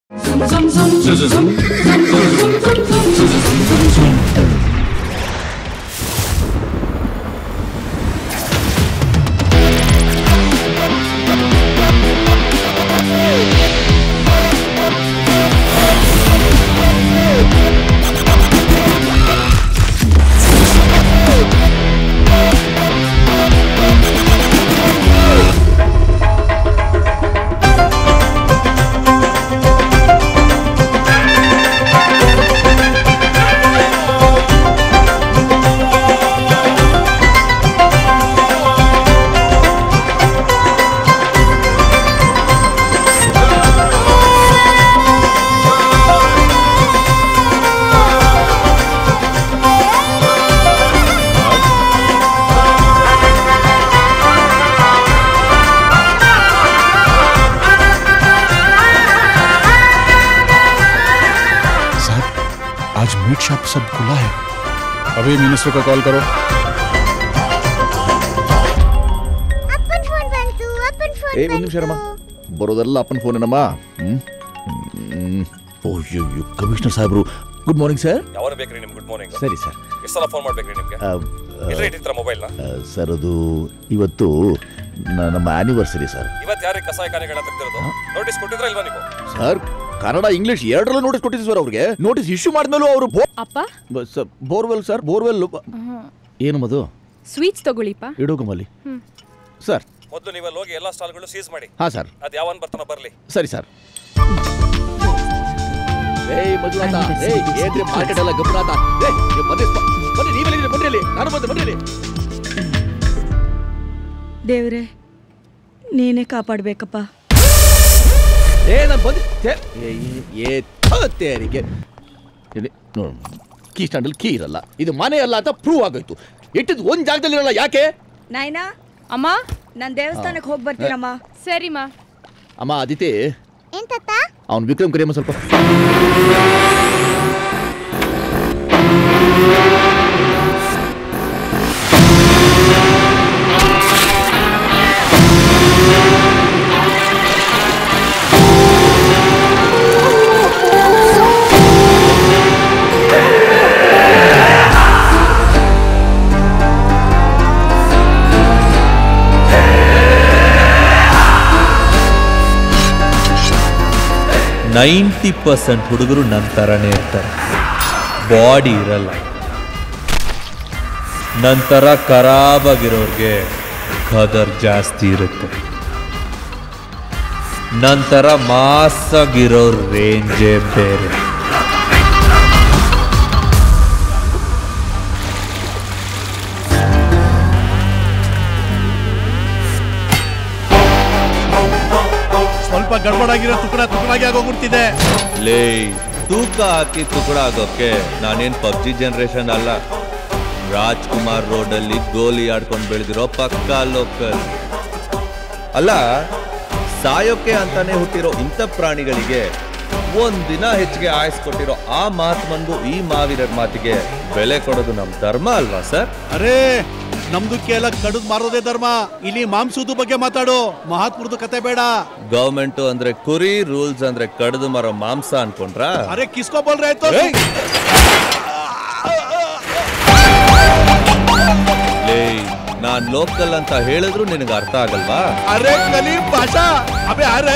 साहब आज meat shop सब खुला है अभी मिनिस्टर को कॉल करो ಅಪ್ಪನ್ ಫೋನ್ ಬಂತು ಅಪ್ಪನ್ ಫೋನ್ ಏ ಒಂದು ನಿಮಿಷ ರಮ್ಮ ಬರೋದೆಲ್ಲ ಅಪ್ಪನ ಫೋನೇನಮ್ಮ ಹ್ಮ್ ಹ್ಮ್. ಅಯ್ಯೋ ಕಮಿಷನರ್ ಸಾಹೇಬ್ರು ಗುಡ್ ಮಾರ್ನಿಂಗ್ ಸರ್ ಯಾವಾಗ ಬೇಕ್ರಿ ನಿಮ್ಗೆ ಗುಡ್ ಮಾರ್ನಿಂಗ್ ಸರಿ ಸರ್ ಎಷ್ಟು ಸಲ ಫೋನ್ ಮಾಡ್ಬೇಕ್ರಿ ನಿಮ್ಗೆ ಎಲ್ಲಿ ಇಟ್ಟಿರ್ತಾರ ಮೊಬೈಲ್ನ ಸರ್ ಅದು ಇವತ್ತು ನ- ನಮ್ಮ ಆನಿವರ್ಸರಿ ಸರ್ ಇವತ್ತು ಯಾರಿಗೆ ಕಸಾಯ ಕಾರ್ಯಗಳ ತೆಗ್ದಿರೋದು ನೋಟಿಸ್ ಕೊಟ್ಟಿದ್ರ ಇಲ್ವಾ ನೀವು ಸರ್ ಕನ್ನಡ ಇಂಗ್ಲಿಷ್ ಎರಡರಲ್ಲೂ ನೋಟಿಸ್ ಕೊಟ್ಟಿದ್ದೀವಿ ಸರ್ ಅವ್ರಿಗೆ ನೋಟಿಸ್ ಇಶ್ಯೂ ಮಾಡಿದ್ಮೇಲೂ ಅವರು ಅಪ್ಪ ಬೋರ್ವೆಲ್ ಸರ್ ಬೋರ್ವೆಲ್ ಏನು ಮದು ಸ್ವೀಟ್ಸ್ ತಗೊಳ್ಳಿಪ್ಪ ಇಡೋಗಮಲ್ಲಿ ಸರ್ ಮೊದಲು ನೀವಲ್ಲಿ ಹೋಗಿ ಎಲ್ಲ ಸ್ಟಾಲ್ಗಳು ಸೀಸ್ ಮಾಡಿ ಹಾಂ ಸರ್ ಅದು ಯಾವನ್ ಬರ್ತಾನೋ ಬರ್ಲಿ ಸರಿ ಸರ್ ಏಯ್ ಮಂಜುನಾಥ ಏಯ್ ಏನ್ರಿ ಮಾರ್ಕೆಟ್ ಎಲ್ಲ ಗಮನಾಥ ಏಯ್ ನೀವು ಬನ್ನಿ ಸ್ಪ- ಬನ್ನಿ ನೀವೆಲ್ಲಿದ್ದೀರಿ ಬನ್ನಿ ಇಲ್ಲಿ ನಾನು ಬಂದೆ ಬನ್ನಿ ಇಲ್ಲಿ ದೇವ್ರೆ ನೀನೇ ಕಾಪಾಡ್ಬೇಕಪ್ಪ ಏ ನಾನು ಬಂದೆ ಛೆ, ಏ ಏ, ಏ ಥು, ತೇರಿಗೆ ಇಲ್ಲಿ ನೋಡು ಕೀ ಸ್ಟ್ಯಾಂಡಲ್ಲಿ ಕೀ ಇರಲ್ಲ ಇದು ಮನೆ ಅಲ್ಲ ಅಂತ ಪ್ರೂವ್ ಆಗೋಯ್ತು ಇಟ್ಟಿದ್ದು ಒಂದು ಜಾಗದಲ್ಲಿ ಇರಲ್ಲ ಯಾಕೆ ನಾಯ್ನಾ ಅಮ್ಮ ನಾನು ದೇವಸ್ಥಾನಕ್ಕೆ ಹೋಗಿ ಬರ್ತೀನಮ್ಮ ಸರಿಮ್ಮ ಅಮ್ಮ ಅದಿತಿ ಏನ್ ತಾತ ಅವ್ನು ವಿಕ್ರಮ್ ಕರಿಯಮ್ಮ ಸ್ವಲ್ಪ ನೈಂಟಿ ಪರ್ಸೆಂಟ್ ಹುಡುಗರು ನನ್ನ ಥರನೇ ಇರ್ತಾರೆ ಬಾಡಿ ಇರಲ್ಲ ನಂತರ ಖರಾಬಾಗಿರೋರ್ಗೆ ಖದರ್ ಜಾಸ್ತಿ ಇರುತ್ತೆ ನಂತರ ಮಾಸಾಗಿರೋ ರೇಂಜೇ ಬೇರೆ ಸ್ವಲ್ಪ ಗಡ್ಬಡಾಗಿರೋ ತುಕಡ ತುಕಡಾಗಿ ಆಗೋಗ್ಬಿಡ್ತಿದೆ ಲೇ ತೂಕ ಹಾಕಿ ತುಕಡ ಆಗೋಕೆ ನಾನೇನ್ ಪಬ್ಜಿ ಜನರೇಷನ್ ಅಲ್ಲ ರಾಜ್ಕುಮಾರ್ ರೋಡಲ್ಲಿ ಗೋಲಿ ಆಡ್ಕೊಂಡು ಬೆಳೆದಿರೋ ಪಕ್ಕಾ ಲೋಕಲ್ ಅಲ್ಲ ಸಾಯೋಕೆ ಅಂತಾನೆ ಹುಟ್ಟಿರೋ ಇಂಥ ಪ್ರಾಣಿಗಳಿಗೆ ಒಂದಿನ ಹೆಚ್ಚಿಗೆ ಆಯಸ್ಕೊಟ್ಟಿರೋ ಆ ಮಹಾತ್ಮನ್ಗೂ ಈ ಮಾವೀರರ ಮಾತಿಗೆ ಬೆಲೆ ಕೊಡೋದು ನಮ್ಮ ಧರ್ಮ ಅಲ್ವಾ ಸರ್ ಅರೇ ನಮ್ದಕ್ಕೆ ಎಲ್ಲ ಕಡದ್ ಮಾರೋದೇ ಧರ್ಮ ಇಲ್ಲಿ ಮಾಂಸದ ಬಗ್ಗೆ ಮಾತಾಡು ಮಹಾತ್ಮರದ ಕತೆ ಬೇಡ ಗೌರ್ಮೆಂಟ್ ಅಂದ್ರೆ ಕುರಿ ರೂಲ್ಸ್ ಅಂದ್ರೆ ಕಡ್ದು ಮರೋ ಮಾಂಸ ಅನ್ಕೊಂಡ್ರಾ ಅರೆ ಕಿಸ್ಕೊಬಲ್ರೆ ಆಯ್ತು ಏಯ್! ಲೇ ನಾನ್ ಲೋಕಲ್ ಅಂತ ಹೇಳಿದ್ರು ನಿನಗೆ ಅರ್ಥ ಆಗಲ್ವಾ ಅರೆ ಕಲಿ ಭಾಷಾ ಅಬೆ ಅರೆ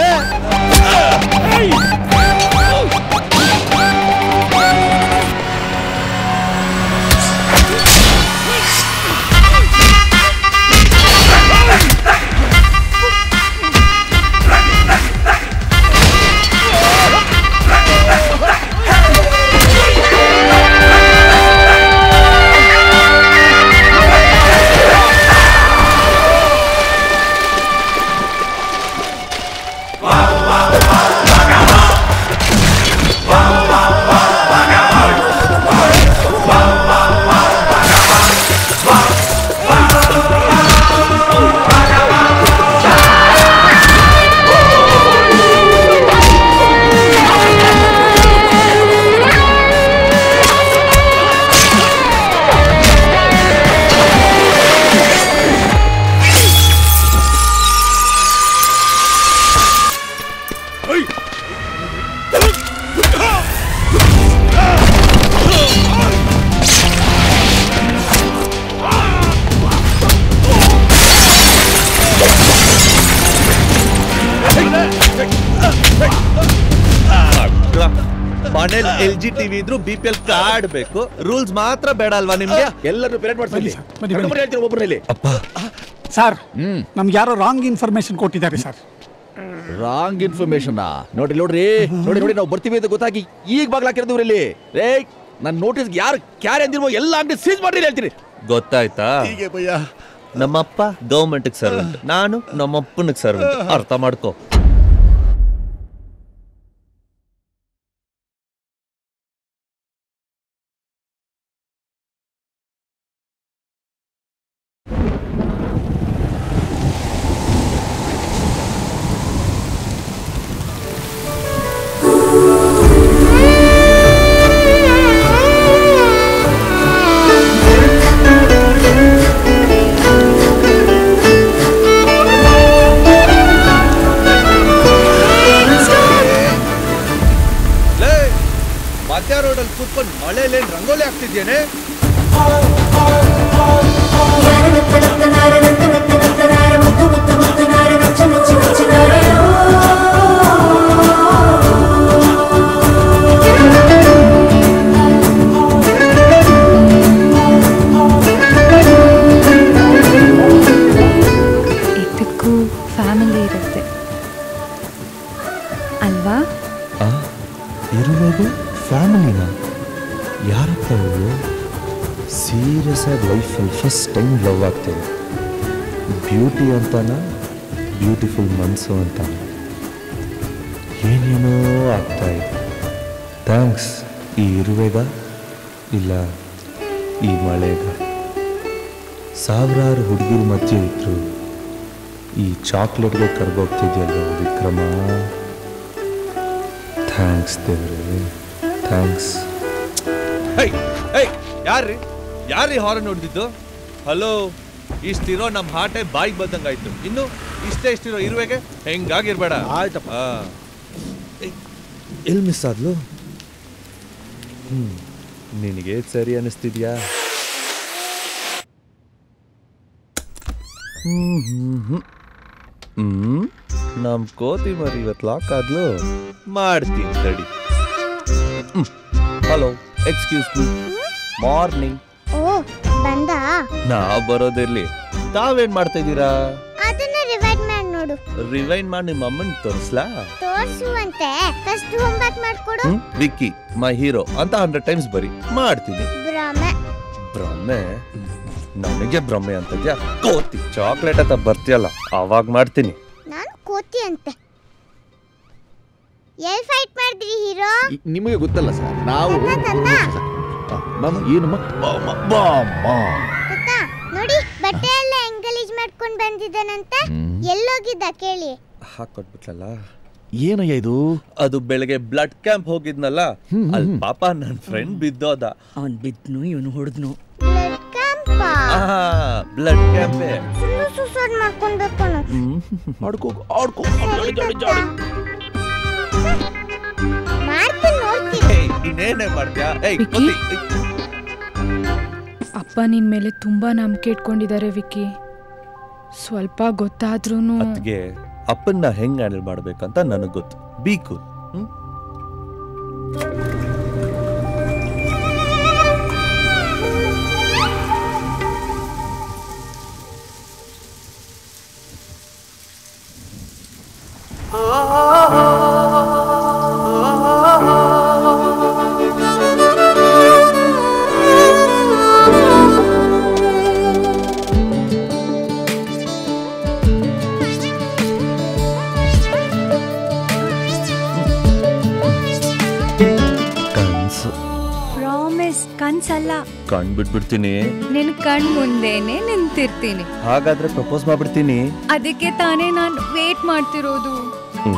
ಮನೇಲಿ ಎಲ್ ಜಿ ಟಿವಿ ಇದ್ರು ಬಿ ಪಿ ಎಲ್ ಕಾರ್ಡ್ ಬೇಕು ರೂಲ್ಸ್ ಮಾತ್ರ ಬೇಡ ಅಲ್ವಾ ನಿಮ್ಗೆ ಎಲ್ಲರೂ ಪೇರೆಂಟ್ ಮಾಡ್ತೀನಿ ಬನ್ನಿ ಸರ್, ಬನ್ನಿ, ಬನ್ನಿ. ಹೇಳ್ತೀನಿ ಒಬ್ಬರಲ್ಲಿ ಅಪ್ಪ ಸರ್ ಹ್ಮ್ ನಮ್ಗೆ ಯಾರೋ ರಾಂಗ್ ಇನ್ಫಾರ್ಮೇಶನ್ ಕೊಟ್ಟಿದ್ದಾರೆ ಸರ್ ರಾಂಗ್ ಇನ್ಫಾರ್ಮೇಶನ್ ನೋಡಿ ನೋಡ್ರಿ ನೋಡಿ ನೋಡಿ ನಾವು ಬರ್ತೀವಿ ಅಂತ ಗೊತ್ತಾಗಿ ಈಗ ಬಾಗ್ಲಾಕಿರೋದು ಇಲ್ಲಿ ರೇ ನನ್ನ ನೋಟಿಸ್ ಯಾರು ಕ್ಯಾರೆ ಅಂದಿರುವ ಎಲ್ಲ ಅಂಗಡಿ ಸೀಸ್ ಮಾಡ್ರಿ ಹೇಳ್ತೀನಿ ಗೊತ್ತಾಯ್ತಾ ಹೀಗೆ ಭಯ್ಯ ನಮ್ಮಪ್ಪ ಗೌರ್ಮೆಂಟ್ ಸರ್ವೆಂಟ್ ನಾನು ನಮ್ಮಪ್ಪನಿಗೆ ಸರ್ವೆಂಟ್ ಅರ್ಥ ಮಾಡ್ಕೋ ಲೇ ಮಧ್ಯ ರೋಡಲ್ಲಿ ಕೂತ್ಕೊಂಡು ಮಳೆಲೇನ್ ರಂಗೋಲಿ ಹಾಕ್ತಿದ್ಯೇನೆ ಇದಕ್ಕೂ ಫ್ಯಾಮಿಲಿ ಇರುತ್ತೆ ಅಲ್ವಾ ಇರುವಾಗ ಫ್ಯಾಮಿಲಿನ ಯಾರಪ್ಪ ಅವರು ಸೀರಿಯಸ್ ಆಗಿ ಲೈಫಲ್ಲಿ ಫಸ್ಟ್ ಟೈಮ್ ಲವ್ ಆಗ್ತೇವೆ ಬ್ಯೂಟಿ ಅಂತಾನ ಬ್ಯೂಟಿಫುಲ್ ಮನಸ್ಸು ಅಂತಾನ ಏನೇನೋ ಆಗ್ತಾ ಇದೆ ಥ್ಯಾಂಕ್ಸ್ ಈ ಇರುವೆಗ ಇಲ್ಲ ಈ ಮಳೆಗ ಸಾವಿರಾರು ಹುಡುಗಿರ ಮಧ್ಯೆ ಇದ್ರು ಈ ಚಾಕ್ಲೇಟ್ಗೆ ಕರ್ಗೋಗ್ತಿದ್ಯಲ್ಲ ವಿಕ್ರಮ ಥ್ಯಾಂಕ್ಸ್ ದೇವ್ರೆ ಥ್ಯಾಂಕ್ಸ್ ಯಾರ್ರಿ ಯಾರ್ರಿ ಹಾರನ್ ನೋಡ್ತಿದ್ದು ಹಲೋ ಇಷ್ಟಿರೋ ನಮ್ಮ ಹಾಟೆ ಬಾಯಿಗೆ ಬಂದಂಗಾಯ್ತು ಇನ್ನು ಇಷ್ಟೇ ಇಷ್ಟಿರೋ ಇರುವೆಗೆ ಹೆಂಗಾಗಿರ್ಬೇಡ ಆಯ್ತಪ್ಪ ಎಲ್ಲಿ ಮಿಸ್ ಆದ್ಲು ಹ್ಮ್ ನಿನಗೆ ಸರಿ ಅನಿಸ್ತಿದ್ಯಾ ಹ್ಮ್ ಹ್ಮ್ ಹ್ಮ್ ಹ್ಮ್ ನಮ್ ಕೋತಿ ಮರಿ ಇವತ್ತು ಲಾಕ್ ಆದ್ಲು ಮಾಡ್ತೀನಿ ತಡಿ ಹಲೋ ಎಕ್ಸ್ಕ್ಯೂಸ್ ಮೀ ಮಾರ್ನಿಂಗ್ ಓ ಬಂದ ನಾವ್ ಬರೋದಿರ್ಲಿ ತಾವೇನ್ ಮಾಡ್ತಾ ಇದ್ದೀರಾ ಅದನ್ನ ರಿವೈಡ್ ಮಾಡಿ ನೋಡು ರಿವೈಂಡ್ ಮಾಡಿ ನಿಮ್ಮ ಅಮ್ಮನ್ ತೋರಿಸ್ಲಾ ತೋರ್ಸುವಂತೆ ಫಸ್ಟ್ ಹೋಮ್ವರ್ಕ್ ಮಾಡ್ಕೊಡು ಹ್ಮ್ ವಿಕ್ಕಿ ಮೈ ಹೀರೋ ಅಂತ ಹಂಡ್ರೆಡ್ ಟೈಮ್ಸ್ ಬರಿ ಮಾಡ್ತೀನಿ ಭ್ರಮೆ ಭ್ರಮೆ ನನಗೆ ಭ್ರಮೆ ಅಂತದ್ಯಾ ಕೋತಿ ಚಾಕ್ಲೇಟ್ ಅಂತ ಬರ್ತೀಯಲ್ಲ ಅವಾಗ ಮಾಡ್ತೀನಿ ನಾನು ಕೋತಿ ಅಂತೆ ಎಲ್ ಫೈಟ್ ಮಾಡಿದ್ರಿ ಹೀರೋ ಈ- ನಿಮಗೆ ಗೊತ್ತಲ್ಲ ಸರ್ ನಾವು ತನ್ನ, ತನ್ನ. ಆ, ಮಾಮ ಏನು ಮ- ಬಾಮ, ಬಾಮ. ಗೊತ್ತ ನೋಡಿ ಬಟ್ಟೆ ಎಲ್ಲ ಹೆಂಗ್ ಗಲೀಜ್ ಮಾಡ್ಕೊಂಡ್ ಬಂದಿದ್ದಾನಂತ ಹ್ಮ್. ಎಲ್ಲೋಗಿದ್ದ ಕೇಳಿ ಹಾಕೊಟ್ಬಿಟ್ಲಲ್ಲ ಏನಯ್ಯ ಇದು ಅದು ಬೆಳಗ್ಗೆ ಬ್ಲಡ್ ಕ್ಯಾಂಪ್ ಹೋಗಿದ್ನಲ್ಲ ಹ್ಮ್, ಅಲ್ಲಿ ಹ್ಮ್. ಪಾಪ ನನ್ನ ಫ್ರೆಂಡ್ ಬಿದ್ದೋದ ಅವನ್ ಬಿದ್ನು ಇವನು ಹೊಡೆದ್ನು ಬ್ಲಡ್ ಕ್ಯಾಂಪ ಬ್ಲಡ್ ಕ್ಯಾಂಪೇ ಸುಮ್ಮನೆ ಸುಸೈಡ್ ಮಾಡ್ಕೊಂಡ್ಬೇಕು ಆಡ್ಕೋ ಆಡ್ಕೋ ಜಾಡಿ, ಜಾಡಿ, ಜಾಡಿ. ಮಾಡ್ತೀನಿ ನೋಡ್ತೀನಿ ಇನ್ನೇನೇ ಮಾಡ್ತೀಯಾ ಏಯ್ ವಿಕ್ಕಿ? ಕೋತಿ, ಏಯ್. ಅಪ್ಪ ನಿನ್ ಮೇಲೆ ತುಂಬಾ ನಂಬಿಕೆ ಇಟ್ಕೊಂಡಿದ್ದಾರೆ ವಿಕ್ಕಿ ಸ್ವಲ್ಪ ಗೊತ್ತಾದ್ರೂ ಅದ್ಗೆ ಅಪ್ಪನ್ನ ಹೆಂಗ್ ಹ್ಯಾಂಡಲ್ ಮಾಡ್ಬೇಕಂತ ನನಗ್ ಗೊತ್ತು ಬಿ ಕೂಲ್ ಹ್ಮ್ ಕನ್ಸು ಪ್ರಾಮಿಸ್ ಕನ್ಸಲ್ಲ ಕಣ್ ಬಿಟ್ಬಿಡ್ತೀನಿ ನಿನ್ ಕಣ್ ಮುಂದೆನೆ ನಿಂತಿರ್ತೀನಿ ಹಾಗಾದ್ರೆ ಪ್ರಪೋಸ್ ಮಾಡ್ಬಿಡ್ತೀನಿ ಅದಕ್ಕೆ ತಾನೇ ನಾನು ವೇಟ್ ಮಾಡ್ತಿರೋದು ಹ್ಮ್.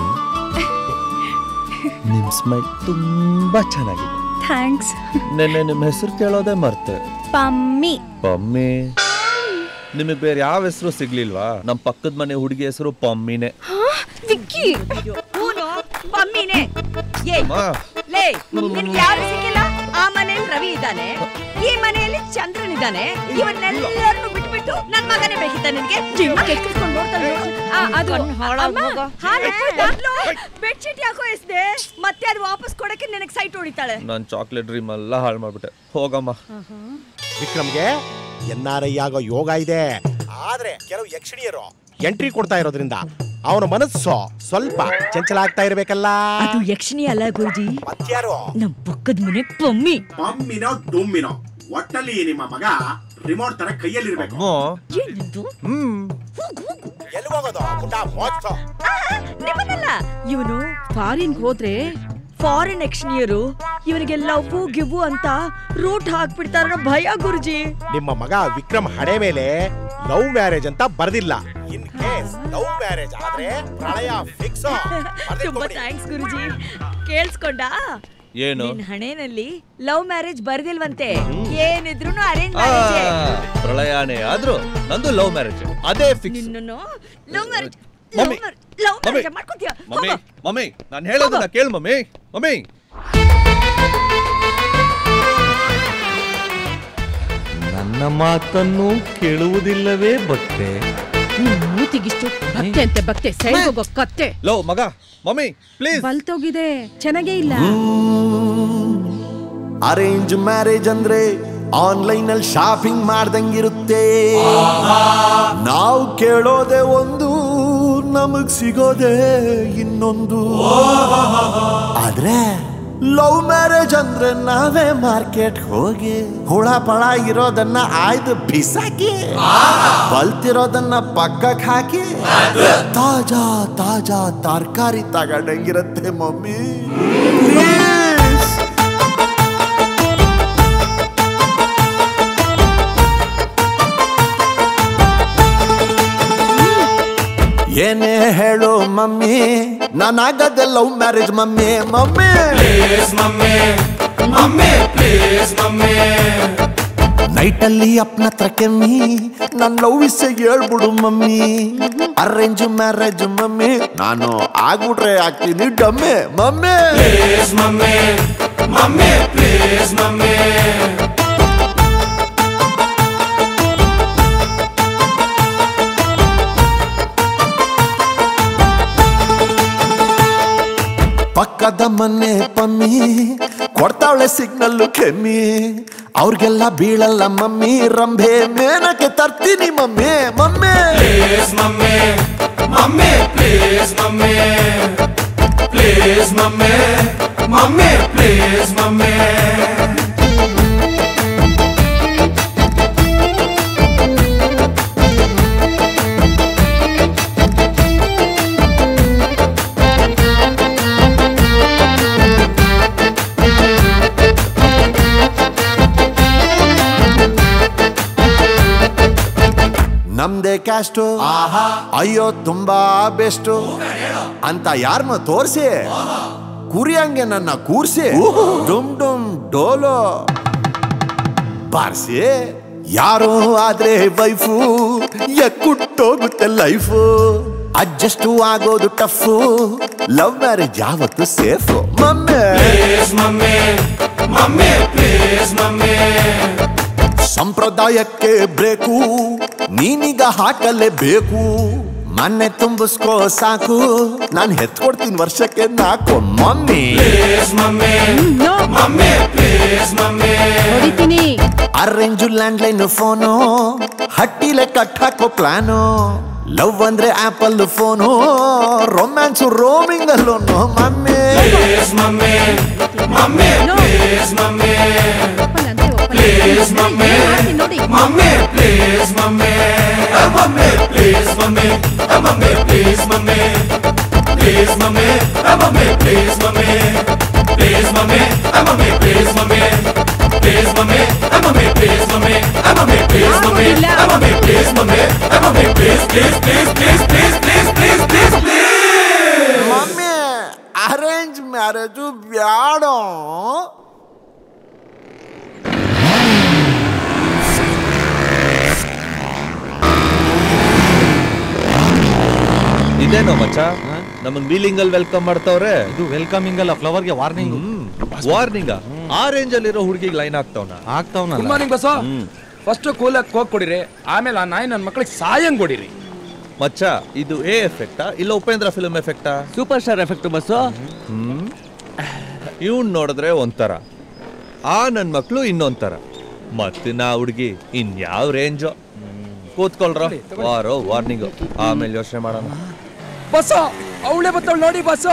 ನಿಮ್ ಸ್ಮೈಲ್ ತುಂಬಾ ಚೆನ್ನಾಗಿದೆ ಥ್ಯಾಂಕ್ಸ್ ನೆನ್ನೆ ನಿಮ್ ಹೆಸರು ಕೇಳೋದೇ ಮರ್ತೆ ಪಮ್ಮಿ ಪಮ್ಮಿ ನಿಮಗೆ ಬೇರೆ ಯಾವ ಹೆಸರು ಸಿಗ್ಲಿಲ್ವಾ ನಮ್ ಪಕ್ಕದ ಮನೆ ಹುಡುಗಿ ಹೆಸರು ಪಮ್ಮಿನೇ ವಿಕ್ಕಿ ಊನು ಮಮ್ಮಿನೇ ಏ ಅಮ್ಮ, ಲೇ ನಿನ್ಗೆ ಯಾರು ಸಿಕ್ಕಿಲ್ಲ ಆ ಮನೆಯಲ್ಲಿ ರವಿ ಇದ್ದಾನೆ ಈ ಮನೆಯಲ್ಲಿ ಚಂದ್ರನ್ ಇದ್ದಾನೆ ಇವನ್ನೆಲ್ಲರನ್ನು ಬಿಟ್ಬಿಟ್ಟು ನನ್ ಮಗನೇ ಬೇಕಿತ್ತ ನಿನ್ಗೆ ಜೀವ ಕೆಟ್ಟಿಸ್ಕೊಂಡು ನೋಡ್ತಾನೆ ನೋಡು. ಅದು ಅಮ್ಮ, ಬೆಡ್ಶೀಟ್ ಯಾಕೋ ಎಸ್ದೆ ಮತ್ತೆ ಅದು ವಾಪಸ್ ಕೊಡಕ್ಕೆ ನಿನಗೆ ಸೈಟ್ ಹೊಡಿತಾಳೆ ನನ್ನ ಚಾಕ್ಲೇಟ್ ಡ್ರೀಮ್ ಎಲ್ಲ ಹಾಳು ಮಾಡ್ಬಿಟ್ಟೆ ಹೋಗಮ್ಮ ವಿಕ್ರಮ್ಗೆ ಎನ್ ಆರ್ ಐ ಆಗೋ ಯೋಗ ಇದೆ ಆದ್ರೆ ಕೆಲವು ಯಕ್ಷಣಿಯರು ಎಂಟ್ರಿ ಕೊಡ್ತಾ ಇರೋದ್ರಿಂದ ಅವನ ಮನಸ್ಸು ಸ್ವಲ್ಪ ಚಂಚಲ ಆಗ್ತಾ ಇರ್ಬೇಕಲ್ಲ ಅದು ಯಕ್ಷಿಣಿ ಅಲ್ಲ ಗುರುಜಿ ಮತ್ಯಾರು ನಮ್ ಪಕ್ಕದ ಮನೆ ಪಮ್ಮಿ ಮಮ್ಮಿನೋ ಡುಮ್ಮಿನೋ ಒಟ್ಟಲ್ಲಿ ನಿಮ್ಮ ಮಗ ರಿಮೋಟ್ ತರ ಕೈಯಲ್ಲಿರ್ಬೇಕು ಏನದು ಎಲ್ಲಿ ಹೋಗೋದು ಪುಟ್ಟ ಮೋಚ್ಚು ನಿಮ್ಮನ್ನಲ್ಲ ಇವನು ಫಾರಿನ್ ಹೋದ್ರೆ ಫಾರಿನ್ ಯಕ್ಷಣಿಯರು ಇವನಿಗೆ ಲವ್ ಗಿವು ಅಂತ ರೂಟ್ ಹಾಕ್ಬಿಡ್ತಾರ ಭಯ ಗುರುಜಿ ನಿಮ್ಮ ಮಗ ವಿಕ್ರಮ್ ಹಣೆ ಮೇಲೆ ಲವ್ ಮ್ಯಾರೇಜ್ ಅಂತ ಬರ್ದಿಲ್ಲ ಇನ್ ಕೇಸ್ ಲವ್ ಮ್ಯಾರೇಜ್ ಆದ್ರೆ ಪ್ರಳಯ ಫಿಕ್ಸ್ ತುಂಬಾ ಥ್ಯಾಂಕ್ಸ್ ಗುರುಜಿ ಕೇಳಿಸ್ಕೊಂಡ ಏನು ನಿನ್ ಹಣೆನಲ್ಲಿ ಲವ್ ಮ್ಯಾರೇಜ್ ಬರ್ದಿಲ್ವಂತೆ ಏನಿದ್ರು ಅರೇಂಜ್ ಆ, ಮ್ಯಾರೇಜ್ ಪ್ರಳಯನೇ ಆದ್ರೂ ನಂದು ಲವ್ ಮ್ಯಾರೇಜ್ ಅದೇ ಫಿಕ್ಸ್ ನಿನ್ನನ್ನು love marriage mummy, love mummy, marriage ಮಾಡ್ಕೊತೀಯ ಮಮ್ಮಿ ಮಮ್ಮಿ ನಾನು ಹೇಳೋದನ್ನ ಕೇಳು ಮಮ್ಮಿ ಮಮ್ಮಿ ನನ್ನ ಮಾತನ್ನು ಕೇಳುವುದಿಲ್ಲವೇ ಭಕ್ತೆ ಮೂತಿಗಿಷ್ಟು ಭಕ್ತೆ ಅಂತೆ ಭಕ್ತೆ ಸೈಡ್ ಹೋಗೋ ಕತ್ತೆ ಲೋ ಮಗ ಮಮ್ಮಿ ಪ್ಲೀಸ್ ಬಲ್ತೋಗಿದೆ ಚೆನ್ನಾಗೇ ಇಲ್ಲ ಅರೇಂಜ್ ಮ್ಯಾರೇಜ್ ಅಂದ್ರೆ ಆನ್ಲೈನ್ ಅಲ್ಲಿ ಶಾಪಿಂಗ್ ಮಾಡ್ದಂಗಿರುತ್ತೆ ನಾವು ಕೇಳೋದೆ ಒಂದು ನಮಗ್ ಸಿಗೋದೆ ಇನ್ನೊಂದು ಆದ್ರೆ ಲವ್ ಮ್ಯಾರೇಜ್ ಅಂದ್ರೆ ನಾವೇ ಮಾರ್ಕೆಟ್ ಹೋಗಿ ಹುಳ ಪಳ ಇರೋದನ್ನ ಆಯ್ದು ಬಿಸಾಕಿ ಬಲ್ತಿರೋದನ್ನ ಪಕ್ಕಕ್ ಹಾಕಿ ತಾಜಾ ತಾಜಾ ತರಕಾರಿ ತಗೊಂಡಂಗಿರತ್ತೆ ಮಮ್ಮಿ Please. ಏನೇ ಹೇಳು ಮಮ್ಮಿ ನಾನಾಗದೆ love marriage mummy mummy night ಅಲ್ಲಿ ಅಪ್ಪನ ಹತ್ರ ಕೆಮ್ಮಿ ನನ್ ಲವ್ ವಿಷಯ ಹೇಳ್ಬಿಡು ಮಮ್ಮಿ ಅರೇಂಜ್ ಮ್ಯಾರೇಜ್ ಮಮ್ಮಿ ನಾನು ಆಗ್ಬಿಟ್ರೆ ಆಗ್ತೀನಿ ಡಮ್ಮೆ ಮಮ್ಮಿ ಪಕ್ಕದ ಮನೆ ಪಮ್ಮಿ ಕೊಡ್ತಾವಳೆ ಸಿಗ್ನಲ್ಲು ಕೆಮ್ಮಿ ಅವ್ರಿಗೆಲ್ಲ ಬೀಳಲ್ಲ ಮಮ್ಮಿ ರಂಭೆ ಮೇನಕ್ಕೆ ತರ್ತೀನಿ ಮಮ್ಮಿ ಮಮ್ಮಿ ನಮ್ದೇ ಕ್ಯಾಸ್ಟು ಅಯ್ಯೋ ತುಂಬಾ ಬೆಸ್ಟು ಅಂತ ಯಾರನ್ನ ತೋರ್ಸಿ ಕುರಿಯಂಗೆ ನನ್ನ ಕೂರ್ಸಿ ಡುಮ್ ಡುಮ್ ಡೋಲೋ ಬಾರ್ಸಿ ಯಾರೋ ಆದ್ರೆ ವೈಫು ಎಕ್ಕುಟ್ಟೋಗುತ್ತೆ ಲೈಫು ಅಡ್ಜಸ್ಟು ಆಗೋದು ಟಫು ಲವ್ ಮ್ಯಾರೇಜ್ ಯಾವತ್ತು ಸೇಫು ಮಮ್ಮಿ ಸಂಪ್ರದಾಯಕ್ಕೆ ಬ್ರೇಕು ನೀನೀಗ ಹಾಕಲೇಬೇಕು ಮನೆ ತುಂಬಿಸ್ಕೋ ಸಾಕು ನಾನು ಹೆತ್ಕೊಡ್ತೀನಿ ವರ್ಷಕ್ಕೆ ನಾಲ್ಕು ಮಮ್ಮಿ ಹೊಡಿತೀನಿ ಅರೇಂಜು ಲ್ಯಾಂಡ್ಲೈನ್ ಫೋನು ಹಟ್ಟಿಲೆ ಕಟ್ ಹಾಕೋ ಪ್ಲಾನು ಲವ್ ಅಂದ್ರೆ ಆಪಲ್ ಫೋನು ರೊಮ್ಯಾನ್ಸ್ ರೋಮಿಂಗ್ ಅಲ್ಲೋನು ಮಮ್ಮಿ ಒಪ್ಪಲ್ಲಂತೆ ಒಪ್ಪಲ್ಲ. ಏನ್ ಮಾಡ್ತೀನಿ ನೋಡಿ ಮಮ್ಮಿ ಅರೇಂಜ್ ಮ್ಯಾರೇಜು ಬ್ಯಾಡೋ ಇದೇನೋ ಮಚ್ಚ ನಮಗ್ ವೀಲಿಂಗ್ ಅಲ್ಲಿ ವೆಲ್ಕಮ್ ಮಾಡ್ತಾವ್ರೆ ಇದು ವೆಲ್ಕಮಿಂಗ್ ಅಲ್ಲ ಫ್ಲವರ್ಗೆ ವಾರ್ನಿಂಗ್ ವಾರ್ನಿಂಗ್ ಆ ರೇಂಜ್ ಅಲ್ಲಿರೋ ಹುಡುಗಿಗೆ ಲೈನ್ ಆಗ್ತಾವನ ಗುಡ್ ಆಗ್ತಾವನಲ್ಲ ಮಾರ್ನಿಂಗ್ ಬಸ ಫಸ್ಟ್ ಕೂಲಾಗಿ ಕೋಕ್ ಕೊಡಿರಿ ಆಮೇಲೆ ಆ ನಾಯಿ ನನ್ನ ಮಕ್ಕಳಿಗೆ ಸಾಯಂಗ್ ಕೊಡಿರಿ ಮಚ್ಚ ಇದು ಎ ಎಫೆಕ್ಟಾ ಇಲ್ಲ ಉಪೇಂದ್ರ ಫಿಲ್ಮ್ ಎಫೆಕ್ಟಾ ಸೂಪರ್ ಸ್ಟಾರ್ ಎಫೆಕ್ಟ್ ಬಸ್ಸು ಹ್ಮ್ ಇವ್ನ್ ನೋಡಿದ್ರೆ ಒಂಥರ ಆ ನನ್ನ ಮಕ್ಳು ಇನ್ನೊಂಥರ ಮತ್ತಿನ ಹುಡುಗಿ ಇನ್ಯಾವ ರೇಂಜೋ ಕೂತ್ಕೊಳ್ರ ವಾರೋ ವಾರ್ನಿಂಗು ಆಮೇಲೆ ಯೋಚನೆ ಮಾಡೋಣ ಬಸ್ಸು ಅವಳೆ ಬತ್ತವಳು ನೋಡಿ ಬಸ್ಸು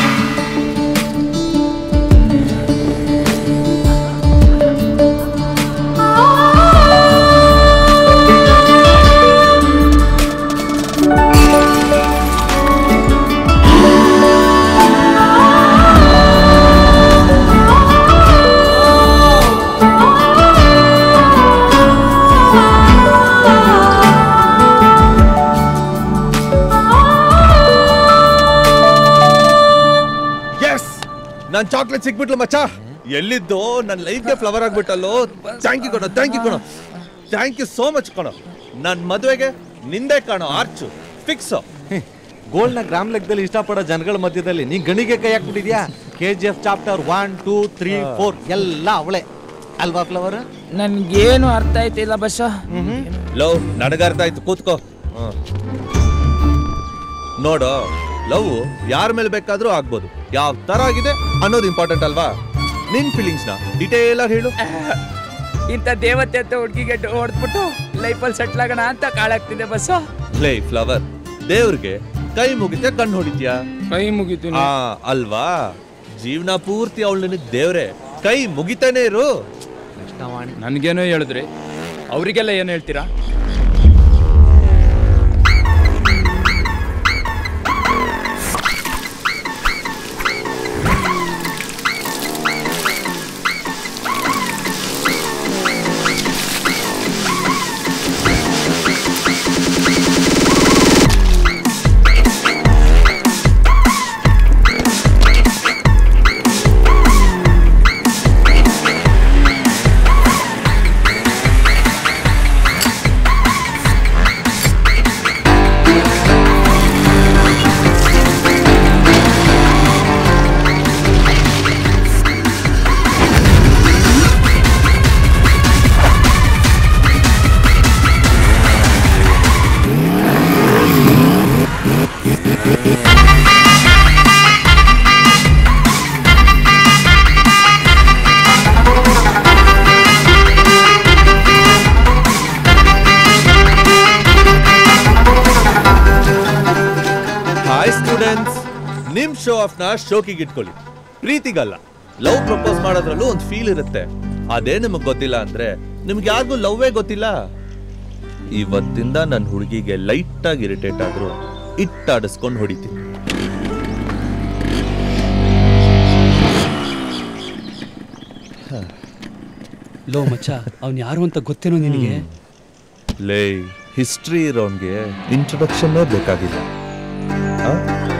ಎಸ್ ನಾನ್ ಚಾಕ್ಲೇಟ್ ಸಿಕ್ಬಿಟ್ಲು ಮಚ್ಚ ಎಲ್ಲಿದ್ದು ನನ್ನ ಲೈಫ್ಗೆ ಫ್ಲವರ್ ಆಗ್ಬಿಟ್ಟಲ್ಲೋ ಥ್ಯಾಂಕ್ ಯು ಕಣೋ ಥ್ಯಾಂಕ್ ಯು ಕಣೋ ಥ್ಯಾಂಕ್ ಯು ಸೋ ಮಚ್ ಕಣೋ ನನ್ನ ಮದುವೆಗೆ ನಿಂದೆ ಕಾಣೋ ಆರ್ಚು ಫಿಕ್ಸ್ ಗೋಲ್ಡ್ನ ಗ್ರಾಮ್ ಲೆಕ್ಕದಲ್ಲಿ ಇಷ್ಟಪಡೋ ಜನಗಳ ಮಧ್ಯದಲ್ಲಿ ನೀ ಗಣಿಗೆ ಕೈ ಹಾಕ್ಬಿಟ್ಟಿದ್ಯಾ K G F chapter one two three four ಎಲ್ಲ ಅವಳೆ ಅಲ್ವಾ ಫ್ಲವರ್ ನನ್ಗೇನು ಅರ್ಥ ಆಯ್ತಿಲ್ಲ ಬಸ್ಸು ಲವ್ ನನಗರ್ಥ ಆಯ್ತು ಕೂತ್ಕೋ ಹ್ಮ್. ನೋಡು ಲವ್ ಯಾರ ಮೇಲೆ ಬೇಕಾದ್ರೂ ಆಗ್ಬೋದು ಯಾವ ತರ ಆಗಿದೆ ಅನ್ನೋದು ಇಂಪಾರ್ಟೆಂಟ್ ಅಲ್ವಾ ನಿನ್ ಫೀಲಿಂಗ್ಸ್ ನ ಡಿಟೇಲ್ ಆಗಿ ಹೇಳು ಇಂಥ ದೇವತೆ ಅಂತ ಹುಡುಗಿಗೆ ಹೊಡೆದ್ಬಿಟ್ಟು ಲೈಫಲ್ಲಿ ಸೆಟ್ಲ್ ಆಗೋಣ ಅಂತ ಕಾಳಾಗ್ತಿದೆ ಬಸ್ಸು ಲೇ ಫ್ಲವರ್ ದೇವ್ರಿಗೆ ಕೈ ಮುಗಿತೆ ಕಣ್ಣು ಹೊಡಿತ್ಯಾ ಕೈ ಮುಗಿತು ಆ ಅಲ್ವಾ ಜೀವನ ಪೂರ್ತಿ ಅವಳು ನಿನಗೆ ದೇವ್ರೆ ಕೈ ಮುಗಿತಾನೆ ಇರು ನನ್ಗೇನೋ ಹೇಳಿದ್ರಿ ಅವರಿಗೆಲ್ಲ ಏನು ಹೇಳ್ತೀರಾ ಹಾಯ್ ಸ್ಟೂಡೆಂಟ್ಸ್ ನಿಮ್ ಶೋ ಆಫ್ ನ ಶೋಕಿಗೆ ಇಟ್ಕೊಳ್ಳಿ ಪ್ರೀತಿಗಲ್ಲ ಲವ್ ಪ್ರಪೋಸ್ ಮಾಡೋದ್ರಲ್ಲೂ ಒಂದು ಫೀಲ್ ಇರುತ್ತೆ ಅದೇ ನಿಮಗ್ ಗೊತ್ತಿಲ್ಲ ಅಂದ್ರೆ ನಿಮ್ಗೆ ಯಾರಿಗೂ ಲವ್ವೇ ಗೊತ್ತಿಲ್ಲ ಇವತ್ತಿಂದ ನನ್ನ ಹುಡುಗಿಗೆ ಲೈಟ್ ಆಗಿ ಇರಿಟೇಟ್ ಆದ್ರೂ ಇಟ್ಟಾಡಿಸ್ಕೊಂಡು ಹೊಡಿತೀನಿ ಲೋ ಮಚ್ಚ ಅವ್ನು ಯಾರು ಅಂತ ಗೊತ್ತೇನೋ ನಿನಗೆ ಲೇ ಹಿಸ್ಟ್ರಿ ಇರೋನ್ಗೆ ಇಂಟ್ರೊಡಕ್ಷನ್ನೇ ಬೇಕಾಗಿಲ್ಲ ಆ?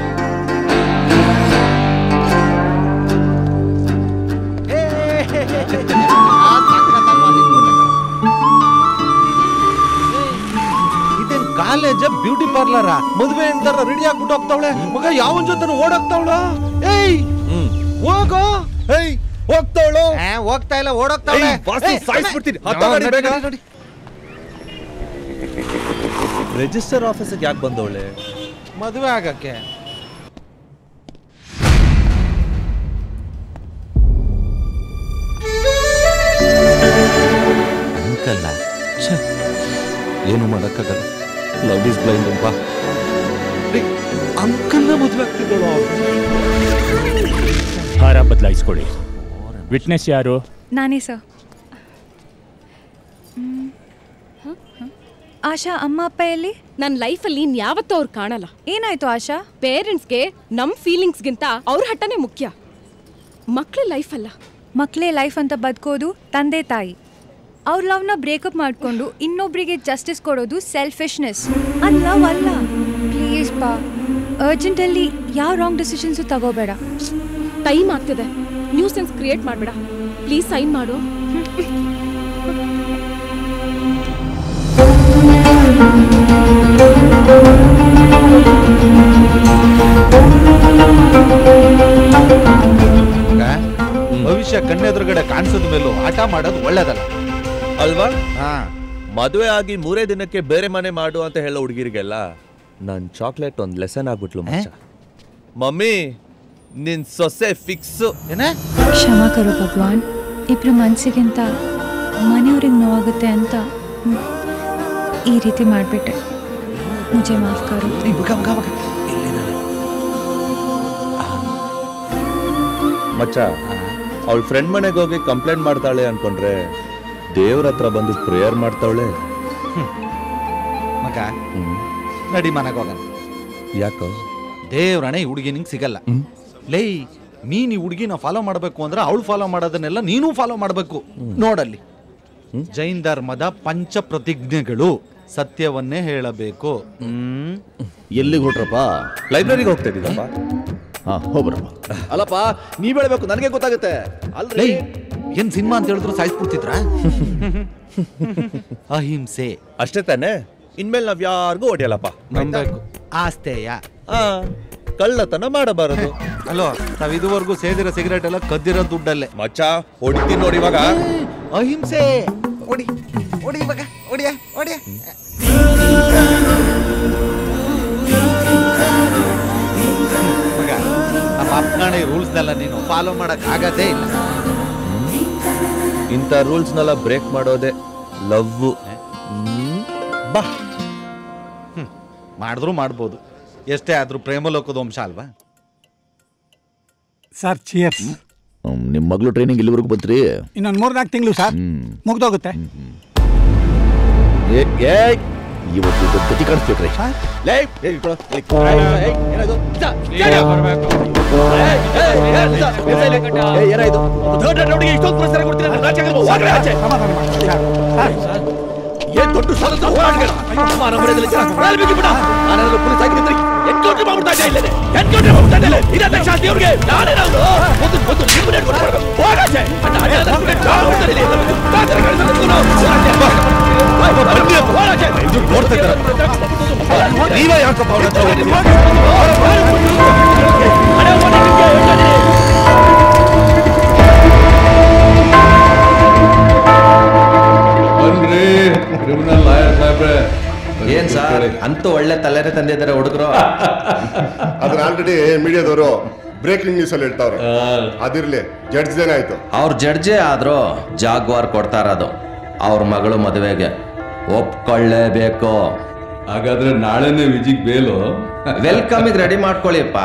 ಇದೇನ್ ಕಾಲೇಜ್ ಬ್ಯೂಟಿ ಪಾರ್ಲರ ಮದುವೆ ಅಂತಾರ ರೆಡಿ ಆಗ್ಬಿಟ್ಟು ಹೋಗ್ತಾವಳೆ ಮಗ ಯಾವನ್ ಜೊತೆ ಓಡೋಗ್ತಾವಳ ಏಯ್ ಹೋಗೋ ಏಯ್ ಹೋಗ್ತಾವಳು ಹೋಗ್ತಾ ಇಲ್ಲ ಓಡೋಗ್ತಾವಳೆ ಏಯ್, ವಾಸು, ಸಾಯಿಸ್ಬಿಡ್ತೀನಿ. ಹತ್ತ ಗಾಡಿ ಬೇಗ ನಡಿ. ರಿಜಿಸ್ಟರ್ ಆಫೀಸಿಗೆ ಯಾಕೆ ಬಂದವಳೆ ಮದುವೆ ಆಗಕ್ಕೆ ಅಂಕಲ್ನ ಏನು ಮಾಡೋಕ್ಕಾಗಲ್ಲ ಲವ್ ಇಸ್ ಬ್ಲೈಂಡ್ ಅಲ್ವಾ ಅಂಕಲ್ನ ಮದುವೆ ಆಗ್ತಿದ್ದಳು ಹಾರ ಬದಲಾಯಿಸ್ಕೊಳ್ಳಿ ವಿಟ್ನೆಸ್ ಯಾರು ನಾನೇ ಸರ್ ಆಶಾ ಅಮ್ಮ ಅಪ್ಪ ಎಲ್ಲಿ ನನ್ನ ಲೈಫಲ್ಲಿ ಇನ್ ಯಾವತ್ತೂ ಅವ್ರು ಕಾಣಲ್ಲ ಏನಾಯ್ತು ಆಶಾ ಪೇರೆಂಟ್ಸ್ಗೆ ನಮ್ ಫೀಲಿಂಗ್ಸ್ಗಿಂತ ಅವ್ರ ಹಠನೇ ಮುಖ್ಯ ಮಕ್ಳ ಲೈಫ್ ಅಲ್ಲ ಮಕ್ಕಳೇ ಲೈಫ್ ಅಂತ ಬದುಕೋದು ತಂದೆ ತಾಯಿ ಅವ್ರ ಲವ್ನ ಬ್ರೇಕಪ್ ಮಾಡ್ಕೊಂಡು ಇನ್ನೊಬ್ರಿಗೆ ಜಸ್ಟಿಸ್ ಕೊಡೋದು ಸೆಲ್ಫಿಶ್ನೆಸ್ ಅದು ಲವ್ ಅಲ್ಲ ಪ್ಲೀಸ್ ಪಾ ಅರ್ಜೆಂಟಲ್ಲಿ ಯಾವ ರಾಂಗ್ ಡಿಸಿಷನ್ಸು ತಗೋಬೇಡ ಟೈಮ್ ಆಗ್ತಿದೆ ನ್ಯೂ ಸೆನ್ಸ್ ಕ್ರಿಯೇಟ್ ಮಾಡ್ಬೇಡ ಪ್ಲೀಸ್ ಸೈನ್ ಮಾಡು ಭವಿಷ್ಯ ಕಣ್ಣೆದುರುಗಡೆ ಕಾಣಿಸೋದ್ ಮೇಲೂ ಆಟ ಮಾಡೋದು ಒಳ್ಳೇದಲ್ಲ ಅಲ್ವಾ ಮದುವೆ ಆಗಿ ಮೂರೇ ದಿನಕ್ಕೆ ಬೇರೆ ಮನೆ ಮಾಡು ಅಂತ ಹೇಳೋ ಹುಡುಗಿರಿಗೆಲ್ಲ ನನ್ ಚಾಕ್ಲೇಟ್ ಒಂದ್ ಲೆಸನ್ ಆಗ್ಬಿಟ್ಲು ಮಚ್ಚ ಮಮ್ಮಿ ನಿನ್ ಸೊಸೆ ಫಿಕ್ಸು ಏನೇ ಕ್ಷಮ ಕರೋ ಭಗವಾನ್ ಇಬ್ರು ಮನ್ಸಿಗಿಂತ ಮನೆಯವ್ರಿಗೆ ನೋವಾಗುತ್ತೆ ಅಂತ ಹ್ಮ್, ಈ ರೀತಿ ಮಾಡಿಬಿಟ್ಟೆ ಮುಜೆ ಮಾಫ್ ಕರೋ ಮಚ್ಚ ಅವಳ ಫ್ರೆಂಡ್ ಮನೆಗೆ ಹೋಗಿ ಕಂಪ್ಲೇಂಟ್ ಮಾಡ್ತಾಳೆ ಅನ್ಕೊಂಡ್ರೆ ದೇವ್ರ ಹತ್ರ ಬಂದು ಪ್ರೇಯರ್ ಮಾಡ್ತಾವಳೆ ಮಗ ನಡಿ ಮನೆಗೆ ಹೋಗೋಣ ಯಾಕೋ ದೇವ್ರಣೆ ಈ ಹುಡುಗಿ ನಿಂಗೆ ಸಿಗಲ್ಲ ಲೈ ನೀನ್ ಈ ಹುಡುಗಿನ ಫಾಲೋ ಮಾಡಬೇಕು ಅಂದ್ರೆ ಅವಳು ಫಾಲೋ ಮಾಡೋದನ್ನೆಲ್ಲ ನೀನು ಫಾಲೋ ಮಾಡಬೇಕು ನೋಡಲ್ಲಿ ಜೈನ್ ಧರ್ಮದ ಪಂಚ ಪ್ರತಿಜ್ಞೆಗಳು ಸತ್ಯವನ್ನೇ ಹೇಳಬೇಕು ಹ್ಮ್ ಎಲ್ಲಿಗೆ ಹೊಟ್ರಪ್ಪ ಲೈಬ್ರರಿಗೆ ಹೋಗ್ತಾ ಇದ್ದೀನಪ್ಪ ಹಾ ಹೋಗ್ಬರಪ್ಪ ಅಲ್ಲಪ್ಪ ನೀವ್ ಹೇಳ್ಬೇಕು ನನಗೆ ಗೊತ್ತಾಗುತ್ತೆ ಅಲ್ರಿ ಲೈ ಏನ್ ಸಿನಿಮಾ ಅಂತ ಹೇಳಿದ್ರು ಸಾಯಿಸ್ಬಿಡ್ತಿದ್ರ ಅಹಿಂಸೆ ಅಷ್ಟೇ ತಾನೆ ಇನ್ಮೇಲೆ ನಾವ್ ಯಾರಿಗೂ ಹೊಡೆಯಲ್ಲಪ್ಪ ನಂಬೇಕು ಆಸ್ತೆಯ ಆ ಕಳ್ಳತನ ಮಾಡಬಾರದು ಅಲೋ ತಾವ್ ಇದುವರೆಗೂ ಸೇದಿರೋ ಸಿಗರೇಟ್ ಎಲ್ಲ ಕದ್ದಿರೋ ದುಡ್ಡಲ್ಲೇ ಮಚ್ಚ ಹೊಡಿತೀನಿ ನೋಡಿ ಇವಾಗ ಅಹಿಂಸೆ ಹೊಡಿ ಹೊಡಿ ಇವಾಗ ಹೊಡಿಯ ಹೊಡಿಯ ಮಗ ನಮ್ಮ ಅಪ್ಗಾಣಿ ರೂಲ್ಸ್ನೆಲ್ಲ ನೀನು ಫಾಲೋ ಮಾಡಕ್ ಆಗದೇ ಇಲ್ಲ ಇಂಥ ರೂಲ್ಸ್ನೆಲ್ಲ ಬ್ರೇಕ್ ಮಾಡೋದೆ ಲವ್ ಬಾ ಹ್ಮ್. ಮಾಡಿದ್ರು ಮಾಡ್ಬೋದು ಎಷ್ಟೇ ಆದ್ರೂ ಪ್ರೇಮಲೋಕದ ವಂಶ ಅಲ್ವಾ ಸರ್ ಚಿಯರ್ಸ್ ನಿಮ್ಮ ಮಗಳು ಟ್ರೈನಿಂಗ್ ಇಲ್ಲಿವರೆಗೂ ಬಂತ್ರಿ ಇನ್ನೊಂದು ಮೂರ್ನಾಲ್ಕು ತಿಂಗಳು ಸರ್ ಮುಗ್ದೋಗುತ್ತೆ ಏ ಏ ಇವತ್ತು ಇದು ಗತಿ ಕಾಣಿಸ್ಬೇಕ್ರಿ ಲೇ ಏ, ಇಟ್ಕೊಳ. ಲೇ, ಏ, ಏ, ಏನಾಯ್ತು? ಸ, ಕೇಳಿ. ಏ, ಏ, ಏ, ಸ, ಏ, ಸ, ಇಲ್ಲಿ. ಏ, ಏನಾಯ್ತು? ಥರ್ಡ್ ರೌಂಡ್ಗೆ ಇಷ್ಟೊಂದು ಪುರಸ್ಕಾರ ಕೊಡ್ತೀರಾ? ನನ್ನ ಆಚೆ ಹಾಕಲ್ವಾ? ಹೋಗ್ರಿ ಆಚೆ. ಏನ್ ದೊಡ್ಡ ಸ್ವಾತಂತ್ರ್ಯ ಹೋರಾಟಗಾರ. ಮಾನ ಮರ್ಯಾದೆಲ್ಲ ಜನ ಮೇಲೆ ಬಿದ್ದು ಬಿಡ. ನಾನೇನಾದ್ರೂ ಪೊಲೀಸ್ ಆಗಿದ್ದರೆ ಎನ್ಕೌಂಟರ್ ಮಾಡ್ಬಿಡ್ತಾ ಇದ್ದೆ ಇಲ್ಲೇನೆ. ಎನ್ಕೌಂಟರ್ ಮಾಡ್ಬಿಡ್ತಾ ಇದ್ದೆ ಇಲ್ಲೇ. ಇದೇ ಶಾಂತಿ ಅವ್ರಿಗೆ ನಾನೇನಾದ್ರು ಒಂದು ಒಂದು ನಿಮ್ಮನ್ನ ಹಿಡ್ಕೊಂಡು ಬರ್ಬೇಕು. ಹೋಗಾಚೆ. ಅಣ್ಣ, ಅಣ್ಣ, ನನ್ನ ಸುಮ್ನೆ ಕಾಲು ಹೊಡ್ತಾರೆ ಇಲ್ಲಿ. ಎಲ್ಲ ಬಿದ್ದು ಕಾಲ್ತಾರೆ ಕಳ್ಸೋದು ನಾವು. ಹೋಗಾಚೆ. ನೋಡ್ತಾ ಇದ್ದಾರೆ ನೀವೇ ಯಾಕಪ್ಪ ಅವ್ರ ಹತ್ರ ಹೋಗ್ತೀರಿ? ಬನ್ರಿ ಕ್ರಿಮಿನಲ್ ಲಾಯರ್ ಸಾಹೇಬ್ರೆ ಏನ್ ಸರ್ ಅಂತೂ ಒಳ್ಳೆ ತಲೆರೆ ತಂದಿದ್ದಾರೆ ಹುಡುಗರು ಅದ್ರ ಆಲ್ರೆಡಿ ಮೀಡಿಯಾದವರು ಬ್ರೇಕಿಂಗ್ ನ್ಯೂಸ್ ಅಲ್ಲಿ ಹೇಳ್ತಾವ್ರೆ ಅದಿರ್ಲಿ ಜಡ್ಜ್ ಏನಾಯ್ತು ಅವ್ರ ಜಡ್ಜೆ ಆದ್ರೂ ಜಾಗ್ವಾರ್ ಕೊಡ್ತಾ ಇರೋದು ಅವ್ರ ಮಗಳು ಮದುವೆಗೆ ಒಪ್ಕೊಳ್ಳೇಬೇಕು ಹಾಗಾದ್ರೆ ನಾಳೆನೆ ವಿಜಿಗ್ ಬೇಲು ವೆಲ್ಕಮ್ ಇದು ರೆಡಿ ಮಾಡ್ಕೊಳ್ಳಿಪ್ಪ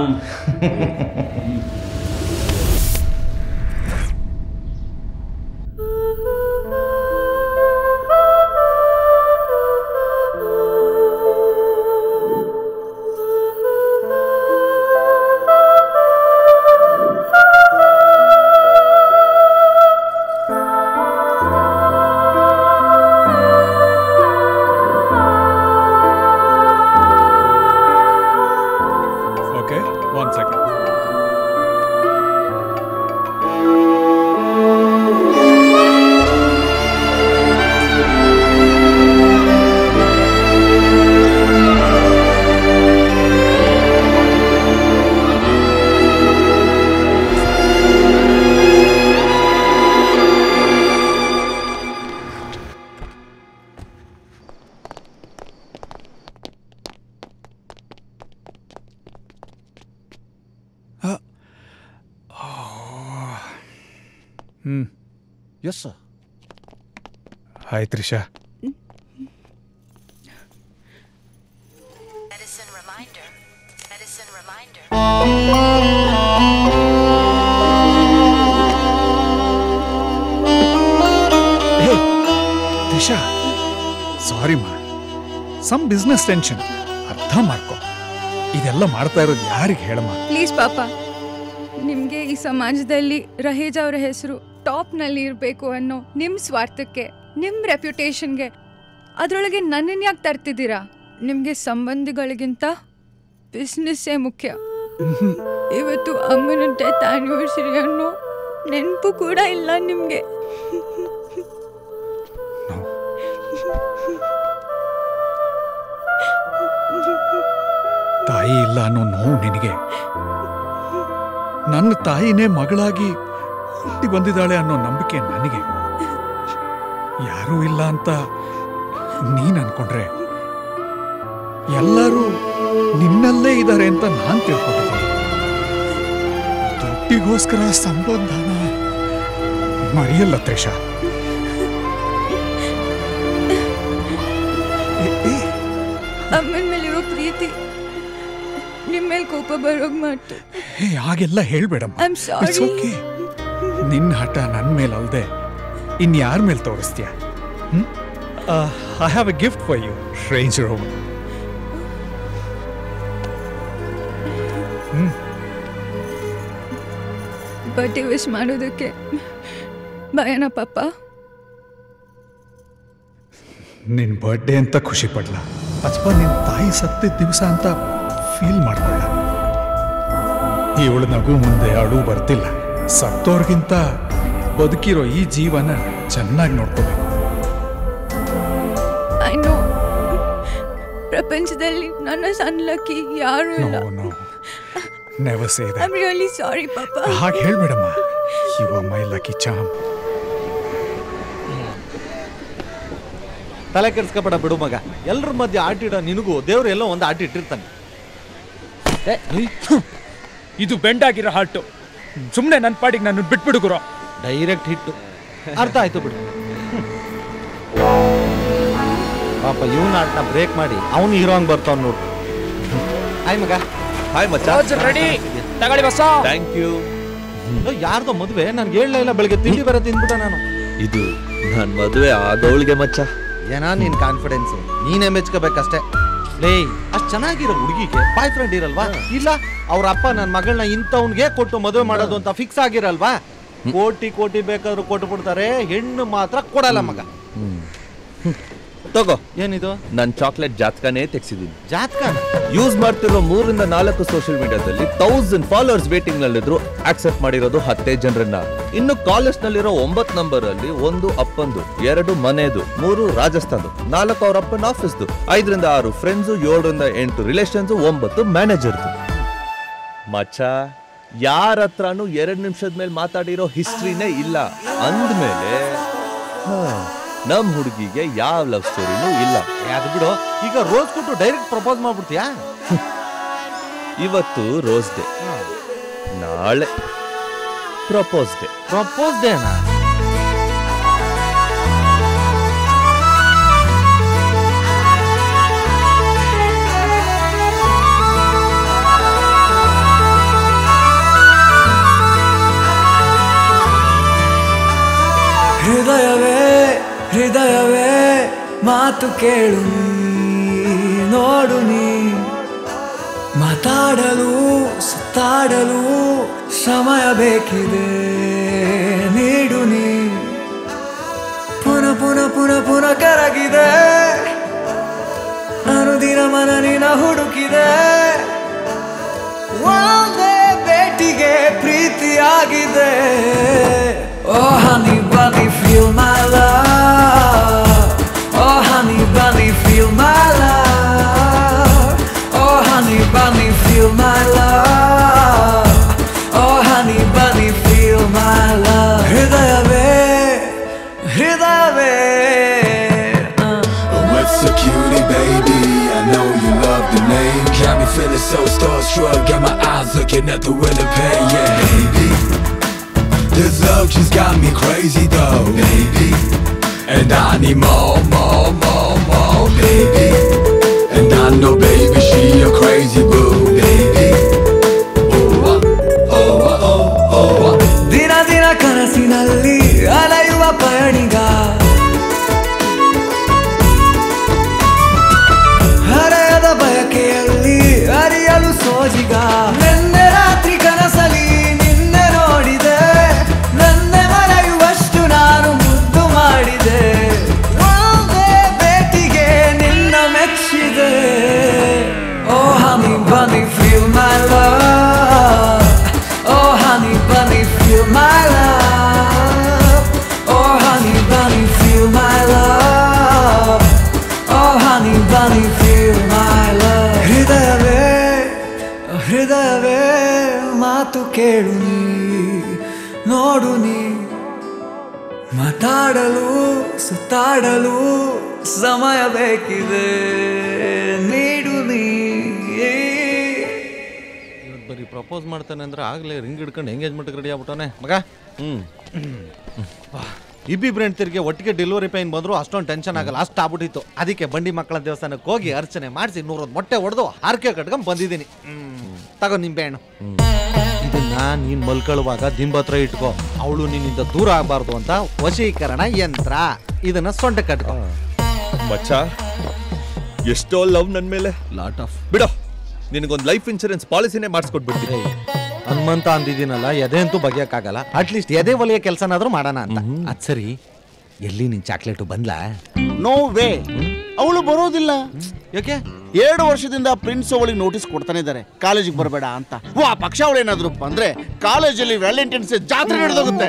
okay one second hmm yes hi Trisha Disha sorry ಮಾ ಸಮ್ ಬಿಸ್ನೆಸ್ ಟೆನ್ಷನ್ ಅರ್ಥ ಮಾಡ್ಕೊ ಇದೆಲ್ಲ ಮಾಡ್ತಾ ಇರೋದು ಯಾರಿಗೆ ಹೇಳಮ್ಮ ಪ್ಲೀಸ್ ಪಾಪ ನಿಮಗೆ ಈ ಸಮಾಜದಲ್ಲಿ ರಹೇಜ್ ಅವರ ಹೆಸರು ಟಾಪ್ನಲ್ಲಿ ಇರಬೇಕು ಅನ್ನೋ ನಿಮ್ಮ ಸ್ವಾರ್ಥಕ್ಕೆ ನಿಮ್ಮ ರೆಪ್ಯುಟೇಷನ್ಗೆ ಅದರೊಳಗೆ ನನ್ನನ್ನು ಯಾಕೆ ತರ್ತಿದ್ದೀರಾ ನಿಮಗೆ ಸಂಬಂಧಿಗಳಿಗಿಂತ ಬಿಸ್ನೆಸ್ಸೇ ಮುಖ್ಯ ಇವತ್ತು ಅಮ್ಮನ ಡೆತ್ ಆನಿವರ್ಸರಿ ಅನ್ನೋ ನೆನಪು ಕೂಡ ಇಲ್ಲ ನಿಮಗೆ ತಾಯಿ ಇಲ್ಲ ಅನ್ನೋ ನೋವು ನಿನಗೆ ನನ್ನ ತಾಯಿನೇ ಮಗಳಾಗಿ ಹುಟ್ಟಿ ಬಂದಿದ್ದಾಳೆ ಅನ್ನೋ ನಂಬಿಕೆ ನನಗೆ ಯಾರೂ ಇಲ್ಲ ಅಂತ ನೀನ್ ಅನ್ಕೊಂಡ್ರೆ ಎಲ್ಲರೂ ನಿನ್ನಲ್ಲೇ ಇದ್ದಾರೆ ಅಂತ ನಾನ್ ತಿಳ್ಕೊಂಡಿದ್ದೀನಿ ದುಡ್ಡಿಗೋಸ್ಕರ ಸಂಬಂಧನ ಮರೆಯಲ್ಲ ತ್ರೇಷ ಅಮ್ಮನ ಮೇಲಿರೋ ಪ್ರೀತಿ ನಿಮ್ಮ ಮೇಲೆ ಕೋಪ ಬರೋಗ್ ಮಾಡ್ತು ಹೇ ಹಾಗೆಲ್ಲ ಹೇಳ್ಬೇಡಮ್ಮ ಐ ಆಮ್ ಸಾರಿ ಓಕೆ ನಿನ್ನ ಹಠ ನನ್ನ ಮೇಲೆ ಅಲ್ದೆ ಇನ್ಯಾರ ಮೇಲೆ ತೋರಿಸ್ತೀಯ I have a gift for you Range Rover birthday wish ಮಾಡೋದಕ್ಕೆ ಭಯನಾ ಪಾಪ ನಿನ್ ಬರ್ಡೇ ಅಂತ ಖುಷಿ ಪಡ್ಲ ಅಥವಾ ನಿನ್ ತಾಯಿ ಸತ್ತಿದ್ದ ದಿವಸ ಅಂತ ಫೀಲ್ ಮಾಡ್ಕೊಳ್ಳ ಇವಳು ನಗು ಮುಂದೆ ಅಳು ಬರ್ತಿಲ್ಲ ಸತ್ತೋರ್ಗಿಂತ ಬದುಕಿರೋ ಈ ಜೀವನ ಚೆನ್ನಾಗಿ ನೋಡ್ಕೋಬೇಕು ಐ ನೋ ಪ್ರಪಂಚದಲ್ಲಿ ನನ್ನ ಸಣ್ಣ ಯಾರು ಇಲ್ಲ no never say I am really sorry ಪಾಪ ಹಾಗೆ ಹೇಳ್ಬೇಡಮ್ಮ you are my lucky charm ತಲೆ ಕೆಡ್ಸ್ಕೊಬೇಡ ಬಿಡು ಮಗ ಎಲ್ರ ಮಧ್ಯೆ ಆಟಿಡೋ ನಿನಗೂ ದೇವ್ರು ಎಲ್ಲೋ ಒಂದು ಆಟ ಇಟ್ಟಿರ್ತಾನೆ ಇದು ಬೆಂಡಾಗಿರೋ ಹಾರ್ಟು ಸುಮ್ಮನೆ ನನ್ನ ಪಾಡಿಗೆ ನಾನು ಬಿಟ್ಬಿಡು ಗುರು ಡೈರೆಕ್ಟ್ ಹಿಟ್ಟು ಅರ್ಥ ಆಯ್ತು ಬಿಡು ಪಾಪ ಇವನ ಆಟನ ಬ್ರೇಕ್ ಮಾಡಿ ಅವನು ಹೀರೋ ಹಂಗ್ ಬರ್ತಾವ್ ನೋಡು ಹಾಯ್ ಮಗ ಹಾಯ್ ಮಚ್ಚ ರೆಡಿ ತಗೊಳ್ಳಿ ಬಸ್ಸ ಥ್ಯಾಂಕ್ ಯು ಯಾರ್ದೋ ಮದುವೆ ನನ್ಗೆ ಹೇಳಲೇ ಇಲ್ಲ ಬೆಳಗ್ಗೆ ತಿಂಡಿ ಬರ ತಿಂದ್ಬಿಟ್ಟ ನಾನು ಇದು ನನ್ ಮದುವೆ ಆಗೋಳ್ಗೆ ಮಚ್ಚ ಏನಾ ನಿನ್ ಕಾನ್ಫಿಡೆನ್ಸ್ ನೀನೇ ಮೆಚ್ಕೋಬೇಕಷ್ಟೇ ಲೇ ಅಷ್ಟ್ ಚೆನ್ನಾಗಿರೋ ಹುಡುಗಿಗೆ ಬಾಯ್ ಫ್ರೆಂಡ್ ಇರಲ್ವಾ ಇಲ್ಲ ಅವ್ರ ಅಪ್ಪ ನನ್ನ ಮಗಳನ್ನ ಇಂಥವ್ನ್ಗೆ ಕೊಟ್ಟು ಮದುವೆ ಮಾಡೋದು ಅಂತ ಫಿಕ್ಸ್ ಆಗಿರಲ್ವಾ ಕೋಟಿ ಕೋಟಿ ಬೇಕಾದ್ರೂ ಕೊಟ್ಟು ಬಿಡ್ತಾರೆ ಹೆಣ್ಣು ಮಾತ್ರ ಕೊಡಲ್ಲ ಮಗ ತಗೋ ಏನಿದು ನನ್ ಚಾಕ್ಲೇಟ್ ಜಾತಕನೇ ತೆಗ್ಸಿದೀನಿ ಜಾತಕ ಯೂಸ್ ಮಾಡ್ತಿರೋ ಮೂರಿಂದ ನಾಲ್ಕು ಸೋಷಿಯಲ್ ಮೀಡಿಯಾದಲ್ಲಿ ತೌಸಂಡ್ ಫಾಲೋವರ್ಸ್ ವೇಟಿಂಗ್ ನಲ್ಲಿದ್ರು ಆಕ್ಸೆಪ್ಟ್ ಮಾಡಿರೋದು ಹತ್ತೇ ಜನರನ್ನ ಇನ್ನು ಕಾಲೇಜ್ ನಲ್ಲಿರೋ ಒಂಬತ್ ನಂಬರ್ ಅಲ್ಲಿ ಒಂದು ಅಪ್ಪಂದು ಎರಡು ಮನೆದು ಮೂರು ರಾಜಸ್ಥಾನ್ದು ನಾಲ್ಕು ಅವ್ರ ಅಪ್ಪನ ಆಫೀಸ್ದು ಐದರಿಂದ ಆರು ಫ್ರೆಂಡ್ಸ್ ಏಳರಿಂದ ಎಂಟು ರಿಲೇಷನ್ಸ್ ಒಂಬತ್ತು ಮ್ಯಾನೇಜರ್ದು ಮಚ್ಚ ಯಾರ ಹತ್ರನೂ ಎರಡ್ ನಿಮಿಷದ ಮೇಲೆ ಮಾತಾಡಿರೋ ಹಿಸ್ಟ್ರಿನೇ ಇಲ್ಲ ಅಂದ್ಮೇಲೆ ಹಾ, ನಮ್ ಹುಡುಗಿಗೆ ಯಾವ ಲವ್ ಸ್ಟೋರಿನೂ ಇಲ್ಲ ಅದು ಬಿಡು ಈಗ ರೋಸ್ ಕೊಟ್ಟು ಡೈರೆಕ್ಟ್ ಪ್ರಪೋಸ್ ಮಾಡ್ಬಿಡ್ತೀಯಾ ಇವತ್ತು ರೋಸ್ ಡೇ ನಾಳೆ ಪ್ರಪೋಸ್ ಡೇ ಪ್ರಪೋಸ್ ಡೇನಾ ಹೃದಯವೇ ಹೃದಯವೇ ಮಾತು ಕೇಳು ನೀ, ನೋಡು ನೀ ಮಾತಾಡಲು ಸುತ್ತಾಡಲು ಸಮಯ ಬೇಕಿದೆ ನೀಡು ನೀ ಪುನಃ ಪುನಃ ಪುನಃ ಪುನಃ ಕರಗಿದೆ ಅನುದಿನ ಮನ ನಿನ ಹುಡುಕಿದೆ ಒಂದೇ ಭೇಟಿಗೆ ಪ್ರೀತಿಯಾಗಿದೆ oh honey bunny feel my love oh honey bunny feel my love oh honey bunny feel my love oh honey bunny feel my love ಹೃದಯವೇ ಹೃದಯವೇ What's a cutie, baby? I know you love the name. Got me feeling so starstruck. Got my eyes looking at the window pane. Yeah, baby. This love just got me crazy, though, baby. And I need more, more, more, more, baby. And I know, baby, she a crazy boo, baby. Oh, uh, oh, uh, oh, oh, uh. ದಿನ ದಿನ ಕನಸಿನಲ್ಲಿ ಅಲೆಯುವ ಪಯಣಿಗ ಹರೆಯದ ಬಯಕೆಯಲ್ಲಿ ಅರಿಯಲು ಸೋಜಿಗ ನಿನ್ನೆ ರಾತ್ರಿ ಕನಸಲಿ ನಿನ್ನೆ ನೋಡಿದೆ ನನ್ನೆ ಮರೆಯುವಷ್ಟು ನಾನು ಮುದ್ದು ಮಾಡಿದೆ ಒಂದೇ ಭೇಟಿಗೆ ನಿನ್ನ ಮೆಚ್ಚಿದೆ oh honey bunny feel my love Oh honey bunny feel my love Oh honey bunny feel my love Oh honey bunny feel my love ಹೃದಯವೇ ಹೃದಯವೇ ಮಾತು ಕೇಳು ನೀ ನೋಡು ನೀ ಮಾತಾಡಲು ಸುತ್ತಾಡಲು ಸಮಯ ಬೇಕಿದೆ ನೀಡು ಬರೀ ಪ್ರಪೋಸ್ ಮಾಡ್ತಾನೆ ಅಂದ್ರೆ ಆಗ್ಲೇ ರಿಂಗ್ ಹಿಡ್ಕೊಂಡು ಎಂಗೇಜ್ಮೆಂಟ್ಗೆ ರೆಡಿ ಆಗ್ಬಿಟ್ಟಾನೆ ಮಗ ಹ್ಮ್ ಇಬ್ಬಿಬ್ರು ಹೆಂಡ್ತಿರ್ಗೆ ಒಟ್ಟಿಗೆ ಡೆಲಿವರಿ ಪೈನ್ ಬಂದ್ರು ಅಷ್ಟೊಂದು ಟೆನ್ಷನ್ ಆಗಲ್ಲ ಅಷ್ಟು ಆಗ್ಬಿಟ್ಟಿತ್ತು ಅದಕ್ಕೆ ಬಂಡಿ ಮಕ್ಕಳ ದೇವಸ್ಥಾನಕ್ಕೆ ಹೋಗಿ ಅರ್ಚನೆ ಮಾಡಿಸಿ ನೂರೊಂದು ಮೊಟ್ಟೆ ಹೊಡೆದು ಆರ್ಕೆ ಕಟ್ಕೊಂಡ್ ಬಂದಿದ್ದೀನಿ ತಗೋ ನಿಂಬೆ ಹಣ್ಣು ಇದನ್ನ ನೀನ್ ಮಲ್ಕೊಳ್ಳುವಾಗ ದಿಂಬ ಹತ್ರ ಇಟ್ಕೋ ಅವಳು ನಿನ್ನಿಂದ ದೂರ ಆಗಬಾರ್ದು ಅಂತ ವಶೀಕರಣ ಯಂತ್ರ ಇದನ್ನ ಸೊಂಟ ಕಟ್ಕೋ ಮಚ್ಚ ಎಷ್ಟೋ ಲವ್ ನನ್ ಮೇಲೆ ಲಾಟ್ ಆಫ್ ಬಿಡೋ ನಿನಗೊಂದು ಲೈಫ್ ಇನ್ಶೂರೆನ್ಸ್ ಪಾಲಿಸಿನೇ ಮಾಡಿಸ್ಕೊಟ್ಬಿಡ್ತೀನಿ ಹನುಮಂತ ಅಂದಿದ್ದೀನಲ್ಲ ಎದೆ ಅಂತೂ ಬಗೆಯಕ್ಕಾಗಲ್ಲ ಅಟ್ಲೀಸ್ಟ್ ಎದೆ ಒಲೆಯ ಕೆಲಸನಾದ್ರೂ ಮಾಡೋಣ ಅಂತ ಅದ್ ಸರಿ ಎಲ್ಲಿ ನಿನ್ ಚಾಕ್ಲೇಟು ಬಂದ್ಲಾ ನೋ ವೇ ಅವಳು ಬರೋದಿಲ್ಲ ಯಾಕೆ ಎರಡು ವರ್ಷದಿಂದ ಪ್ರಿನ್ಸ್ ಅವಳಿಗೆ ನೋಟಿಸ್ ಕೊಡ್ತಾನೆ ಇದ್ದಾರೆ ಕಾಲೇಜಿಗೆ ಬರಬೇಡ ಅಂತ ವಾ ಪಕ್ಷ ಅವಳು ಏನಾದ್ರು ಬಂದ್ರೆ ಕಾಲೇಜಲ್ಲಿ ವ್ಯಾಲೆಂಟೈನ್ಸ್ ಡೇ ಜಾತ್ರೆ ನಡೆದೋಗುತ್ತೆ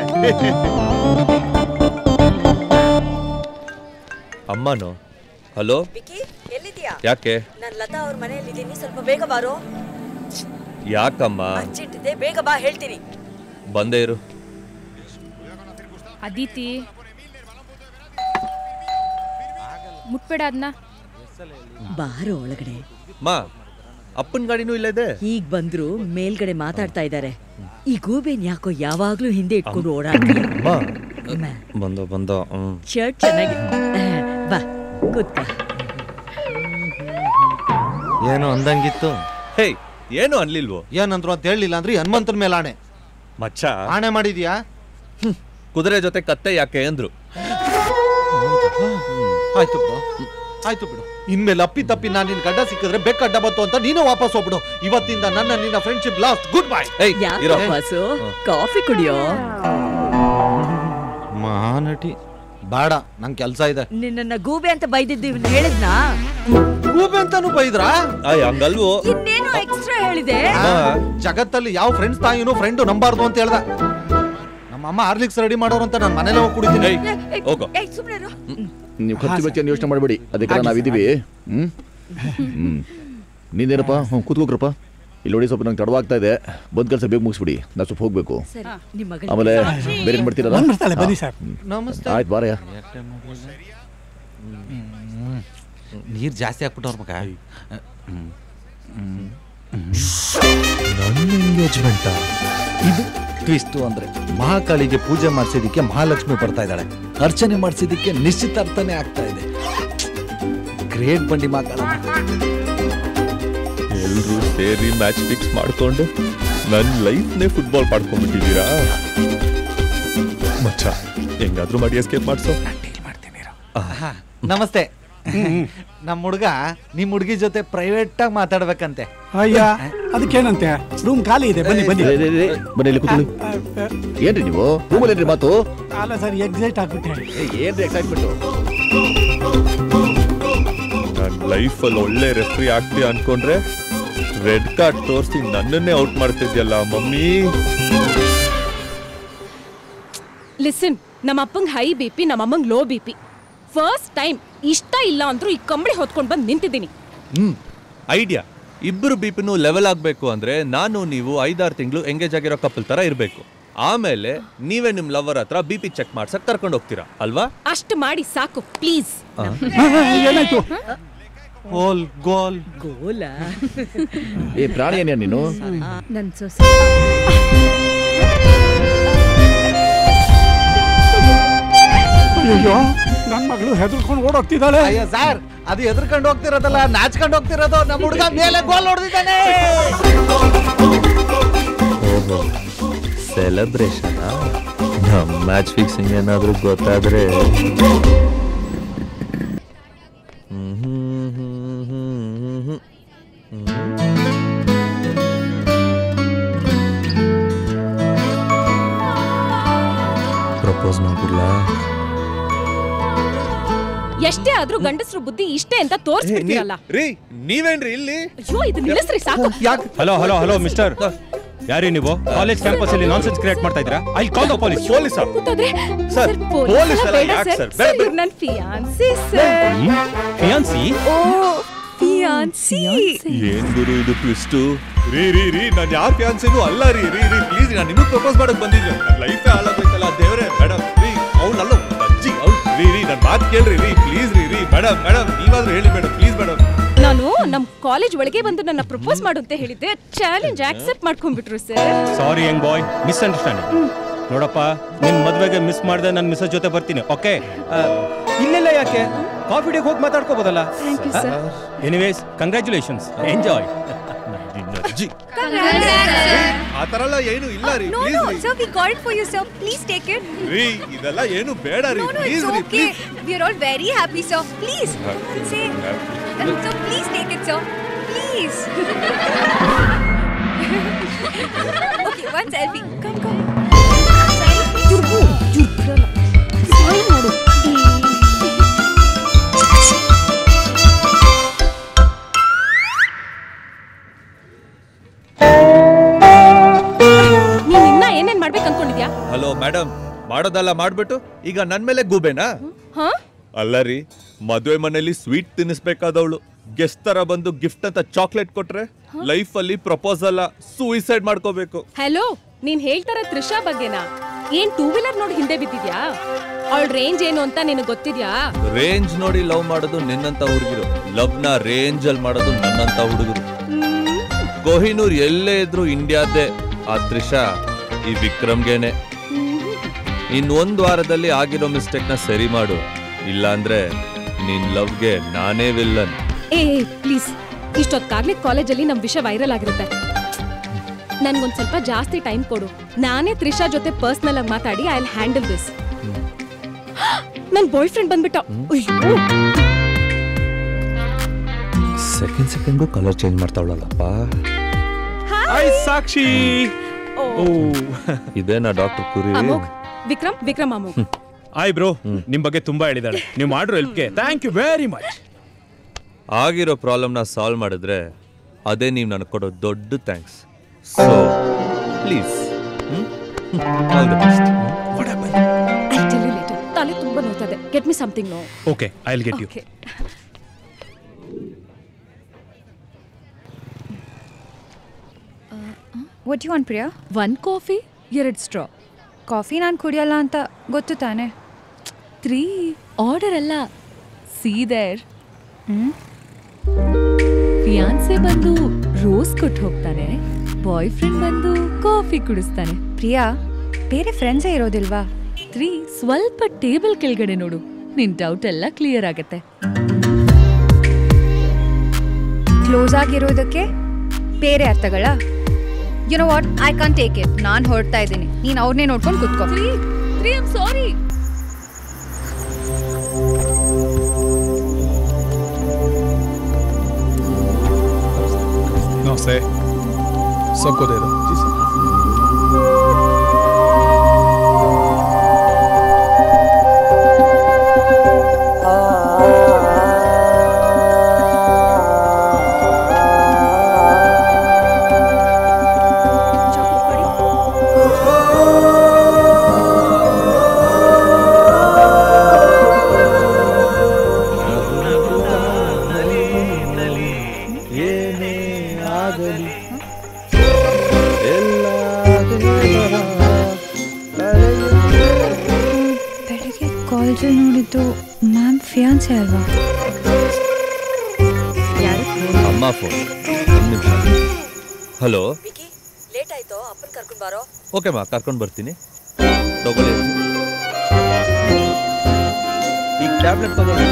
ಅಮ್ಮನೋ ಹಲೋ ಎಲ್ಲಿದ್ಯಾ ಯಾಕೆ ನಾನು ಲತಾ ಅವ್ರ ಮನೆಯಲ್ಲಿದ್ದೀನಿ ಸ್ವಲ್ಪ ಬೇಗ ಬಾರೋ ಯಾಕಮ್ಮ ಅರ್ಜೆಂಟ್ ಇದೆ ಬೇಗ ಬಾ ಹೇಳ್ತೀನಿ ಬಂದೇ ಇರು ಅದಿತಿ ಮುಟ್ಬೇಡ ಅದನ್ನ ಬಾರೋ ಒಳಗಡೆ ಮಾ ಅಪ್ಪನ ಗಾಡಿನೂ ಇಲ್ಲ ಇದೆ ಈಗ ಬಂದ್ರು ಮೇಲ್ಗಡೆ ಮಾತಾಡ್ತಾ ಇದ್ದಾರೆ ಈ ಗೂಬೆನ್ ಯಾಕೋ ಯಾವಾಗ್ಲೂ ಹಿಂದೆ ಇಟ್ಕೊಂಡು ಓಡಾಡ್ತೀಯ ಅಮ್ಮ ಬಂದೋ ಬಂದೋ ಹ್ಮ್ ಶರ್ಟ್ ಚೆನ್ನಾಗಿ ಬಾ ಕೂತ್ಕ ಏನೋ ಅಂದಂಗಿತ್ತು ಹೇ ಏನು ಅನ್ಲಿಲ್ವೋ ಏನಂದ್ರು ಅಂತ ಹೇಳಿಲ್ಲ ಅಂದ್ರೆ ಈ ಹನುಮಂತನ ಮೇಲೆ ಆಣೆ ಮಚ್ಚ ಆಣೆ ಮಾಡಿದ್ಯಾ ಕುದುರೆ ಜೊತೆ ಕತ್ತೆ ಯಾಕೆ ಅಂದ್ರು ಆಯ್ತು ಬಿಡು ಆಯ್ತು ಬಿಡು ಇನ್ಮೇಲೆ ಅಪ್ಪಿ ತಪ್ಪಿ ನಾನು ನಿನ್ ಗಡ್ಡ ಸಿಕ್ಕಿದ್ರೆ ಬೆಕ್ಕ ಅಡ್ಡ ಬಂತು ಅಂತ ನೀನು ವಾಪಸ್ ಹೋಗ್ಬಿಡು ಇವತ್ತಿಂದ ನನ್ನ ನಿನ್ನ ಫ್ರೆಂಡ್ಶಿಪ್ ಲಾಸ್ಟ್ ಗುಡ್ ಬೈ ಯಾಕೆ ವಾಸು ಕಾಫಿ ಕುಡಿಯೋ ಮಹಾನಟಿ ಬೇಡ ನಂಗೆ ಕೆಲಸ ಇದೆ ನಿನ್ನ ಗೂಬೆ ಅಂತ ಬೈದಿದ್ದು ಇವ್ನು ಹೇಳಿದ್ನಾ ಗೂಬೆ ಅಂತಾನು ಬೈದ್ರಾ ಆಯ್ ಹಂಗಲ್ವೋ ಇನ್ನೇನು ಎಕ್ಸ್ಟ್ರಾ ಹೇಳಿದೆ ಜಗತ್ತಲ್ಲಿ ಯಾವ ಫ್ರೆಂಡ್ಸ್ ತಾಯಿನೂ ಫ್ರೆಂಡ್ ನಂಬಾರ್ದು ಅಂತ ಹೇಳ್ದ ನಮ್ಮ ಅಮ್ಮ ಹಾರ್ಲಿಕ್ಸ್ ರೆಡಿ ಮಾಡೋರು ಅಂತ ನಾನು ಮನೇಲೆ ಹೋಗಿ ಕುಡಿತೀನಿ ಹೋಗೋ ಏಯ್ ಸುಮ್ನೆ ಇರು. ನೀವು ಖರ್ಚು ವೆಚ್ಚ ಯೋಚನೆ ಮಾಡಬೇಡಿ ಅದಕ್ಕೆಲ್ಲ ನಾವಿದ್ದೀವಿ ಹ್ಮ್ ಹ್ಮ್ ನೀನೇನಪ್ಪ ಹ್ಞೂ ಕೂತ್ಕೋಕ್ರಪ್ಪ ಇಲ್ಲಿ ನೋಡಿ ಸ್ವಲ್ಪ ನಂಗೆ ತಡವಾಗ್ತಾ ಇದೆ ಬಂದ್ ಕೆಲಸ ಬೇಗ ಮುಗಿಸ್ಬಿಡಿ ನಾ ಸ್ವಲ್ಪ ಹೋಗ್ಬೇಕು ಸರಿ ನಿಮ್ಮ ಮಗನ ಆಮೇಲೆ ಬೇರೆ ಏನು ಮಾಡ್ತೀರಲ್ಲ ಬಂದ್ಬಿಡ್ತಾಳೆ, ಬನ್ನಿ ಸರ್. ನಮಸ್ತೆ ಆಯ್ತು ಬಾರಯ್ಯ ನೀರು ಜಾಸ್ತಿ ಹಾಕ್ಬಿಟ್ಟವ್ರ ಮಗ ನನ್ನ ಎಂಗೇಜ್ಮೆಂಟ್ ಇದು ಟ್ವಿಸ್ಟು ಅಂದ್ರೆ ಮಹಾಕಾಳಿಗೆ ಪೂಜೆ ಮಾಡಿಸಿದಕ್ಕೆ ಮಹಾಲಕ್ಷ್ಮಿ ಬರ್ತಾ ಇದ್ದಾಳೆ ಅರ್ಚನೆ ಮಾಡಿಸಿದಕ್ಕೆ ನಿಶ್ಚಿತಾರ್ಥನೆ ಆಗ್ತಾ ಇದೆ ಗ್ರೇಟ್ ಬಂಡಿ ಮಹಾಕಾಳ ಎಲ್ರೂ ಸೇರಿ ಮ್ಯಾಚ್ ಫಿಕ್ಸ್ ಮಾಡ್ಕೊಂಡು ನನ್ನ ಲೈಫ್ನೇ ಫುಟ್ಬಾಲ್ ಮಾಡ್ಕೊಂಡ್ಬಿಟ್ಟಿದ್ದೀರಾ ಮಚ್ಚ ಹೆಂಗಾದ್ರೂ ಮಾಡಿ ಎಸ್ಕೇಪ್ ಮಾಡ್ಸೋ ನಮಸ್ತೆ ನಮ್ಮ ಹುಡುಗ ನಿಮ್ ಹುಡುಗಿ ಜೊತೆ ಪ್ರೈವೇಟ್ ಆಗಿ ಮಾತಾಡ್ಬೇಕಂತೆ ಅಯ್ಯ ಅದಕ್ಕೇನಂತೆ ರೂಮ್ ಖಾಲಿ ಇದೆ ಬನ್ನಿ ಬನ್ನಿ ರೇ, ರೇ, ರೇ, ಬನ್ನಿ ಇಲ್ಲಿ ಕೂತ್ಕೊಳ್ಳಿ ಏನ್ರಿ ನೀವು ರೂಮಲ್ಲಿ ಏನ್ರಿ ಮಾತು ಅಲ್ಲ ಸರ್ ಎಕ್ಸೈಟ್ ಆಗ್ಬಿಟ್ಟೆ ಏ, ಏನ್ರಿ ಎಕ್ಸೈಟ್ಮೆಂಟು ನನ್ನ ಲೈಫಲ್ಲಿ ಒಳ್ಳೆ ರೆಫ್ರಿ ಆಗ್ತೀಯ ಅನ್ಕೊಂಡ್ರೆ ರೆಡ್ ಕಾರ್ಡ್ ತೋರಿಸಿ ನನ್ನನ್ನೇ ಔಟ್ ಮಾಡ್ತಿದ್ಯಲ್ಲ ಮಮ್ಮಿ ಲಿಸನ್ ನಮ್ಮ ಅಪ್ಪಂಗ್ ಹೈ ಬಿ ಪಿ ನಮ್ಮ ಅಮ್ಮಂಗ್ low B P first time ಇಷ್ಟ ಇಲ್ಲ ಅಂದ್ರೂ ಈ ಕಂಬಳಿ ಹೊತ್ಕೊಂಡ್ ಬಂದು ನಿಂತಿದ್ದೀನಿ ಹ್ಮ್ ಐಡಿಯಾ ಇಬ್ಬರು ಬಿಪಿನೂ ಲೆವೆಲ್ ಆಗ್ಬೇಕು ಅಂದ್ರೆ ನಾನು ನೀವು ಐದಾರು ತಿಂಗಳು ಎಂಗೇಜ್ ಆಗಿರೋ ಕಪಲ್ ತರ ಇರಬೇಕು ಆಮೇಲೆ ನೀವೇ ನಿಮ್ ಲವರ್ ಹತ್ರ ಬಿ ಪಿ ಚೆಕ್ ಮಾಡ್ಸಕ್ ಕರ್ಕೊಂಡು ಹೋಗ್ತೀರಾ ಅಲ್ವಾ ಅಷ್ಟು ಮಾಡಿ ಸಾಕು ಪ್ಲೀಸ್ ಏನಾಯ್ತು ಗೋಲ್ ಗೋಲ್ ಗೋಲ ಏ ಪ್ರಾಣಿ ಏನ್ಯಾ ನೀನು ನನ್ ಸೊಸೆ ಅಯ್ಯೋ ನನ್ನ ಮಗಳು ಹೆದರ್ಕೊಂಡು ಓಡೋಗ್ತಿದ್ದಾಳೆ ಅಯ್ಯ ಸರ್ ಅದು ಎದ್ರಕೊಂಡು ಹೋಗ್ತಿರೋದಲ್ಲ ನಾಚ್ಕೊಂಡು ಹೋಗ್ತಿರೋದು ನಮ್ಮ ಹುಡುಗ ಮೇಲೆ ಗೋಲ್ ಹೊಡೆದಿದ್ದಾನೆ ಓಹೋ ಸೆಲೆಬ್ರೇಷನ್ ನಮ್ಮ ಮ್ಯಾಚ್ ಫಿಕ್ಸಿಂಗ್ ಏನಾದರೂ ಗೊತ್ತಾದ್ರೆ ಪ್ರಪೋಸ್ ಮಾಡ್ಬಿಡ್ಲ ಎಷ್ಟೇ ಆದ್ರೂ ಗಂಡಸ್ರು ಬುದ್ಧಿ ಇಷ್ಟೇ ಅಂತ ತೋರ್ಸ್ಬಿಡ್ತೀರಲ್ಲ ರೀ ನೀವೇನ್ರಿ ಇಲ್ಲಿ ಅಯ್ಯೋ ಇದು ನಿಲ್ಲಿಸ್ರಿ ಸಾಕು ಹಲೋ ಹಲೋ ಹಲೋ ಮಿಸ್ಟರ್ ಯಾರೇ ನೀವು ಕಾಲೇಜ್ ಕ್ಯಾಂಪಸ್ ಅಲ್ಲಿ ನಾನ್ಸೆನ್ಸ್ ಕ್ರಿಯೇಟ್ ಮಾಡ್ತಾ ಇದ್ದೀರಾ I call the police police ಕೂತೋದ್ರೆ ಸರ್, ಪೊಲೀಸ್ ಎಲ್ಲ ಬೇಡ ಯಾಕ್ ಸರ್ ಸರ್? ಬೇಡ, ಸರ್ ಇವ್ರು ನನ್ನ fiancee sir fiancee oh fiancee ಏನ್ ಗುರು ಇದು ಟ್ವಿಸ್ಟು ರೀ ರೀ ರೀ ನಾನು ಯಾರ ಫ್ಯಾನ್ಸಿನೂ ಅಲ್ಲ ರೀ ರೀ ರೀ ಪ್ಲೀಸ್ ನಾನು ನಿಮಗೆ ಪ್ರಪೋಸ್ ಮಾಡಕ್ ಬಂದಿದ್ದೆ ನನ್ನ ಲೈಫೇ ಹಾಳಾಗೋಯ್ತಲ್ಲ ದೇವ್ರೆ ಮೇಡಮ್ ರೀ ಅವಳಲ್ಲ ಅಜ್ಜಿ ಅವ್ಳು ರೀ ರೀ ನನ್ನ ಮಾತು ಕೇಳ್ರಿ ರೀ ಪ್ಲೀಸ್ ರೀ ರೀ ಮೇಡಮ್ ಮೇಡಮ್ ನೀವಾದ್ರೂ ಹೇಳಿ ಮೇಡಮ್ ಪ್ಲೀಸ್ ಮೇಡಮ್ ನಾನು ನಮ್ ಕಾಲೇಜ್ ಒಳಗೆ ಬಂದು ನನ್ನ ಪ್ರಪೋಸ್ ಮಾಡು ಅಂತ ಹೇಳಿದ್ದೆ ಚಾಲೆಂಜ್ ಆಕ್ಸೆಪ್ಟ್ ಮಾಡ್ಕೊಂಡ್ಬಿಟ್ರು sir sorry young boy misunderstanding ನೋಡಪ್ಪ ನಿನ್ ಮದ್ವೆಗೆ ಮಿಸ್ ಮಾಡ್ದೆ ನನ್ನ ಮಿಸ್ಸಸ್ ಜೊತೆ ಬರ್ತೀನಿ ಓಕೆ ಇಲ್ಲೆಲ್ಲ ಯಾಕೆ ಕಾಫಿ ಡೇಗೆ ಹೋಗಿ ಮಾತಾಡ್ಕೋಬೋದಲ್ಲ Thank you, sir. Anyways congratulations enjoy ಆ ತರ ಎಲ್ಲ ಏನು ಇಲ್ಲ ರೀ No, ಪ್ಲೀಸ್ no, ರೀ sir, we got it for you, sir. Please take it. ರೀ ಇದೆಲ್ಲ ಏನು ಬೇಡ ರೀ No, no, ಪ್ಲೀಸ್ it's ರೀ okay. Please We are all very happy, sir. Please, come on, say. Um, sir, please take it, sir. Please. okay, one selfie. Come, come. ಜುರ್ಗು ಜುರ್ಗಲ್ಲ smile ಮಾಡು ನೀನ್ ಇನ್ನ ಏನೇನ್ ಮಾಡ್ಬೇಕು ಅನ್ಕೊಂಡಿದ್ಯಾ ಹಲೋ ಮೇಡಮ್ ಮಾಡೋದಲ್ಲ ಮಾಡ್ಬಿಟ್ಟು ಈಗ ನನ್ ಮೇಲೆ ಗೂಬೆನಾ ಹಾ ಅಲ್ಲ ರೀ ಮದುವೆ ಮನೇಲಿ ಸ್ವೀಟ್ ತಿನ್ನಿಸ್ಬೇಕಾದವಳು ಗೆಸ್ಟ್ ತರ ಬಂದು ಗಿಫ್ಟ್ ಅಂತ ಚಾಕ್ಲೇಟ್ ಕೊಟ್ರೆ ಲೈಫ್ ಅಲ್ಲಿ ಪ್ರಪೋಸಲ್ ಸೂಯಿಸೈಡ್ ಮಾಡ್ಕೋಬೇಕು ಹಲೋ ನೀನ್ ಹೇಳ್ತಾರ ತ್ರಿಷಾ ಬಗ್ಗೆನಾ ಏನ್ ಟೂ ವೀಲರ್ ನೋಡಿ ಹಿಂದೆ ಬಿದ್ದಿದ್ಯಾ ಅವಳ ರೇಂಜ್ ಏನು ಅಂತ ನಿನಗ್ ಗೊತ್ತಿದ್ಯಾ ರೇಂಜ್ ನೋಡಿ ಲವ್ ಮಾಡೋದು ನಿನ್ನಂತ ಹುಡುಗಿರು ಲವ್ ನ ರೇಂಜ್ ಅಲ್ಲಿ ಮಾಡೋದು ನನ್ನಂತ ಹುಡುಗರು ಕೊಹಿನೂರ್ ಎಲ್ಲೇ ಇದ್ರು ಇಂಡಿಯಾದೇ ಆ ತ್ರಿಷಾ ಈ ವಿಕ್ರಮ್ಗೆನೆ ಇನ್ ಒಂದ್ ವಾರದಲ್ಲಿ ಆಗಿರೋ ಮಿಸ್ಟೇಕ್ ನ ಸರಿ ಮಾಡು ಇಲ್ಲಾಂದ್ರೆ ನಿನ್ ಲವ್ಗೆ ನಾನೇ ವಿಲ್ಲನ್ ಏ ಪ್ಲೀಸ್ ಇಷ್ಟೊತ್ತಾಗ್ಲೇ ಕಾಲೇಜಲ್ಲಿ ನಮ್ ವಿಷಯ ವೈರಲ್ ಆಗಿರುತ್ತೆ ನನ್ಗೊಂದ್ ಸ್ವಲ್ಪ ಜಾಸ್ತಿ ಟೈಮ್ ಕೊಡು ನಾನೇ ತ್ರಿಷಾ ಜೊತೆ ಪರ್ಸನಲ್ ಆಗಿ ಮಾತಾಡಿ ಐ ವಿಲ್ ಹ್ಯಾಂಡಲ್ ದಿಸ್ ನನ್ ಬಾಯ್ ಫ್ರೆಂಡ್ ಬಂದ್ಬಿಟ್ಟ ಅಯ್ಯೋ ಸೆಕೆಂಡ್ ಸೆಕೆಂಡು ಕಲರ್ ಚೇಂಜ್ ಮಾಡ್ತಾವಳಲ್ಲಪ್ಪ ಹಾಯ್ ಸಾಕ್ಷಿ ಓ ಇದೇನಾ ಡಾಕ್ಟರ್ ಕುರಿ ಅಮೋಘ್ ವಿಕ್ರಮ್ ವಿಕ್ರಮ್ ಅಮೋಘ್ ಹಾಯ್ ಬ್ರೋ ನಿಮ್ ಬಗ್ಗೆ ತುಂಬಾ ಹೇಳಿದಾಳೆ ನೀವು ಮಾಡಿರೋ ಹೆಲ್ಪ್ಗೆ ಥ್ಯಾಂಕ್ ಯು ವೆರಿ ಮಚ್ ಆಗಿರೋ ಪ್ರಾಬ್ಲಮ್ನ ಸಾಲ್ವ್ ಮಾಡಿದ್ರೆ ಅದೇ ನೀವು ನನಗೆ ಕೊಡೋ ದೊಡ್ಡ thanks so please all the best I tell you later ತಲೆ ತುಂಬಾ ನೋಯ್ತದೆ get me something no okay I will get you okay what you want Priya one coffee ಎರಡು ಸ್ಟ್ರಾ ಕಾಫಿ ನಾನು ಕುಡಿಯಲ್ಲ ಅಂತ ಗೊತ್ತು ತಾನೆ ತ್ರೀ ಆರ್ಡರ್ ಅಲ್ಲ ಸೀದರ್ ಫಿಯಾನ್ಸೆ ಬಂದು ರೋಸ್ ಕೊಟ್ಟು ಹೋಗ್ತಾನೆ ಬಾಯ್ ಫ್ರೆಂಡ್ ಬಂದು ಕಾಫಿ ಕುಡಿಸ್ತಾನೆ ಪ್ರಿಯಾ ಬೇರೆ ಫ್ರೆಂಡ್ಸೇ ಇರೋದಿಲ್ವಾ ತ್ರೀ ಸ್ವಲ್ಪ ಟೇಬಲ್ ಕೆಳಗಡೆ ನೋಡು ನಿನ್ ಡೌಟ್ ಎಲ್ಲ ಕ್ಲಿಯರ್ ಆಗತ್ತೆ ಕ್ಲೋಸ್ ಆಗಿರೋದಕ್ಕೆ ಬೇರೆ ಅರ್ಥಗಳ you know what I can't take it ನಾನು ಹೊರಡ್ತಾ ಇದ್ದೀನಿ ನೀನು ಅವ್ರನ್ನೇ ನೋಡ್ಕೊಂಡು ಕುತ್ಕೋ three three I'm sorry No sé. सबको दे दो जी सर ಏನೇ ಆಗಲಿ ಬೆಳಿಗ್ಗೆ ಕಾಲೇಜಲ್ಲಿ ನೋಡಿದ್ದು ಮ್ಯಾಮ್ ಫಿಯಾನ್ಸೆ ಅಲ್ವಾ ಅಮ್ಮ ಫೋನ್ ಹಲೋ ಲೇಟ್ ಆಯ್ತು ಅಪ್ಪನ್ ಕರ್ಕೊಂಡ್ ಬಾರೋ ಓಕೆ ಮಾ ಕರ್ಕೊಂಡು ಬರ್ತೀನಿ ತಗೊಳ್ಳಿ ಈಗ ಟ್ಯಾಬ್ಲೆಟ್ ತಗೊಳ್ಳಿ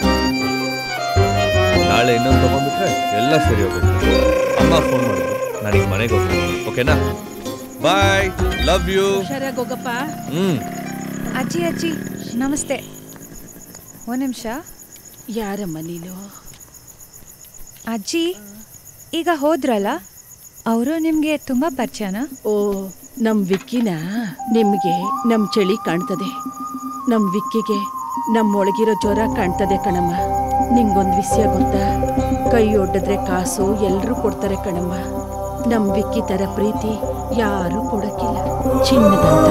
ನಾಳೆ ಇನ್ನೊಂದು ತಗೊಂಡ್ಬಿಟ್ರೆ ಎಲ್ಲ ಸರಿ ಹೋಗುತ್ತೆ ಅಮ್ಮ ಫೋನ್ ಮಾಡಿದ್ರು ನಾನೀಗ ಮನೆಗೆ ಹೋಗ್ತೀನಿ ಓಕೆನಾ ಬಾಯ್ ಲವ್ ಯು ಹುಷಾರಾಗಿ ಹೋಗಪ್ಪ ಹ್ಮ್ ಅಜ್ಜಿ ಅಜ್ಜಿ ನಮಸ್ತೆ ಒಂದು ನಿಮಿಷ ಯಾರಮ್ಮ ನೀನು ಅಜ್ಜಿ ಈಗ ಹೋದ್ರಲ್ಲ ಅವರು ನಿಮಗೆ ತುಂಬ ಪರಿಚಯನಾ ಓ ನಮ್ ವಿಕ್ಕಿನ ನಿಮ್ಗೆ ನಮ್ ಚಳಿ ಕಾಣ್ತದೆ ನಮ್ ವಿಕ್ಕಿಗೆ ನಮ್ಮೊಳಗಿರೋ ಜ್ವರ ಕಾಣ್ತದೆ ಕಣಮ್ಮ ನಿಂಗೊಂದ್ ವಿಷಯ ಗೊತ್ತಾ ಕೈ ಒಡ್ಡಿದ್ರೆ ಕಾಸು ಎಲ್ರೂ ಕೊಡ್ತಾರೆ ಕಣಮ್ಮ ನಮ್ ವಿಕ್ಕಿ ತರ ಪ್ರೀತಿ ಯಾರು ಕೊಡಕ್ಕಿಲ್ಲ ಚಿನ್ನದಂತ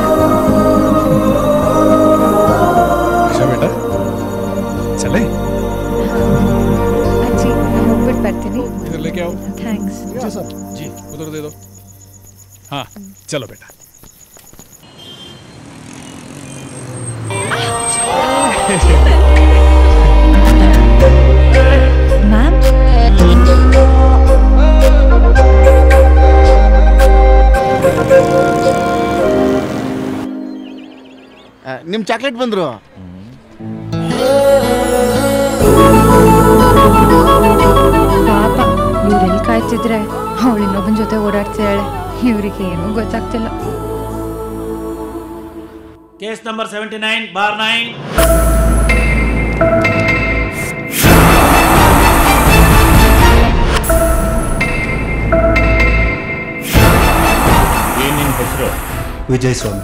अच्छा बेटा चले ಅಜ್ಜಿ ನಾನು ಹೋಗ್ಬಿಟ್ಟು ಬರ್ತೀನಿ इधर लेके आओ ಥ್ಯಾಂಕ್ಸ್ जी सर जी उधर दे दो हाँ चलो बेटा ಮ್ಯಾಮ್ ನಿಮ್ ಚಾಕ್ಲೇಟ್ ಬಂದ್ರು ಪಾಪ ಇವ್ರೆಲ್ಲಿ ಕಾಯ್ತಿದ್ರೆ ಅವಳು ಇನ್ನೊಬ್ಬನ ಜೊತೆ ಓಡಾಡ್ತಿದ್ದಾಳೆ ಇವ್ರಿಗೆ ಏನೂ ಗೊತ್ತಾಗ್ತಿಲ್ಲ case number seventy nine bar nine ಏನ್ ನಿನ್ ಹೆಸರು ವಿಜಯ್ ಸ್ವಾಮಿ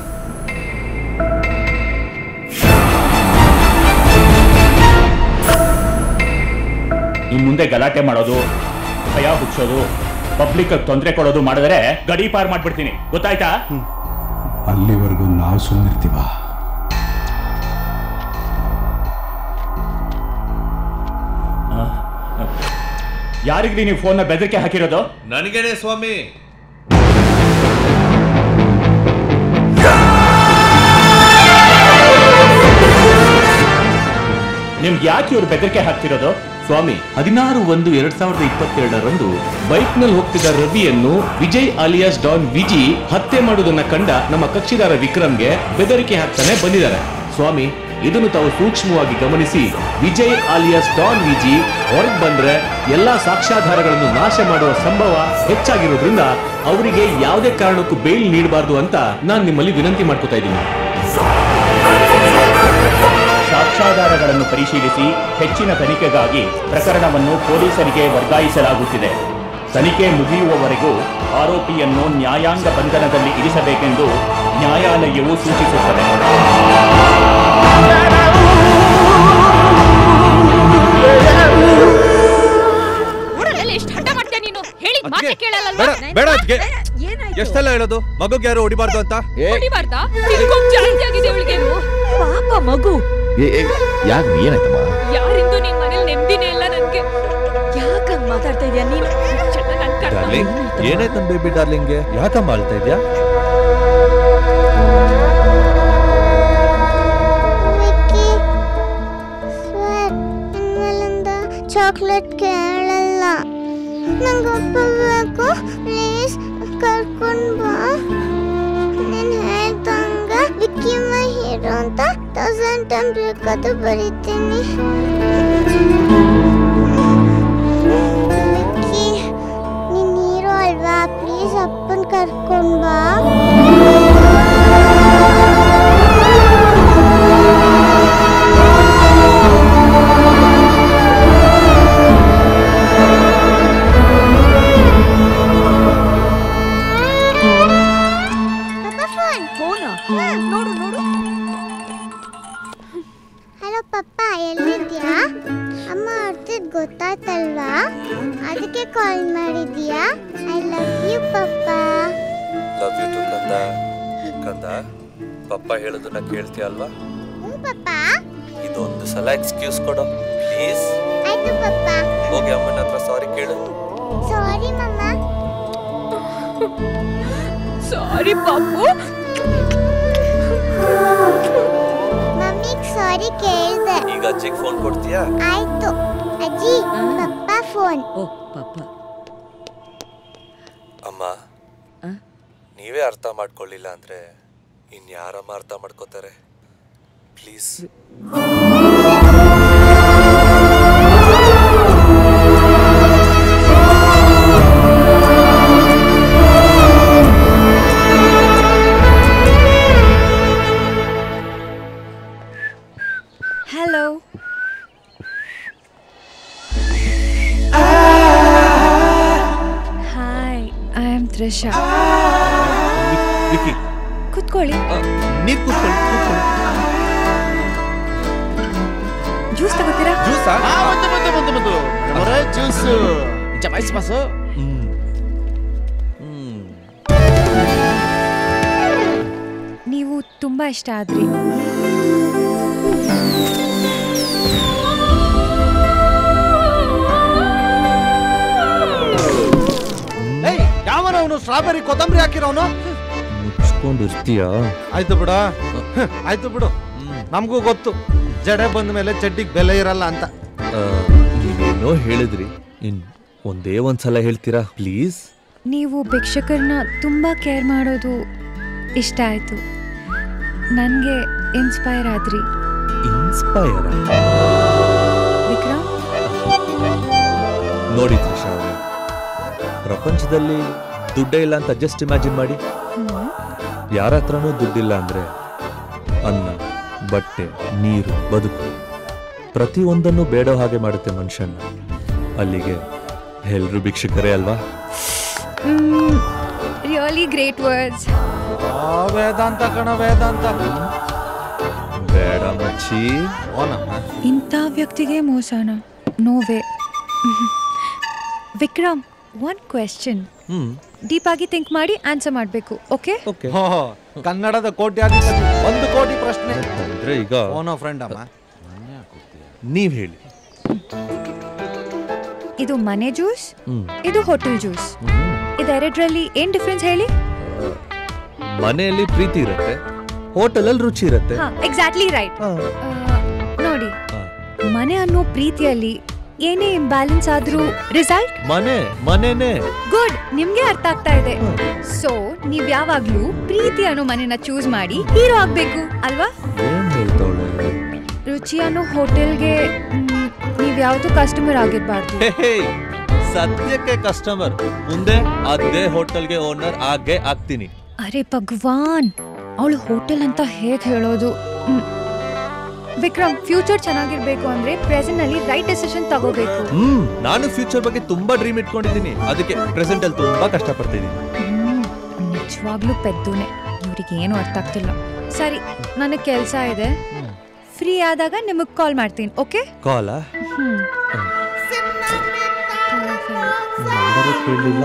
ಇನ್ ಮುಂದೆ ಗಲಾಟೆ ಮಾಡೋದು ಭಯ ಹುಚ್ಚೋದು ಪಬ್ಲಿಕ್ ತೊಂದರೆ ಕೊಡೋದು ಮಾಡಿದ್ರೆ ಗಡಿ ಪಾರ್ ಮಾಡ್ಬಿಡ್ತೀನಿ ಗೊತ್ತಾಯ್ತಾ ಅಲ್ಲಿವರೆಗೂ ನಾವು ಸುಮ್ಮನಿರ್ತೀವ ಯಾರಿಗ್ರಿ ನೀವು ಫೋನ್ನ ಬೆದರಿಕೆ ಹಾಕಿರೋದು ನನಗೇನೆ ಸ್ವಾಮಿ ನಿಮ್ಗೆ ಯಾಕೆ ಇವ್ರು ಬೆದರಿಕೆ ಹಾಕ್ತಿರೋದು ಸ್ವಾಮಿ ಹದಿನಾರು ಒಂದು ಎರಡ್ ಸಾವಿರದ ಇಪ್ಪತ್ತೆರಡರಂದು ಬೈಕ್ ನಲ್ಲಿ ಹೋಗ್ತಿದ್ದ ರವಿಯನ್ನು ವಿಜಯ್ ಅಲಿಯಾಸ್ ಡಾನ್ ವಿಜಿ ಹತ್ಯೆ ಮಾಡುವುದನ್ನ ಕಂಡ ನಮ್ಮ ಕಕ್ಷಿದಾರ ವಿಕ್ರಮ್ಗೆ ಬೆದರಿಕೆ ಹಾಕ್ತಾನೆ ಬಂದಿದ್ದಾರೆ ಸ್ವಾಮಿ ಇದನ್ನು ತಾವು ಸೂಕ್ಷ್ಮವಾಗಿ ಗಮನಿಸಿ ವಿಜಯ್ ಆಲಿಯಾಸ್ ಡಾನ್ ವಿಜಿ ಹೊರಗೆ ಬಂದ್ರೆ ಎಲ್ಲಾ ಸಾಕ್ಷ್ಯಾಧಾರಗಳನ್ನು ನಾಶ ಮಾಡುವ ಸಂಭವ ಹೆಚ್ಚಾಗಿರೋದ್ರಿಂದ ಅವರಿಗೆ ಯಾವುದೇ ಕಾರಣಕ್ಕೂ ಬೇಲ್ ನೀಡಬಾರ್ದು ಅಂತ ನಾನು ನಿಮ್ಮಲ್ಲಿ ವಿನಂತಿ ಮಾಡ್ಕೋತಾ ಇದ್ದೀನಿ ಸಾಕ್ಷ್ಯಾಧಾರಗಳನ್ನು ಪರಿಶೀಲಿಸಿ ಹೆಚ್ಚಿನ ತನಿಖೆಗಾಗಿ ಪ್ರಕರಣವನ್ನು ಪೊಲೀಸರಿಗೆ ವರ್ಗಾಯಿಸಲಾಗುತ್ತಿದೆ ತನಿಖೆ ಮುಗಿಯುವವರೆಗೂ ಆರೋಪಿಯನ್ನು ನ್ಯಾಯಾಂಗ ಬಂಧನದಲ್ಲಿ ಇರಿಸಬೇಕೆಂದು ನ್ಯಾಯಾಲಯವು ಸೂಚಿಸುತ್ತದೆ ಊರಲ್ಲಿ ಎಷ್ಟು ಹಠ ಮಾಡ್ತೀಯ ನೀನು ಹೇಳಿದ ಮಾತೇ ಬೇಡ ಕೇಳಲ್ಲ ಬೇಡ ಅದ್ಕೆ ಎಷ್ಟೆಲ್ಲ ಹೇಳೋದು ಮಗುಗೆ ಯಾರು ಹೊಡಿಬಾರ್ದು ಅಂತ ಹೊಡಿಬಾರ್ದಾ ತಿರ್ಗೊಂಡ್ ಜಾಸ್ತಿ ಆಗಿದೆ ಅವಳಿಗೇನು ಪಾಪ ಮಗು ಯಾಕೆ ಏನಾಯ್ತಮ್ಮ ಯಾರಿಂದು ನಿನ್ ಮನೇಲಿ ನೆಮ್ಮದಿನೇ ಇಲ್ಲ ನನ್ಗೆ ಯಾಕಂಗ್ ಮಾತಾಡ್ತಾ ಇದೀಯ ನೀನು ಚೆನ್ನಾಗ್ ಅನ್ಕೊಂಡ್ ಬಾ. ಡಾರ್ಲಿಂಗ್ ಏನಾಯ್ತು ನನ್ ಬೇಬಿ ಡಾರ್ಲಿಂಗ್ಗೆ ಯಾಕಮ್ಮ ಅಳ್ತಾ ಇದ್ಯಾ ಚಾಕ್ಲೇಟ್ ಕೇಳಲ್ಲ ನಂಗೆ ಅಪ್ಪ ಬೇಕು ಪ್ಲೀಸ್ ಕರ್ಕೊಂಡ್ ಬಾ ನೀನು ಹೇಳ್ದಂಗ ವಿಕ್ಕಿ ಮೈ ಹೀರೋ ಅಂತ ತೌಸಂಡ್ ಟೈಮ್ ಬೇಕಾದ್ರೂ ಬರೀತೀನಿ ವಿಕ್ಕಿ ನೀನ್ ಹೀರೋ ಅಲ್ವಾ ಪ್ಲೀಸ್ ಅಪ್ಪನ್ ಕರ್ಕೊಂಡ್ ಬಾ ಫೋನ್ ನೋಡು ನೋಡು ಹಲೋ ಪಪ್ಪ ಎಲ್ಲಿದ್ಯಾ ಅಮ್ಮ ಹೊರ್ತಿದ್ ಗೊತ್ತಾಯ್ತಲ್ವಾ ಅದಕ್ಕೆ ಕಾಲ್ ಮಾಡಿದ್ಯಾ I love you papa love you too ಕಂದ ಕಂದ ಪಪ್ಪ ಹೇಳೋದನ್ನ ಕೇಳ್ತೀಯ ಅಲ್ವಾ ಹ್ಞೂ ಪಪ್ಪ ಇದೊಂದು ಸಲ ಎಕ್ಸ್ಕ್ಯೂಸ್ ಕೊಡು ಪ್ಲೀಸ್ ಆಯ್ತು ಪಪ್ಪ ಹೋಗಿ ಅಮ್ಮನ ಹತ್ರ ಸಾರಿ ಕೇಳು ಸಾರಿ ಮಮ್ಮ ಸಾರಿ ಪಾಪು ಮಮ್ಮಿಗ್ ಸಾರಿ ಕೇಳ್ದೆ ಈಗ ಅಜ್ಜಿಗೆ ಫೋನ್ ಕೊಡ್ತೀಯಾ ಆಯ್ತು ಅಜ್ಜಿ ಪಪ್ಪ ಫೋನ್ ಓ ಪಾಪ ಅಮ್ಮ ನೀವೇ ಅರ್ಥ ಮಾಡ್ಕೊಳ್ಳಿಲ್ಲ ಅಂದ್ರೆ ಇನ್ಯಾರಮ್ಮ ಅರ್ಥ ಮಾಡ್ಕೋತಾರೆ please hello hi I am Trisha Vicky ಕುತ್ಕೊಳ್ಳಿ ನೀರ್ ಕೂತ್ಕೊಳ್ಳಿ ಕೂತ್ಕೊಳ್ಳಿ ಜ್ಯೂಸ್ ತಗೋತೀರಾ ಜ್ಯೂಸಾ ಆ, ಬಂತು ಬಂತು ಬಂತು ಬಂತು ಅವರೇ ಜ್ಯೂಸ್ ಜಮಾಯಿಸಿ ಬಾಸು ನೀವು ತುಂಬಾ ಇಷ್ಟ ಆದ್ರಿ ಏಯ್ ಯಾವನ ಅವನು ಸ್ಟ್ರಾಬೆರಿ ಕೊತ್ತಂಬರಿ ಹಾಕಿರೋನು ಮುಚ್ಕೊಂಡಿರ್ತೀಯಾ ಆಯ್ತು ಬಿಡು ಹ್ಮ್, ಆಯ್ತು ಬಿಡು ನಮಗೂ ಗೊತ್ತು ಜಡೆ ಬಂದ ಮೇಲೆ ಚಡ್ಡಿಗೆ ಬೆಲೆ ಇರಲ್ಲ ಅಂತ ನೀವೇನೋ ಹೇಳಿದ್ರಿ ಇನ್ ಒಂದೇ ಒಂದ್ಸಲ ಹೇಳ್ತೀರಾ ಪ್ಲೀಸ್ ನೀವು ಭಿಕ್ಷಕರನ್ನ ತುಂಬ ಕೇರ್ ಮಾಡೋದು ಇಷ್ಟ ಆಯಿತು ನನಗೆ ಇನ್ಸ್ಪೈರ್ ಆದ್ರಿ ಇನ್ಸ್ಪೈರ್ ವಿಕ್ರಮ್ ನೋಡಿ ತ್ರಿಷಾ ಅವ್ರೆ, ಪ್ರಪಂಚದಲ್ಲಿ ದುಡ್ಡೇ ಇಲ್ಲ ಅಂತ ಜಸ್ಟ್ ಇಮ್ಯಾಜಿನ್ ಮಾಡಿ ಯಾರ ಹತ್ರನೂ ದುಡ್ಡಿಲ್ಲ ಅಂದ್ರೆ ಅನ್ನ ಬಟ್ಟೆ ನೀರು ಬದುಕು ಪ್ರತಿಯೊಂದನ್ನು ಬೇಡೋ ಹಾಗೆ ಮಾಡುತ್ತೆ ಮನುಷ್ಯನ ಅಲ್ಲಿಗೆ ಎಲ್ರು ಭಿಕ್ಷುಕರೇ ಅಲ್ವಾ ರಿಯಲಿ ಗ್ರೇಟ್ ವರ್ಡ್ಸ್ ವೇದಾಂತ ಕಣ ವೇದಾಂತ ಬೇಡ ಮಚ್ಚಿ ಇಂಥ ವ್ಯಕ್ತಿಗೆ ಮೋಸನ ನೋವೇ Vikram one question hmm deep ಆಗಿ ಥಿಂಕ್ ಮಾಡಿ ಆನ್ಸರ್ ಮಾಡಬೇಕು ಓಕೆ ಹೋ, ಕನ್ನಡದ ಕೋಟ್ಯಾಧಿಪತಿ ಒಂದು ಕೋಟಿ ಪ್ರಶ್ನೆ ಅಂದ್ರೆ ಈಗ ಓನೋ ಫ್ರೆಂಡ್ ಅಮ್ಮ ನೀವ್ ಹೇಳಿ ಇದು ಮನೆ ಜ್ಯೂಸ್ ಹ್ಮ್ ಇದು ಹೋಟೆಲ್ ಜ್ಯೂಸ್ ಇದೆರಡರಲ್ಲಿ ಏನ್ ಡಿಫ್ರೆನ್ಸ್ ಹೇಳಿ ಮನೆಯಲ್ಲಿ ಪ್ರೀತಿ ಇರುತ್ತೆ ಹೋಟೆಲಲ್ಲಿ ರುಚಿ ಇರುತ್ತೆ ಹಾ ಎಕ್ಸಾಕ್ಟ್ಲಿ ರೈಟ್ ನೋಡಿ ಮನೆ ಅನ್ನೋ ಪ್ರೀತಿಯಲ್ಲಿ ಏನೇ ಇಂಬ್ಯಾಲೆನ್ಸ್ ಆದ್ರೂ ರಿಸಲ್ಟ್ ಮನೆ ಮನೆನೇ ಗುಡ್ ನಿಮ್ಗೆ ಅರ್ಥ ಆಗ್ತಾ ಇದೆ ಸೊ ನೀವ್ ಯಾವಾಗ್ಲೂ ಪ್ರೀತಿ ಅನ್ನೋ ಮನೆನ ಚೂಸ್ ಮಾಡಿ ಹೀರೋ ಆಗ್ಬೇಕು ಅಲ್ವಾ ಏನ್ ಹೇಳ್ತಾವಳೆ ರುಚಿ ಅನ್ನೋ ಹೋಟೆಲ್ಗೆ ನೀವ್ ಯಾವ್ದು ಕಸ್ಟಮರ್ ಆಗಿರ್ಬಾರ್ದು ಹೇ, ಹೇ, ಸದ್ಯಕ್ಕೆ ಕಸ್ಟಮರ್ ಮುಂದೆ ಅದೇ ಹೋಟೆಲ್ಗೆ ಓನರ್ ಆಗೇ ಆಗ್ತೀನಿ ಅರೆ ಭಗವಾನ್ ಅವಳು ಹೋಟೆಲ್ ಅಂತ ಹೇಗ್ ಹೇಳೋದು ಹ್ಮ್. ವಿಕ್ರಮ್ ಫ್ಯೂಚರ್ ಚೆನ್ನಾಗಿರ್ಬೇಕು ಅಂದ್ರೆ ಪ್ರೆಸೆಂಟ್ ನಲ್ಲಿ ರೈಟ್ ಡೆಸಿಷನ್ ತಗೋಬೇಕು ಹ್ಮ್ ನಾನು ಫ್ಯೂಚರ್ ಬಗ್ಗೆ ತುಂಬಾ ಡ್ರೀಮ್ ಇಟ್ಕೊಂಡಿದ್ದೀನಿ ಅದಕ್ಕೆ ಪ್ರೆಸೆಂಟ್ ಅಲ್ಲಿ ತುಂಬಾ ಕಷ್ಟಪಡ್ತಿದ್ದೀನಿ ಹ್ಮ್, ನಿಜವಾಗ್ಲೂ ಪೆದ್ದುನೆ ಇವ್ರಿಗೆ ಏನು ಅರ್ಥ ಆಗ್ತಿಲ್ಲ ಸರಿ ನನಗೆ ಕೆಲಸ ಇದೆ ಫ್ರೀ ಆದಾಗ ನಿಮಗೆ ಕಾಲ್ ಮಾಡ್ತೀನಿ ಓಕೆ ಕಾಲಾ ಹ್ಮ್ ನಂಬರ್ ಕೇಳಲಿಲ್ಲ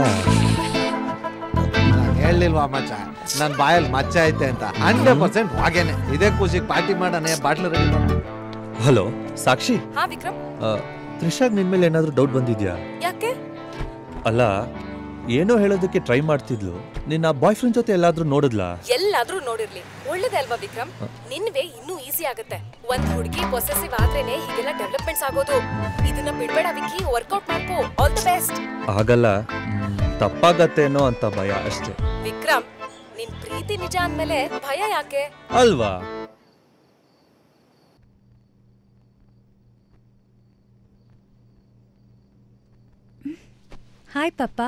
ಹೇಳಿಲ್ವಾ ಮಚ್ಚ ನನ್ನ ಬಾಯಲ್ಲಿ ಮಚ್ಚ ಐತೆ ಅಂತ ಹಂಡ್ರೆಡ್ ಪರ್ಸೆಂಟ್ ಹಾಗೇನೆ ಇದೇ ಖುಷಿಗೆ ಪಾರ್ಟಿ ಮಾಡೋಣ ಬಾಟ್ಲು ರೆಡಿ ಮಾಡಿ ಹಲೋ ಸಾಕ್ಷಿ ಹಾ ವಿಕ್ರಮ್ ಆ, ತ್ರಿಷಾಗ್ ನಿನ್ ಮೇಲೆ ಏನಾದ್ರೂ ಡೌಟ್ ಬಂದಿದ್ಯಾ ಯಾಕೆ ಅಲ್ಲ ಏನೋ ಹೇಳೋದಕ್ಕೆ ಟ್ರೈ ಮಾಡ್ತಿದ್ಲು ನಿನ್ನ ಬಾಯ್ ಫ್ರೆಂಡ್ ಜೊತೆ ಎಲ್ಲಾದ್ರೂ ನೋಡಿದ್ಲಾ ಎಲ್ಲಾದ್ರೂ ನೋಡಿರ್ಲಿ ಒಳ್ಳೇದೇ ಅಲ್ವಾ ವಿಕ್ರಮ್ ನಿನ್ ವೇ ಇನ್ನೂ ಈಸಿ ಆಗುತ್ತೆ ಒಂದ್ ಹುಡುಗಿ ಪೊಸೆಸಿವ್ ಆದ್ರೇನೆ ಹೀಗೆಲ್ಲ ಡೆವಲಪ್ಮೆಂಟ್ಸ್ ಆಗೋದು ಇದನ್ನ ಬಿಡ್ಬೇಡ ವಿಕ್ಕಿ ವರ್ಕೌಟ್ ಮಾಡ್ಕೋ ಆಲ್ ದಿ ಬೆಸ್ಟ್ ಆಗಲ್ಲ ಮ್, ತಪ್ಪಾಗತ್ತೇನೋ ಅಂತ ಭಯ ಅಷ್ಟೇ ವಿಕ್ರಮ್ ನಿನ್ ಪ್ರೀತಿ ನಿಜ ಅಂದ್ಮೇಲೆ ಭಯ ಯಾಕೆ ಅಲ್ವಾ ಹಾಯ್ ಪಪ್ಪ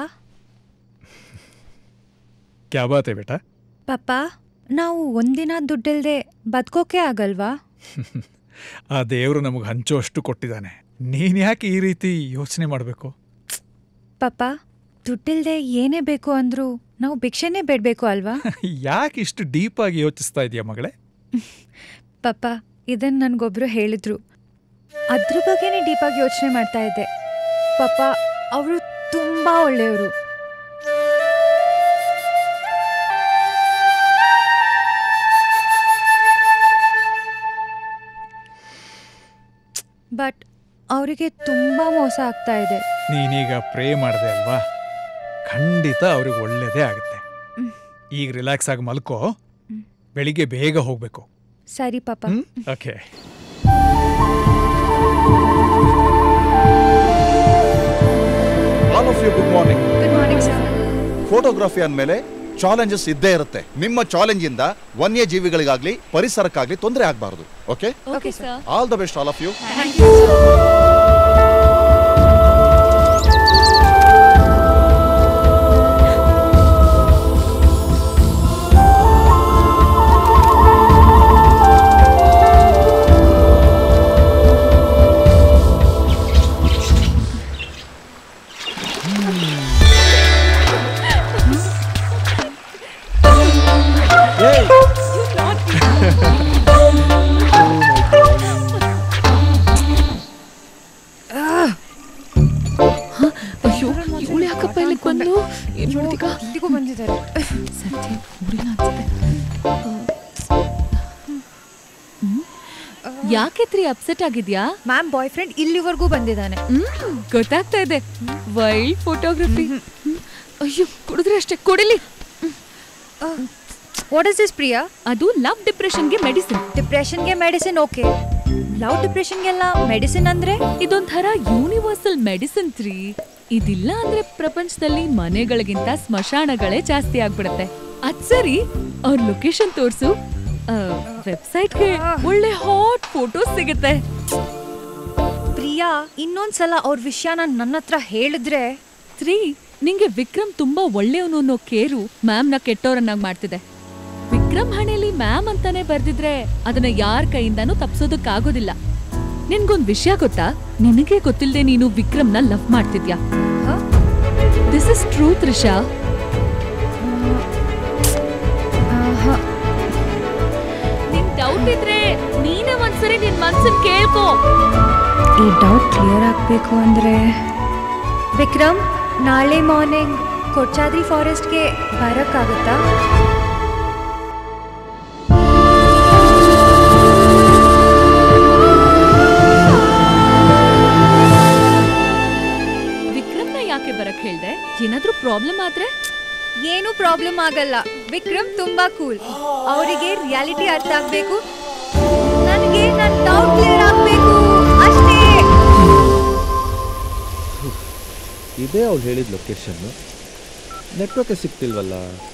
ಕ್ಯಾ ಬಾತ್ ಹೈ ಬೇಟಾ ಪಪ್ಪ ನಾವು ಒಂದಿನ ದುಡ್ಡಿಲ್ದೆ ಬದುಕೋಕೆ ಆಗಲ್ವಾ ಆ ದೇವರು ನಮಗೆ ಹಂಚುವಷ್ಟು ಕೊಟ್ಟಿದ್ದಾನೆ ನೀನ್ ಯಾಕೆ ಈ ರೀತಿ ಯೋಚನೆ ಮಾಡಬೇಕು ಪಪ್ಪ ದುಡ್ಡಿಲ್ದೆ ಏನೇ ಬೇಕು ಅಂದ್ರೂ ನಾವು ಭಿಕ್ಷೆನೇ ಬೇಡಬೇಕು ಅಲ್ವಾ ಯಾಕೆ ಇಷ್ಟು ಡೀಪ್ ಆಗಿ ಯೋಚಿಸ್ತಾ ಇದೆಯಾ ಮಗಳೇ ಪಪ್ಪ ಇದನ್ನ ನನ್ಗೊಬ್ರು ಹೇಳಿದ್ರು ಅದ್ರ ಬಗ್ಗೆನೇ ಡೀಪಾಗಿ ಯೋಚನೆ ಮಾಡ್ತಾ ಇದ್ದೆ ಪಪ್ಪ ಅವರು ತುಂಬಾ ಒಳ್ಳೆಯವರು ಬಟ್ ಅವರಿಗೆ ತುಂಬಾ ಮೋಸ ಆಗ್ತಾ ಇದೆ ನೀನೀಗ ಪ್ರೇ ಮಾಡಿದೆ ಅಲ್ವಾ ಖಂಡಿತ ಅವ್ರಿಗೆ ಒಳ್ಳೇದೇ ಆಗುತ್ತೆ ಈಗ ರಿಲ್ಯಾಕ್ಸ್ ಆಗಿ ಮಲ್ಕೋ ಬೆಳಿಗ್ಗೆ ಬೇಗ ಹೋಗ್ಬೇಕು ಸರಿ ಪಾಪ okay all of you good morning good morning sir photography ಅಂದಮೇಲೆ ಚಾಲೆಂಜಸ್ ಇದ್ದೇ ಇರುತ್ತೆ ನಿಮ್ಮ ಚಾಲೆಂಜ್ ಇಂದ ವನ್ಯ ಜೀವಿಗಳಿಗಾಗ್ಲಿ ಪರಿಸರಕ್ಕಾಗ್ಲಿ ತೊಂದರೆ ಆಗಬಾರದು okay okay sir all the best all of you ಅಯ್ಯೋ ಇವಳು ಯಾಕಪ್ಪ ಇಲ್ಲಿಗೆ ಬಂದು ಏನ್ ಮಾಡ್ತೀಗ ಇಲ್ಲಿಗೂ ಬಂದಿದ್ದಾರೆ ಸತ್ಯ ಊರಿನ ಅನ್ಸುತ್ತೆ ಯಾಕೆ ಅಪ್ಸೆಟ್ ಆಗಿದ್ಯಾ ಮ್ಯಾಮ್ ಬಾಯ್ ಫ್ರೆಂಡ್ ಇಲ್ಲಿವರೆಗೂ ಬಂದಿದ್ದಾನೆ ಹ್ಮ್ ಗೊತ್ತಾಗ್ತಾ ಇದೆ ವೈಲ್ಡ್ ಫೋಟೋಗ್ರಫಿ ಅಯ್ಯೋ ಕುಡಿದ್ರೆ ಅಷ್ಟೇ ಕೊಡಲಿ ವಾಟ್ ಇಸ್ ದಿಸ್ ಪ್ರಿಯಾ ಅದು ಲವ್ ಡಿಪ್ರೆಷನ್ಗೆ ಮೆಡಿಸಿನ್ ಡಿಪ್ರೆಷನ್ಗೆ ಮೆಡಿಸಿನ್ ಓಕೆ ಲವ್ ಡಿಪ್ರೆಷನ್ಗೆಲ್ಲ ಮೆಡಿಸಿನ್ ಅಂದ್ರೆ ಇದೊಂಥರ ಯೂನಿವರ್ಸಲ್ ಮೆಡಿಸಿನ್ ತ್ರೀ ಇದಿಲ್ಲ ಅಂದ್ರೆ ಪ್ರಪಂಚದಲ್ಲಿ ಮನೆಗಳಿಗಿಂತ ಸ್ಮಶಾನಗಳೇ ಜಾಸ್ತಿ ಆಗ್ಬಿಡತ್ತೆ ಅದ್ ಸರಿ ಅವ್ರ ಲೊಕೇಶನ್ ತೋರ್ಸು ವೆಬ್ಸೈಟ್ಗೆ ಒಳ್ಳೆ ಹಾಟ್ ಫೋಟೋಸ್ ಸಿಗುತ್ತೆ ಪ್ರಿಯಾ ಇನ್ನೊಂದ್ಸಲ ಅವ್ರ ವಿಷಯನ ನನ್ನ ಹತ್ರ ಹೇಳಿದ್ರೆ ತ್ರೀ ನಿಂಗೆ ವಿಕ್ರಮ್ ತುಂಬಾ ಒಳ್ಳೆಯವನು ಅನ್ನೋ ಕೇರು ಮ್ಯಾಮ್ನ ಕೆಟ್ಟವರನ್ನಾಗಿ ಮಾಡ್ತಿದೆ ವಿಕ್ರಮ್ ಹಣೆಯಲ್ಲಿ ಮ್ಯಾಮ್ ಅಂತಾನೆ ಬರ್ದಿದ್ರೆ ಅದನ್ನ ಯಾರ ಕೈಯಿಂದಾನೂ ತಪ್ಸೋದಕ್ಕಾಗೋದಿಲ್ಲ ನಿನ್ಗೊಂದ್ ವಿಷಯ ಗೊತ್ತಾ ನಿನಗೆ ಗೊತ್ತಿಲ್ಲದೆ ನೀನು ವಿಕ್ರಮ್ನ ಲವ್ ಮಾಡ್ತಿದ್ಯಾ ದಿಸ್ ಇಸ್ ಟ್ರೂ ತ್ರಿಷಾ ನಿನ್ ಡೌಟ್ ಇದ್ರೆ ನೀನೇ ಒಂದ್ಸರಿ ನಿನ್ ಮನ್ಸನ್ ಕೇಳ್ಕೋ ಈ ಡೌಟ್ ಕ್ಲಿಯರ್ ಆಗಬೇಕು ಅಂದರೆ ವಿಕ್ರಮ್ ನಾಳೆ ಮಾರ್ನಿಂಗ್ ಕೊಚ್ಚಾದ್ರಿ ಫಾರೆಸ್ಟ್ಗೆ ಬರೋಕ್ಕಾಗುತ್ತಾ ವಿಕ್ರಮ್ನ ಯಾಕೆ ಬರಕ್ ಹೇಳ್ದೆ ಏನಾದ್ರೂ ಪ್ರಾಬ್ಲಮ್ ಆದ್ರೆ ಏನೂ ಪ್ರಾಬ್ಲಮ್ ಆಗಲ್ಲ ವಿಕ್ರಮ್ ತುಂಬಾ ಕೂಲ್ ಅವರಿಗೆ ರಿಯಾಲಿಟಿ ಅರ್ಥ ಆಗ್ಬೇಕು ನನಗೆ ನನ್ನ ಡೌಟ್ ಕ್ಲಿಯರ್ ಆಗ್ಬೇಕು ಅಷ್ಟೇ ಇದೇ ಅವ್ಳು ಹೇಳಿದ ಲೊಕೇಶನ್ ನೆಟ್ವರ್ಕ್ ಸಿಗ್ತಿಲ್ವಲ್ಲ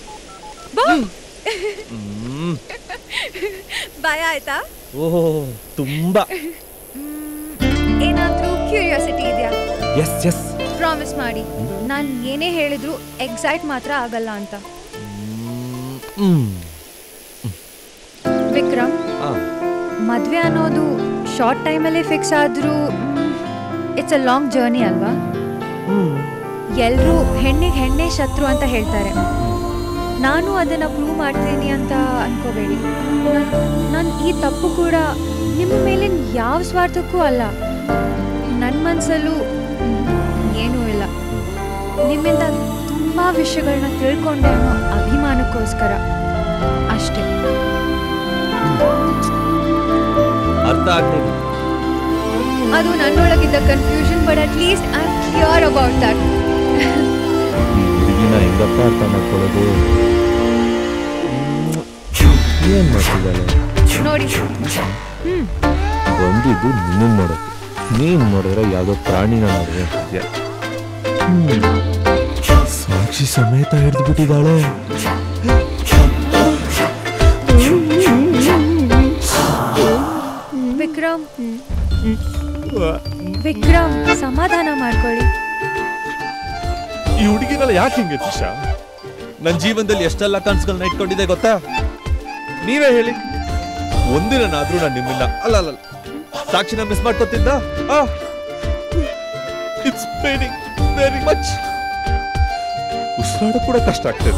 ಹ್ಮ್. ಭಯ ಆಯ್ತಾ ಓಹೋ ತುಂಬಾ ಏನಾದ್ರೂ ಕ್ಯೂರಿಯಾಸಿಟಿ ಇದೆಯಾ ಎಸ್ ಎಸ್ ಪ್ರಾಮಿಸ್ ಮಾಡಿ ನಾನು ಏನೇ ಹೇಳಿದ್ರು ಎಕ್ಸೈಟ್ ಮಾತ್ರ ಆಗಲ್ಲ ಅಂತ ಹ್ಮ್ ವಿಕ್ರಮ್ ಆ ಮದುವೆ ಅನ್ನೋದು ಶಾರ್ಟ್ ಟೈಮಲ್ಲೇ ಫಿಕ್ಸ್ ಆದರೂ ಇಟ್ಸ್ ಅ ಲಾಂಗ್ ಜರ್ನಿ ಅಲ್ವಾ ಎಲ್ಲರೂ ಹೆಣ್ಣಿಗೆ ಹೆಣ್ಣೆ ಶತ್ರು ಅಂತ ಹೇಳ್ತಾರೆ ನಾನು ಅದನ್ನು ಪ್ರೂವ್ ಮಾಡ್ತೀನಿ ಅಂತ ಅನ್ಕೋಬೇಡಿ ನಾನು ಈ ತಪ್ಪು ಕೂಡ ನಿಮ್ಮ ಮೇಲಿನ ಯಾವ ಸ್ವಾರ್ಥಕ್ಕೂ ಅಲ್ಲ ನನ್ನ ಮನಸ್ಸಲ್ಲೂ ಏನೂ ಇಲ್ಲ ನಿಮ್ಮಿಂದ ತುಂಬ ವಿಷಯಗಳನ್ನ ತಿಳ್ಕೊಂಡೆ ಅನ್ನೋ ಅಭಿಮಾನಕ್ಕೋಸ್ಕರ ಅಷ್ಟೇ ಅರ್ಥ ಆಗ್ಲಿಲ್ಲ ಅದು ನನ್ನೊಳಗಿದ್ದ confusion but at least I am clear about that ಹುಡುಗಿನ ಹೆಂಗಪ್ಪ ಅರ್ಥ ಮಾಡ್ಕೊಳ್ಳೋದು ಏನ್ ಮಾಡ್ತಿದ್ದಾಳೆ ನೋಡಿ ಹ್ಮ್ ಬಂದಿದ್ದು ನಿನ್ನ ನೋಡಕ್ಕೆ ನೀನ್ ನೋಡಿದ್ರೆ ಯಾವ್ದೋ ಪ್ರಾಣಿನ ನೋಡಿದ್ರೆ ಸಾಕ್ಷಿ ಸಮೇತ ಹಿಡಿದು ಬಿಟ್ಟಿದ್ದಾಳೆ ವಿಕ್ರಮ್ ವಿಕ್ರಮ್ ಸಮಾಧಾನ ಮಾಡ್ಕೊಳ್ಳಿ ಈ ಹುಡುಗಿನೆಲ್ಲ ಯಾಕೆ ಹಿಂಗೆ ತ್ರಿಷಾ ನನ್ನ ಜೀವನದಲ್ಲಿ ಎಷ್ಟೆಲ್ಲ ಕನ್ಸುಗಳನ್ನ ಇಟ್ಕೊಂಡಿದ್ದೆ ಗೊತ್ತಾ ನೀವೇ ಹೇಳಿ ಒಂದಿನಾದ್ರೂ ನಾನು ನಿಮ್ಮಿಂದ ಅಲ್ಲ ಅಲ್ಲ ಅಲ್ಲ. ಸಾಕ್ಷಿನ ಮಿಸ್ ಮಾಡ್ಕೊತಿದ್ದ ಇಟ್ಸ್ ಪೇನಿಂಗ್ ವೆರಿ ಮಚ್ ಉಸಿರಾಡ ಕೂಡ ಕಷ್ಟ ಆಗ್ತದೆ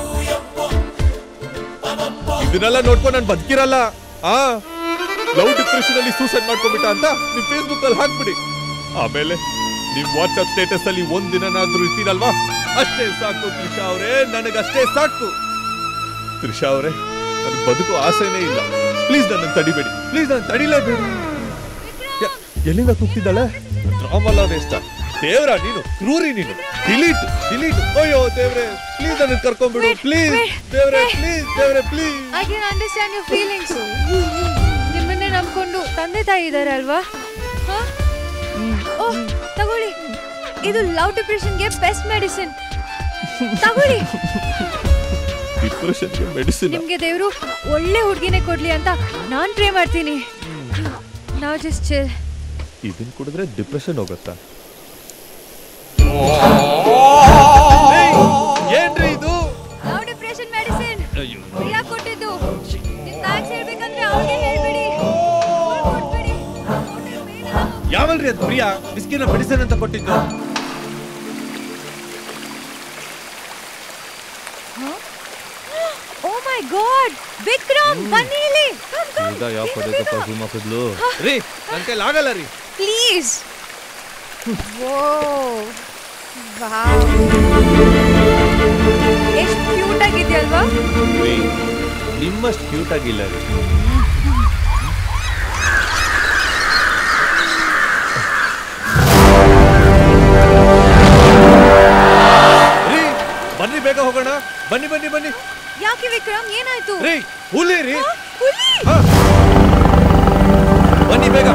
ಇದನ್ನೆಲ್ಲ ನೋಡ್ಕೊಂಡು ನಾನು ಬದುಕಿರಲ್ಲ ಆ ಲವ್ ಡಿಪ್ರೆಷನ್ ಅಲ್ಲಿ ಸೂಸೈಡ್ ಮಾಡ್ಕೊಂಡ್ಬಿಟ್ಟ ಅಂತ ನಿಮ್ ಫೇಸ್ಬುಕ್ ಅಲ್ಲಿ ಹಾಕ್ಬಿಡಿ ಆಮೇಲೆ ನಿಮ್ ವಾಟ್ಸ್ಆಪ್ ಸ್ಟೇಟಸ್ ಅಲ್ಲಿ ಒಂದ್ ದಿನನಾದ್ರೂ ಇರ್ತೀರಲ್ವಾ ಅಷ್ಟೇ ಸಾಕು ತ್ರಿಷಾ ಅವರೇ ನನಗಷ್ಟೇ ಸಾಕು ತ್ರಿಷಾ ಅವರೇ ನನಗೆ ಬದುಕು ಆಸೆನೇ ಇಲ್ಲ ಪ್ಲೀಸ್ ನನ್ನ ತಡಿಬೇಡಿ ಪ್ಲೀಸ್ ನನ್ನ ತಡಿಲೇಬೇಡಿ ಯ- ಎಲ್ಲಿಂದ ಕೂಗ್ತಿದ್ದಾಳೆ ಡ್ರಾಮಲ್ಲ ವೇಷ್ಟ ದೇವ್ರ ನೀನು ಕ್ರೂರಿ ನೀನು ಡಿಲೀಟ್ ಡಿಲೀಟ್ ಅಯ್ಯೋ ದೇವ್ರೆ ಪ್ಲೀಸ್ ನನ್ನ ಕರ್ಕೊಂಡ್ಬಿಡು ಪ್ಲೀಸ್ ದೇವ್ರೆ ಪ್ಲೀಸ್ ದೇವ್ರೆ please I can understand your feelings ನಿಮ್ಮನ್ನೇ ನಂಬ್ಕೊಂಡು ತಂದೆ ತಾಯಿ ಇದ್ದಾರೆ ಅಲ್ವಾ ಓಹ್ ತಗೊಳ್ಳಿ ಇದು ಲವ್ ಡಿಪ್ರೆಷನ್ಗೆ ಬೆಸ್ಟ್ ಮೆಡಿಸಿನ್ ತಗೊಳ್ಳಿ ಡಿಪ್ರೆಷನ್ಗೆ ಮೆಡಿಸಿನ್ ನಿಮ್ಗೆ ದೇವರು ಒಳ್ಳೆ ಹುಡುಗಿನೇ ಕೊಡ್ಲಿ ಅಂತ ನಾನ್ ಪ್ರೇ ಮಾಡ್ತೀನಿ ನಾವು ಜಸ್ಟ್ ಚಿಲ್ ಇದನ್ ಕುಡಿದ್ರೆ ಡಿಪ್ರೆಷನ್ ಹೋಗುತ್ತಾ ಏನ್ರಿ ಇದು ಲವ್ ಡಿಪ್ರೆಷನ್ ಮೆಡಿಸಿನ್ ಪ್ರಿಯಾ ಕೊಟ್ಟಿದ್ದು ನಿಮ್ ಥ್ಯಾಂಕ್ಸ್ ಹೇಳ್ಬೇಕಂದ್ರೆ ಅವ್ರಿಗೆ ಹೇಳ್ಬಿಡಿ ಯಾವಲ್ರಿ ಅದು ಪ್ರಿಯಾ ಬಿಸ್ಕಿನ ಮೆಡಿಸಿನ್ ಅಂತ ಕೊಟ್ಟಿದ್ದು ಓ ಮೈ ಗಾಡ್ ವಿಕ್ರಮ್ ಬನ್ನಿ ಇಲ್ಲಿ ಈಗ ಯಾವ ಪದಕಪ್ಪ ಜೂಮ್ ಹಾಕಿದ್ಲು ರೀ ನನ್ ಕೈಲಿ ಆಗಲ್ಲ ರೀ ಪ್ಲೀಸ್ ಓ ಎಷ್ಟು ಕ್ಯೂಟ್ ಆಗಿದೆಯಲ್ವಾ ರೀ ನಿಮ್ಮಷ್ಟು ಕ್ಯೂಟ್ ಆಗಿಲ್ಲ ರೀ ರೀ ಬನ್ನಿ ಬೇಗ ಹೋಗೋಣ ಬನ್ನಿ ಬನ್ನಿ ಬನ್ನಿ ಯಾಕೆ ವಿಕ್ರಮ್ ಏನಾಯ್ತು ರೀ ಹುಲಿ ರೀ ಹುಲಿ ಹಾ. ಬನ್ನಿ ಬೇಗ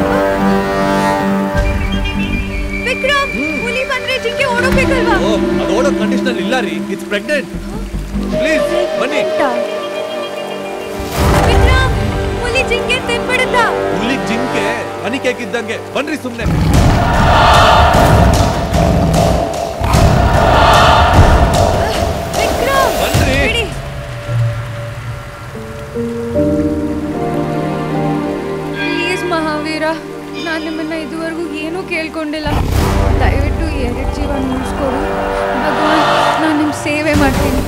ವಿಕ್ರಮ್ ಹುಲಿ ಬಂದ್ರೆ ಜಿಂಕೆ ಓಡೋಗ್ಬೇಕಲ್ವಾ ಓ ಅದು ಓಡೋ ಕಂಡೀಷನ್ ಇಲ್ಲ ರೀ ಇಟ್ಸ್ ಪ್ರೆಗ್ನೆಂಟ್ ಪ್ಲೀಸ್ ಬನ್ನಿ ವಿಕ್ರಮ್ ಅಂತ ಹುಲಿಗ್ ಜಿಂಕೆ ಅನಿಕೆಗಿದ್ದಂಗೆ ಬನ್ರಿ ಸುಮ್ನೆ ಬನ್ರಿ ಪ್ಲೀಸ್ ಮಹಾವೀರ ನಾನು ನಿಮ್ಮನ್ನ ಇದುವರೆಗೂ ಏನೂ ಕೇಳ್ಕೊಂಡಿಲ್ಲ ದಯವಿಟ್ಟು ಎರಡು ಜೀವ ಮುಗಿಸ್ಕೊಡು ಭಗವಾನ್ ನಾನು ನಿಮ್ಮ ಸೇವೆ ಮಾಡ್ತೀನಿ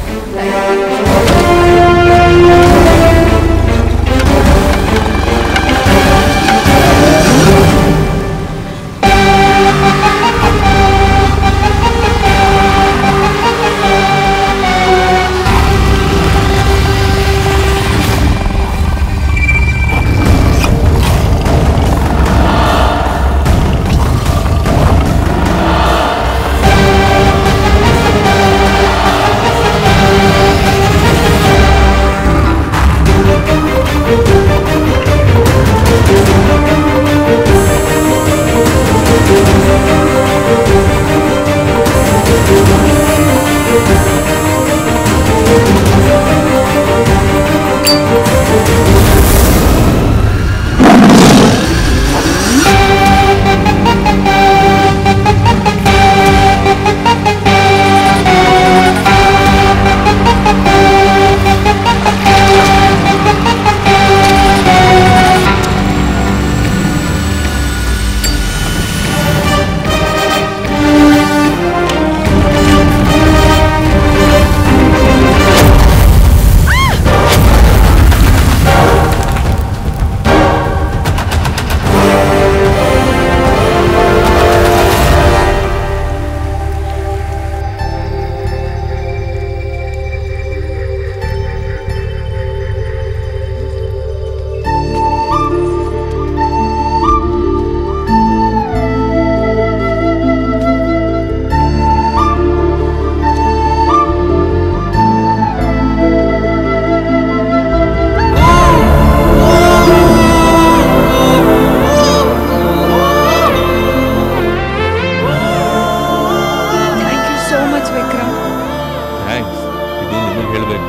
thank you so much Vikram thanks ಇದು ನಿಮಗೆ ಹೇಳಬೇಕು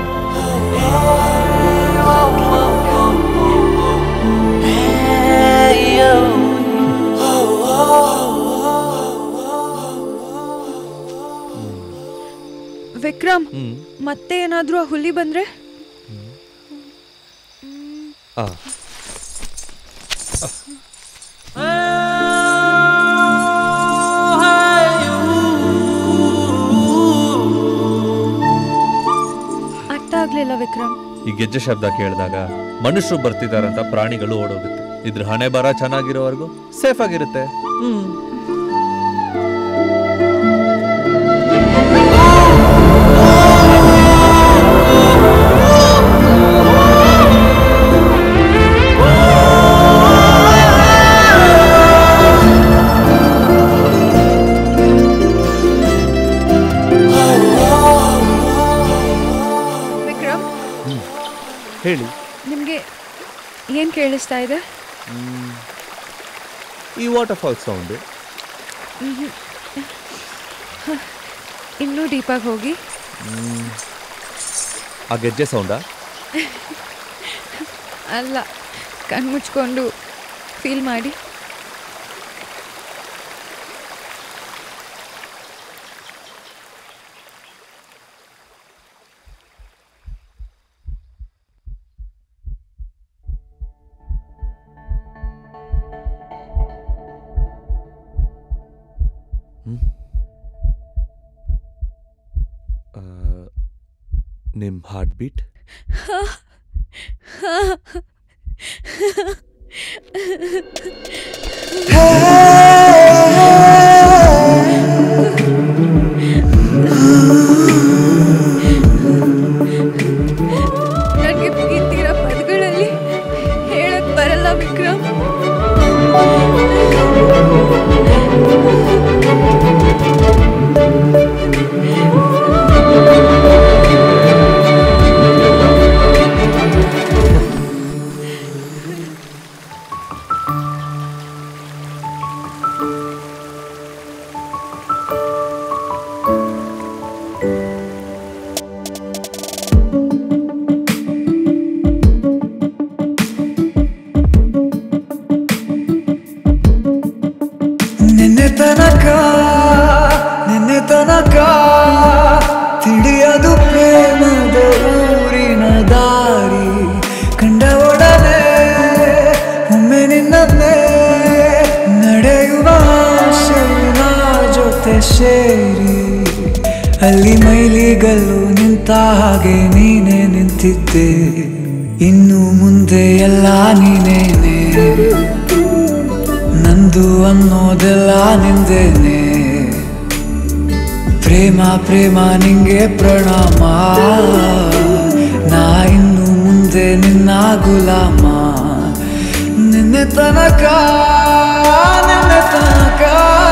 ವಿಕ್ರಮ್ ಮತ್ತೆ ಏನಾದ್ರೂ ಆ ಹುಲಿ ಬಂದ್ರೆ ಆ ಅರ್ಥ ಆಗ್ಲಿಲ್ಲ ವಿಕ್ರಮ್ ಈ ಗೆಜ್ಜೆ ಶಬ್ದ ಕೇಳಿದಾಗ ಮನುಷ್ಯರು ಬರ್ತಿದಾರಂತ ಪ್ರಾಣಿಗಳು ಓಡೋಗುತ್ತೆ ಇದ್ರ ಹಣೆ ಬರ ಚೆನ್ನಾಗಿರೋವರೆಗೂ ಸೇಫ್ ಆಗಿರುತ್ತೆ ವಿಕ್ರಮ್ ಹೇಳಿ ನಿಮ್ಗೆ ಏನ್ ಕೇಳಿಸ್ತಾ ಇದೆ ಈ ವಾಟರ್ ಫಾಲ್ ಸೌಂಡ್ ಮ್ಹೂ. ಹ, ಇನ್ನೂ ಡೀಪಾಗಿ ಹೋಗಿ ಆ ಗೆಜ್ಜೆ ಸೌಂಡಾ ಅಲ್ಲ ಕಣ್ಮುಚ್ಕೊಂಡು ಫೀಲ್ ಮಾಡಿ ನಿಮ್ಮ ಹಾರ್ಟ್ ಬೀಟ್ ನನಗೆ ಪ್ರೀತಿರೋ ಪದಗಳಲ್ಲಿ ಹೇಳಕ್ ಬರಲ್ಲ ವಿಕ್ರಮ್ ಕೊನೆಗಲ್ಲು ನಿಂತ ಹಾಗೆ ನೀನೇ ನಿಂತಿದ್ದೆ ಇನ್ನು ಮುಂದೆ ಎಲ್ಲ ನೀನೇನೆ ನಂದು ಅನ್ನೋದೆಲ್ಲ ನಿಂದೇನೆ ಪ್ರೇಮ ಪ್ರೇಮ ನಿಂಗೆ ಪ್ರಣಾಮ ನಾ ಇನ್ನು ಮುಂದೆ ನಿನ್ನ ಗುಲಾಮ ನಿನ್ನೆ ತನಕ ನಿನ್ನೆ ತನಕ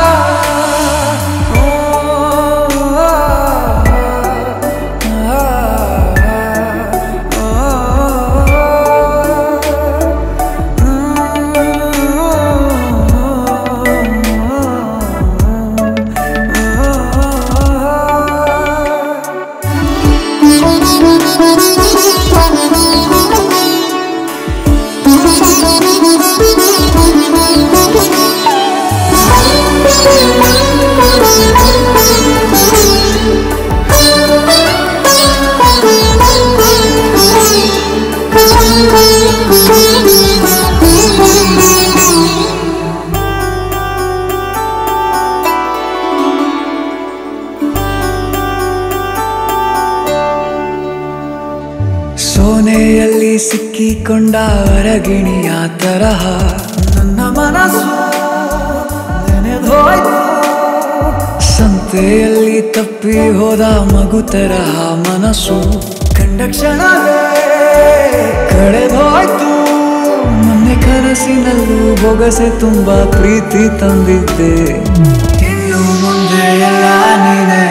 ಸೋನೆಯಲ್ಲಿ ಸಿಕ್ಕಿಕೊಂಡ ಹೊರಗಿಣಿಯ ತರಹ ನನ್ನ ಮನಸ್ಸು ನೆನೆದೋಯ್ತು ಸಂತೆಯಲ್ಲಿ ತಪ್ಪಿ ಹೋದ ಮಗು ತರಹ ಮನಸ್ಸು ಕಂಡ ಕ್ಷಣವೇ ಕಳೆದೋಯ್ತು ಮೊನ್ನೆ ಕನಸಿನಲ್ಲೂ ಬೊಗಸೆ ತುಂಬಾ ಪ್ರೀತಿ ತಂದಿದ್ದೆ ಇನ್ನು ಮುಂದೆ ಎಲ್ಲ ನೀನೇ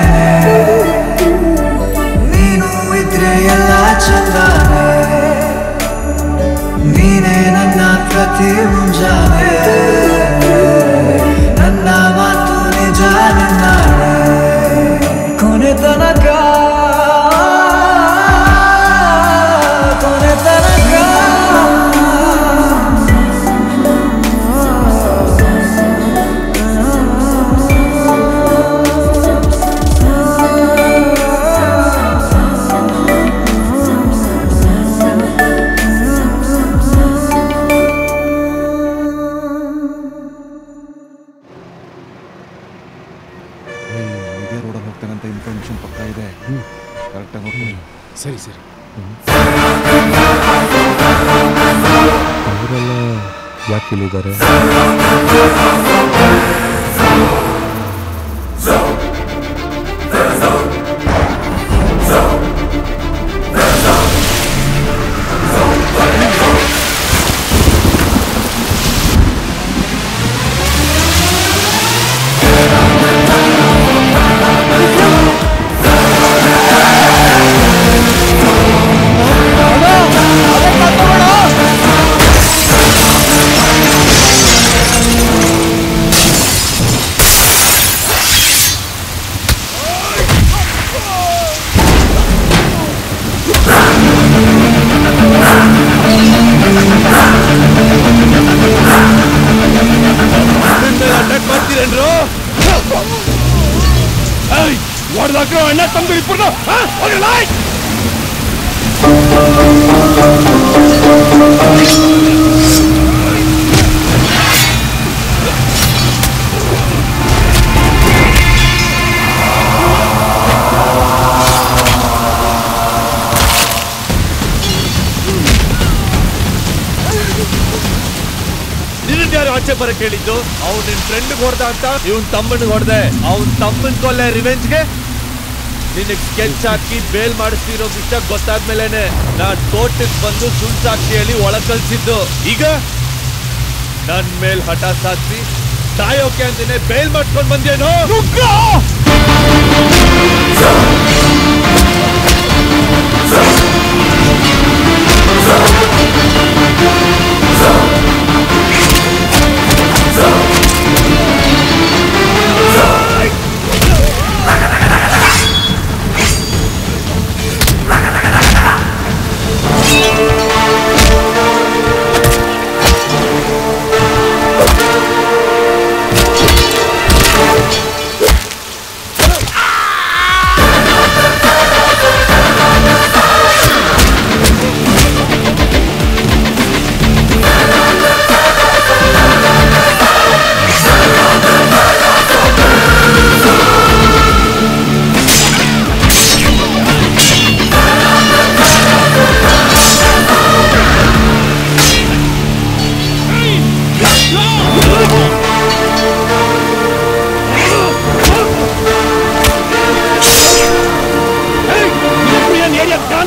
ನೀನು ಇದ್ರೆ ಎಲ್ಲ ಚಂದಾನೆ ನೀನೇ ನನ್ನ ಪ್ರತಿ ಮುಂಜಾನೆ ನನ್ನ ಮಾತು ನಿಜ ನಿನ್ನಾಳೆ ಕೊನೆ ತನಕ ಕೊನೆ ತನಕ ಇದೇ ರೋಡಲ್ಲಿ ಹೋಗ್ತಾನಂತ ಇನ್ಫಾರ್ಮೇಶನ್ ಪಕ್ಕ ಇದೆ ಕರೆಕ್ಟಾಗಿ ಹೋಗ್ತೀನಿ ಸರಿ ಸರಿ ಅವರೆಲ್ಲ ಯಾಕೆ ಇಲ್ಲಿದ್ದಾರೆ ಅಟ್ಯಾಕ್ ಮಾಡ್ತೀರೇನ್ರು ಹೊಡೆದಾಕ್ರು ಅಣ್ಣ ತಮ್ದು ಇಬ್ಬರು ಯಾರು ಆಚೆ ಬರಕ್ ಹೇಳಿದ್ದು ಅವ್ನು ನಿನ್ ಫ್ರೆಂಡ್ ಹೊಡೆದ ಅಂತ ಇವನ್ ತಮ್ಮನಿಗೆ ಹೊಡೆದೆ ಅವ್ನ್ ತಮ್ಮನ್ ಕೊಲ್ಲೆ ರಿವೆಂಜ್ಗೆ ನಿನಗ್ ಸ್ಕೆಚ್ ಹಾಕಿ ಬೇಲ್ ಮಾಡಿಸ್ತಿರೋ ವಿಷಯ ಗೊತ್ತಾದ್ಮೇಲೆನೆ ನಾನ್ ಕೋರ್ಟಿಗೆ ಬಂದು ಸುಳ್ಳು ಸಾಕ್ಷಿಯಲ್ಲಿ ಒಳ ಕಳ್ಸಿದ್ದು ಈಗ ನನ್ ಮೇಲ್ ಹಠ ಸಾಧಿಸಿ ಸಾಯೋಕೆ ಅಂತಾನೆ ಬೇಲ್ ಮಾಡ್ಕೊಂಡ್ ಬಂದೇನೋ Ah!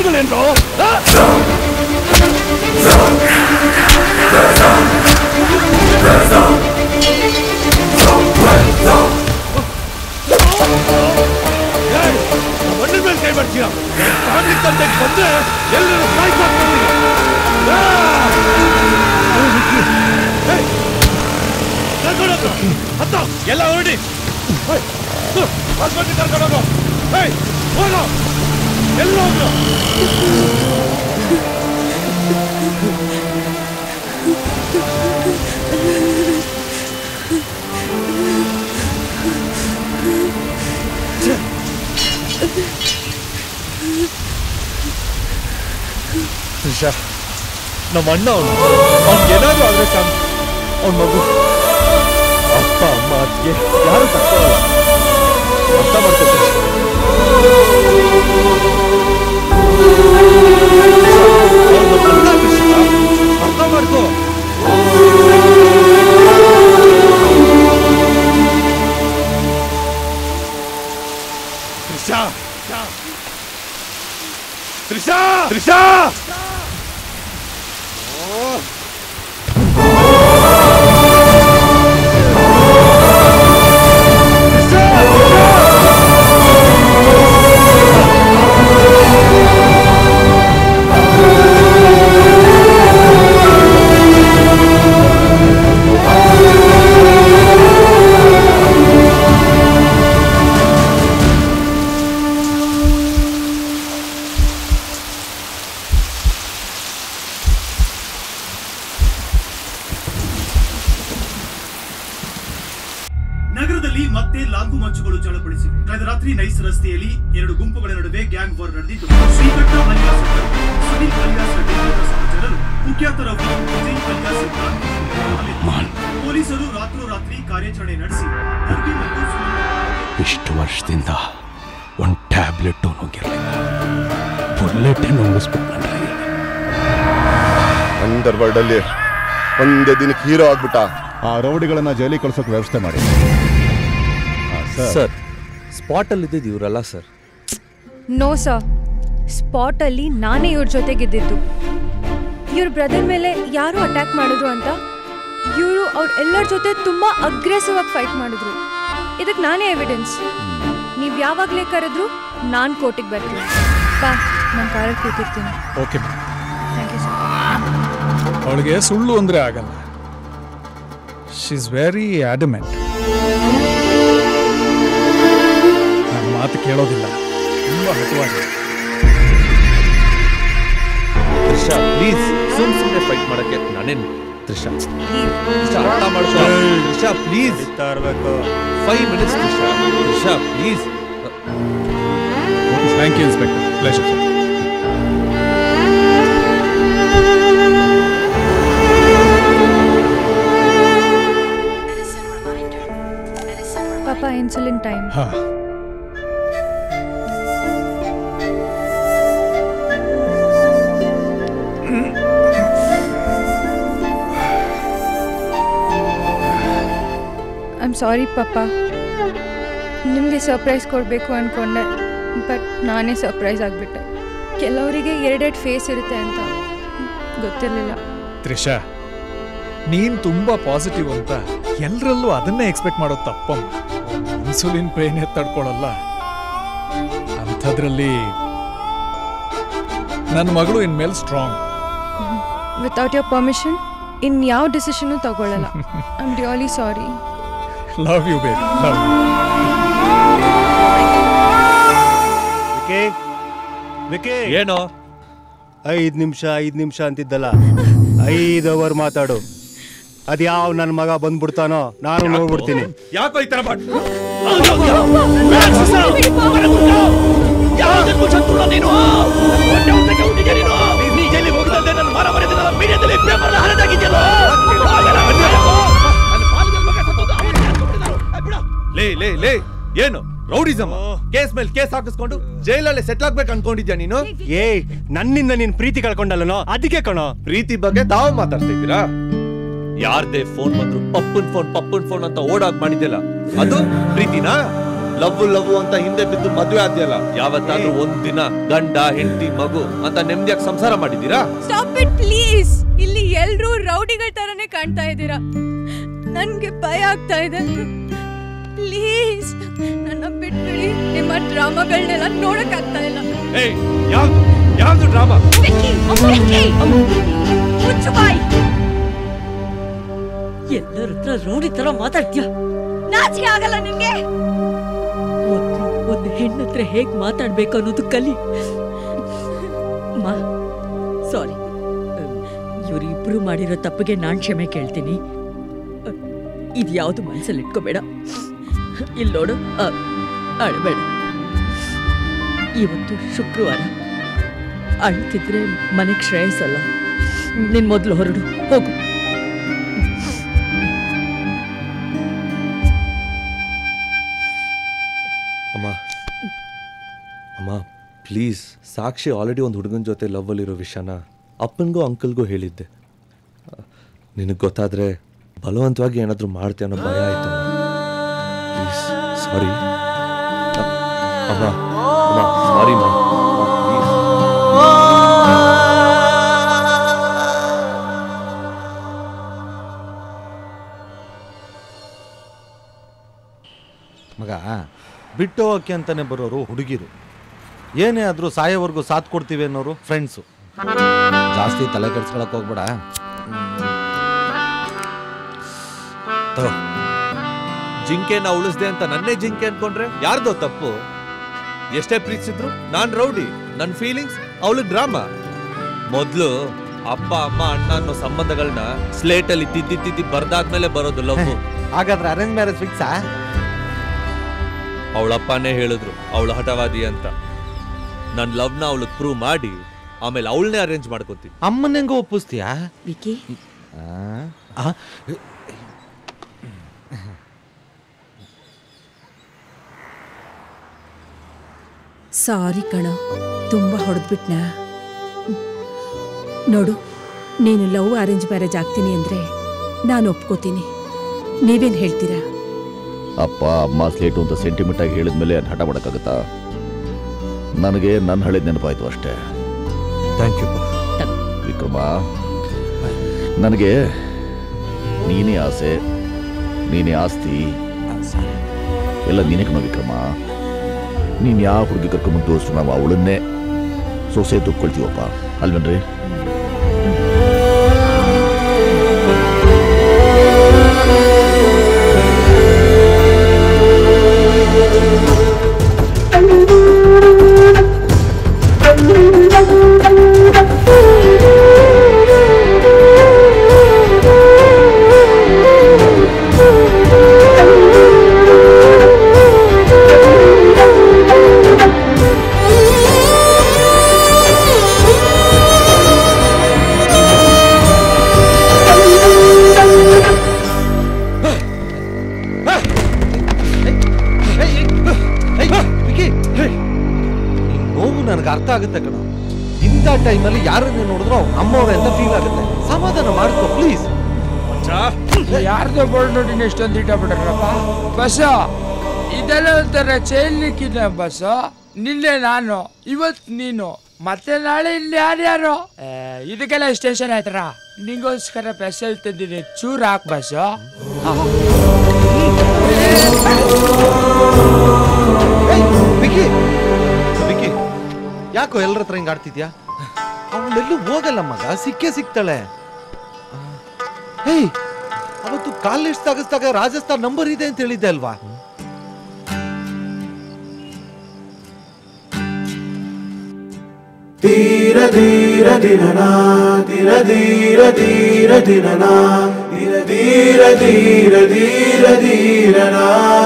ಪ್ಲಾನ್ಗಳೇನ್ರು ಮಣ್ಣಿನ ಮೇಲೆ ಕೈ ಮಾಡ್ತೀರಾ ಫ್ಯಾಮಿಲಿ ತಂದೆ ಬಂದ್ರೆ ಎಲ್ಲರೂ ಸಾಯ್ಕೊಂಡು ಹತ್ತ ಎಲ್ಲ ಹೊರಡಿ ಹಾಸ್ಪಿಟ್ಲ್ ಕರ್ಕೊಂಡು ಹೋಗು ಹೇಯ್ ಹೋಗು ಎಲ್ಲ ಹೋಗು ತ್ರಿಷಾ ನಮ್ಮ ಅಣ್ಣ ಅವನು ಅವ್ನಿಗೆ ಏನಾದ್ರು ಆದ್ರೆ ಸಾಕು ಅವ್ನ ಮಗು ಅಪ್ಪ ಅಮ್ಮ ಅತ್ತಿಗೆ ಯಾರು ತಕ್ಕೊಳ್ಳಲ್ಲ ಅರ್ಥ ಮಾಡ್ಕೊತಾರೆ ಅರ್ಥ ಮಾಡ್ಕೋ ತ್ರಿಷಾ ತ್ರಿಷಾ ತ್ರಿಷಾ ನಗರದಲ್ಲಿ ಮತ್ತೆ ಲಾಂಗು ಮಂಚುಗಳು ಚಳಪಡಿಸಿವೆ ಕಳೆದ ರಾತ್ರಿ ನೈಸ್ ರಸ್ತೆಯಲ್ಲಿ ಎರಡು ಗುಂಪುಗಳ ನಡುವೆ ಗ್ಯಾಂಗ್ ವಾರ್ ನಡೆದಿದ್ದು ಶ್ರೀಕಂಠ ಅಲಿಯಾಸ್ ಸುನಿಲ್ ಅಲಿಯಾಸ್ ರೆಡ್ಡಿ ಅವರ ಸಹಚರರು ಕುಖ್ಯಾತ ರವಿ ವಿಜಯ್ ಅಲಿಯಾಸ್ ಇಮ್ರಾನ್ ಅಲ್ಲಿದ್ದರು. ಪೊಲೀಸರು ರಾತ್ರೋರಾತ್ರಿ ಕಾರ್ಯಾಚರಣೆ ನಡೆಸಿ ದರ್ಬಿ ಮತ್ತು ಸುನಿಲ್ ಇಷ್ಟು ವರ್ಷದಿಂದ ಒಂದು ಟ್ಯಾಬ್ಲೆಟ್ ನುಗ್ಗಿರಲಿಲ್ಲ ಬುಲ್ಲೆಟ್ ನುಂಗಿಸ್ಬಿಟ್ಟು ನನ್ರಿ ಅಂಡರ್ ವರ್ಲ್ಡ್ ಅಲ್ಲಿ ಒಂದೇ ದಿನಕ್ಕೆ ಹೀರೋ ಆಗ್ಬಿಟ್ಟ ಆ ರೌಡಿಗಳನ್ನ ಜೈಲಿಗೆ ಕಳ್ಸೋಕೆ ವ್ಯವಸ್ಥೆ ಮಾಡಿ ಸರ್ ಸ್ಪಾಟಲ್ಲಿ ಇದ್ದಿದ್ದು ಇವರಲ್ಲ ಸರ್ ನೋ ಸರ್ ಸ್ಪಾಟಲ್ಲಿ ನಾನೇ ಇವ್ರ ಜೊತೆಗಿದ್ದಿದ್ದು ಇವ್ರ ಬ್ರದರ್ ಮೇಲೆ ಯಾರು ಅಟ್ಯಾಕ್ ಮಾಡಿದ್ರು ಅಂತ ಇವರು ಅವ್ರ ಎಲ್ಲರ ಜೊತೆ ತುಂಬಾ ಅಗ್ರೆಸಿವ್ ಆಗಿ ಫೈಟ್ ಮಾಡಿದ್ರು ಇದಕ್ಕೆ ನಾನೇ ಎವಿಡೆನ್ಸ್ ನೀವು ಯಾವಾಗಲೇ ಕರೆದ್ರು ನಾನು ಕೋರ್ಟಿಗೆ ಬರ್ತೀನಿ ಬಾ ನಾನು ಕಾರಲ್ಲಿ ಕೂತಿರ್ತೀನಿ ಓಕೆ ಥ್ಯಾಂಕ್ ಯು ಸರ್ ಅವಳಿಗೆ ಸುಳ್ಳು ಅಂದ್ರೆ ಆಗಲ್ಲ ಶಿ ಇಸ್ ವೆರಿ ಆಡಮೆಂಟ್ ನನ್ನ ಮಾತು ಕೇಳೋದಿಲ್ಲ ತುಂಬ ಹಠವಾಗಿದೆ ತ್ರಿಷಾ ಪ್ಲೀಸ್ ಸುಮ್ ಸುಮ್ಮನೆ ಫೈಟ್ ಮಾಡಕ್ಕೆ ನಾನೇನು ತ್ರಿಷಾ ತ್ರಿಷಾ ಅರ್ಥ ಮಾಡ್ಕೋ ತ್ರಿಷಾ ಪ್ಲೀಸ್ ಇರ್ಬೇಕು five minutes Trisha Trisha please thank you inspector pleasure ಪಾಪ ಇನ್ಸುಲಿನ್ ಟೈಮ್ ಹಾ ಐ ಆಮ್ ಸಾರಿ ಪಾಪ ನಿಮಗೆ ಸರ್ಪ್ರೈಸ್ ಕೊಡಬೇಕು ಅಂದ್ಕೊಂಡೆ ಬಟ್ ನಾನೇ ಸರ್ಪ್ರೈಸ್ ಆಗಿಬಿಟ್ಟೆ ಕೆಲವರಿಗೆ ಎರಡೆರಡು ಫೇಸ್ ಇರುತ್ತೆ ಅಂತ ಗೊತ್ತಿರಲಿಲ್ಲ ತ್ರಿಷಾ ನೀನ್ ತುಂಬಾ ಪಾಸಿಟಿವ್ ಅಂತ ಎಲ್ಲರಲ್ಲೂ ಅದನ್ನೇ ಎಕ್ಸ್ಪೆಕ್ಟ್ ಮಾಡೋದು ತಪ್ಪಮ್ಮ ಇನ್ಸುಲಿನ್ ಪೇನ್ ತಡ್ಕೊಳಲ್ಲ ಅಂಥದ್ರಲ್ಲಿ ನನ್ನ ಮಗಳು ಇನ್ಮೇಲೆ ಸ್ಟ್ರಾಂಗ್ ವಿತೌಟ್ ಯೋರ್ ಪರ್ಮಿಷನ್ ಇನ್ ಯಾವ ಡಿಸಿಷನು ತಗೊಳ್ಳಲ್ಲ I am really sorry love you baby love Vicky Vicky ಏನೋ ಐದ್ ನಿಮಿಷ ಐದ್ ನಿಮಿಷ ಅಂತಿದ್ದಲ್ಲ ಐದ್ ಅವರ್ ಮಾತಾಡು ಅದ್ಯಾವ ನನ್ನ ಮಗ ಬಂದ್ಬಿಡ್ತಾನೋ ನಾನು ನೋಡ್ಬಿಡ್ತೀನಿ ಯಾಕೋ ಈ ತರ ಮಾಡ್ ನೀನು ಹೊಟ್ಟೆ ಹೊಟ್ಟೆಗೆ ಹುಟ್ಟಿಗೆ ನೀನು ನೀ ಜೈಲಿಗೆ ಹೋಗದಂತೆ ನನ್ನ ಮರ ಮರೆದಿಲ್ಲ ಮೀಡಿಯಾದಲ್ಲಿ ಪೇಪರ್ ಹರಿದಾಗಿದ್ಯಲ್ಲ ಲೇ ಲೇ ಲೇ ಏನು ರೌಡಿಸಮ್ ಕೇಸ್ ಮೇಲೆ ಕೇಸ್ ಹಾಕಿಸ್ಕೊಂಡು ಜೈಲಲ್ಲಿ ಸೆಟ್ಲ್ ಆಗ್ಬೇಕು ಅನ್ಕೊಂಡಿದ್ಯಾ ನೀನು ಏ ನನ್ನಿಂದ ನೀನ್ ಪ್ರೀತಿ ಕಳ್ಕೊಂಡಲ್ಲನೋ ಅದಕ್ಕೆ ಕಣೋ ಪ್ರೀತಿ ಬಗ್ಗೆ ತಾವು ಮಾತಾಡ್ತಾ ಇದ್ದೀರಾ ಯಾರ್ದೇ ಫೋನ್ ಬಂದ್ರು ಪಪ್ಪನ್ ಫೋನ್ ಪಪ್ಪನ್ ಫೋನ್ ಅಂತ ಓಡಾಗ್ ಮಾಡಿದ್ಯಲ್ಲ ಅದು ಪ್ರೀತಿನಾ ಲವ್ ಲವ್ ಅಂತ ಹಿಂದೆ ಬಿದ್ದು ಮದ್ವೆ ಆದ್ಯಲ್ಲ ಯಾವತ್ತಾದ್ರೂ ಒಂದ್ ದಿನ ಗಂಡ ಹೆಂಡತಿ ಮಗು ಅಂತ ನೆಮ್ಮದಿಯಾಗಿ ಸಂಸಾರ ಮಾಡಿದೀರಾ ಸ್ಟಾಪ್ ಇಟ್ ಪ್ಲೀಸ್ ಇಲ್ಲಿ ಎಲ್ರೂ ರೌಡಿಗಳ ತರನೇ ಕಾಣ್ತಾ ಇದ್ದೀರಾ ನನ್ಗೆ ಭಯ ಆಗ್ತಾ ಇದೆ ಪ್ಲೀಸ್ ನನ್ನ ಬಿಟ್ಬಿಡಿ ನಿಮ್ಮ ಡ್ರಾಮಾಗಳನ್ನೆಲ್ಲ ನೋಡಕ್ ಆಗ್ತಾ ಇಲ್ಲ ಏಯ್ ಯಾವ್ದು ಯಾವ್ದು ಡ್ರಾಮಾ ವಿಕ್ಕಿ, ವಿಕ್ಕಿ! ಮುಚ್ಚು ಬಾಯ್ ಎಲ್ಲರ ಹತ್ರ ರೌಡಿ ತರ ಮಾತಾಡ್ತೀಯ ನಾಚಿಕೆ ಆಗಲ್ಲ ನಿನ್ಗೆ ಮೊದ್ಲು ಒಂದು ಹೆಣ್ಣತ್ರ ಹೇಗ್ ಮಾತಾಡ್ಬೇಕು ಅನ್ನೋದು ಕಲಿ ಮಾ ಸಾರಿ ಇವರಿಬ್ರು ಮಾಡಿರೋ ತಪ್ಪಿಗೆ ನಾನ್ ಕ್ಷಮೆ ಕೇಳ್ತೀನಿ ಇದ್ಯಾವುದು ಮನ್ಸಲ್ಲಿ ಇಟ್ಕೋಬೇಡ ಇಲ್ಲಿ ನೋಡು ಅ, ಅಳ್ಬೇಡ ಇವತ್ತು ಶುಕ್ರವಾರ ಅಳ್ತಿದ್ರೆ ಮನೆಗೆ ಶ್ರೇಯಸ್ಸಲ್ಲ ನಿನ್ ಮೊದಲು ಹೊರಡು ಹೋಗು ಅಮ್ಮ ಅಮ್ಮ ಪ್ಲೀಸ್ ಸಾಕ್ಷಿ ಆಲ್ರೆಡಿ ಒಂದು ಹುಡುಗನ ಜೊತೆ ಲವ್ವಲ್ಲಿರೋ ವಿಷಯನ ಅಪ್ಪನಿಗೂ ಅಂಕಲ್ಗೂ ಹೇಳಿದ್ದೆ ನಿನಗೆ ಗೊತ್ತಾದ್ರೆ ಬಲವಂತವಾಗಿ ಏನಾದರೂ ಮಾಡ್ತೀಯ ಅನ್ನೋ ಭಯ ಆಯ್ತು ಪ್ಲೀಸ್ ಸಾರಿ ಅಮ್ಮ ಅಮ್ಮ ಸಾರಿ ಮಾ ಮಗ ಬಿಟ್ಟು ಹೋಗಕ್ಕೆ ಅಂತಾನೆ ಬರೋರು ಹುಡುಗಿರು ಏನೇ ಆದ್ರೂ ಸಾಯೋವರೆಗೂ ಸಾಥ್ ಕೊಡ್ತೀವಿ ಅನ್ನೋರು ಫ್ರೆಂಡ್ಸು ಜಾಸ್ತಿ ತಲೆ ಕೆಡ್ಸ್ಕೊಳಕ್ ಹೋಗ್ಬೇಡ ತಗೋ ಜಿಂಕೆನ ಉಳಿಸ್ದೆ ಅಂತ ನನ್ನೇ ಜಿಂಕೆ ಅನ್ಕೊಂಡ್ರೆ ಯಾರ್ದೋ ತಪ್ಪು ಎಷ್ಟೇ ಪ್ರೀತಿಸಿದ್ರು ನಾನ್ ರೌಡಿ ನನ್ ಫೀಲಿಂಗ್ಸ್ ಅವಳು ಡ್ರಾಮಾ ಮೊದ್ಲು ಅಪ್ಪ ಅಮ್ಮ ಅಣ್ಣ ಅನ್ನೋ ಸಂಬಂಧಗಳನ್ನ ಸ್ಲೇಟ್ ಅಲ್ಲಿ ತಿದ್ದಿ ತಿದ್ದಿ ಬರ್ದಾದ್ಮೇಲೆ ಬರೋದು ಲವ್ ಹಾಗಾದ್ರೆ ಅರೇಂಜ್ ಮ್ಯಾರೇಜ್ ಫಿಕ್ಸಾ ಅವಳಪ್ಪನೇ ಹೇಳಿದ್ರು ಅವಳು ಹಠವಾದಿ ಅಂತ ನನ್ ಲವ್ನ ಅವಳಿಗೆ ಪ್ರೂವ್ ಮಾಡಿ ಆಮೇಲೆ ಅವಳನ್ನೇ ಅರೇಂಜ್ ಮಾಡ್ಕೋತೀನಿ ಅಮ್ಮನ ಹೆಂಗ ಒಪ್ಪಿಸ್ತೀಯಾ ವಿಕಿ ಸಾರಿ ಕಣೋ ತುಂಬ ಹೊಡೆದ್ಬಿಟ್ನಾ ನೋಡು ನೀನು ಲವ್ ಅರೇಂಜ್ ಮ್ಯಾರೇಜ್ ಆಗ್ತೀನಿ ಅಂದರೆ ನಾನು ಒಪ್ಕೋತೀನಿ ನೀವೇನು ಹೇಳ್ತೀರಾ ಅಪ್ಪ ಅಮ್ಮ ಸ್ಲೇಟು ಅಂತ ಸೆಂಟಿಮೆಂಟ್ ಆಗಿ ಹೇಳಿದ್ಮೇಲೆ ಹಠ ಮಾಡೋಕ್ಕಾಗತ್ತಾ ನನಗೆ ನನ್ನ ಹಳೇದು ನೆನಪಾಯ್ತು ಅಷ್ಟೇ ಥ್ಯಾಂಕ್ ಯು ವಿಕ್ರಮ ನನಗೆ ನೀನೇ ಆಸೆ ನೀನೇ ಆಸ್ತಿ ಎಲ್ಲ ನೀನೇ ಕಣೋ ವಿಕ್ರಮ ನೀನು ಯಾವ ಹುಡುಗಿ ಕರ್ಕೊಂಬಂದು ತೋರಿಸು ನಾವು ಅವಳನ್ನೇ ಸೊಸೆ ತುಕ್ಕೊಳ್ತೀವಪ್ಪ ಅಲ್ವೇನ್ರಿ ನೋವು ನನಗೆ ಅರ್ಥ ಆಗುತ್ತೆ ಕಣ ಇಂಥ ಟೈಮಲ್ಲಿ ಯಾರನ್ನ ನೋಡಿದ್ರು ಅವ್ರ ನಮ್ಮವ್ರೆ ಅಂತ ಫೀಲ್ ಆಗುತ್ತೆ ಸಮಾಧಾನ ಮಾಡ್ಕೋ ಪ್ಲೀಸ್ ಯಾರ್ದೋ ಬೋರ್ಡ್ ನೋಡಿ ಎಷ್ಟೊಂದು ಇಟ್ಟ ಬಿಟ್ರಪ್ಪ ಬಸ್ಸ ಇದೆಲ್ಲ ಒಂಥರ ಚೈನ್ ಲಿಕ್ಕಿದೆ ಬಸ್ಸ ನಿನ್ನೆ ನಾನು ಇವತ್ ನೀನು ಮತ್ತೆ ನಾಳೆ ಇಲ್ಲಿ ಯಾರ್ಯಾರು ಏ, ಇದಕ್ಕೆಲ್ಲ ಸ್ಟೇಷನ್ ಆಯ್ತಾರ ನಿಂಗೋಸ್ಕರ ಸ್ಪೆಷಲ್ ತಂದಿನಿ ಚೂರ್ ಹಾಕ್ ಬಸ್ಸ ವಿಕಿ ವಿಕಿ ಯಾಕೋ ಎಲ್ಲರ ಹತ್ರ ಹಿಂಗ್ ಆಡ್ತಿದ್ಯಾ ಅವಳೆಲ್ಲೂ ಹೋಗಲ್ಲ ಮಗ ಸಿಕ್ಕೇ ಸಿಗ್ತಾಳೆ ಹೇಯ್ ಅವತ್ತು ಕಾಲ್ ಲಿಸ್ಟ್ ತೆಗೆಸ್ದಾಗ ರಾಜಸ್ಥಾನ್ ನಂಬರ್ ಇದೆ ಅಂತ ಹೇಳಿದ್ದೆ ಅಲ್ವಾ ಧೀರ ಧೀರ ದಿನನ ಧಿರ ಧೀರ ಧೀರ ದಿನನ ಧಿರ ಧೀರ ಧೀರ ಧೀರ ಧೀರನ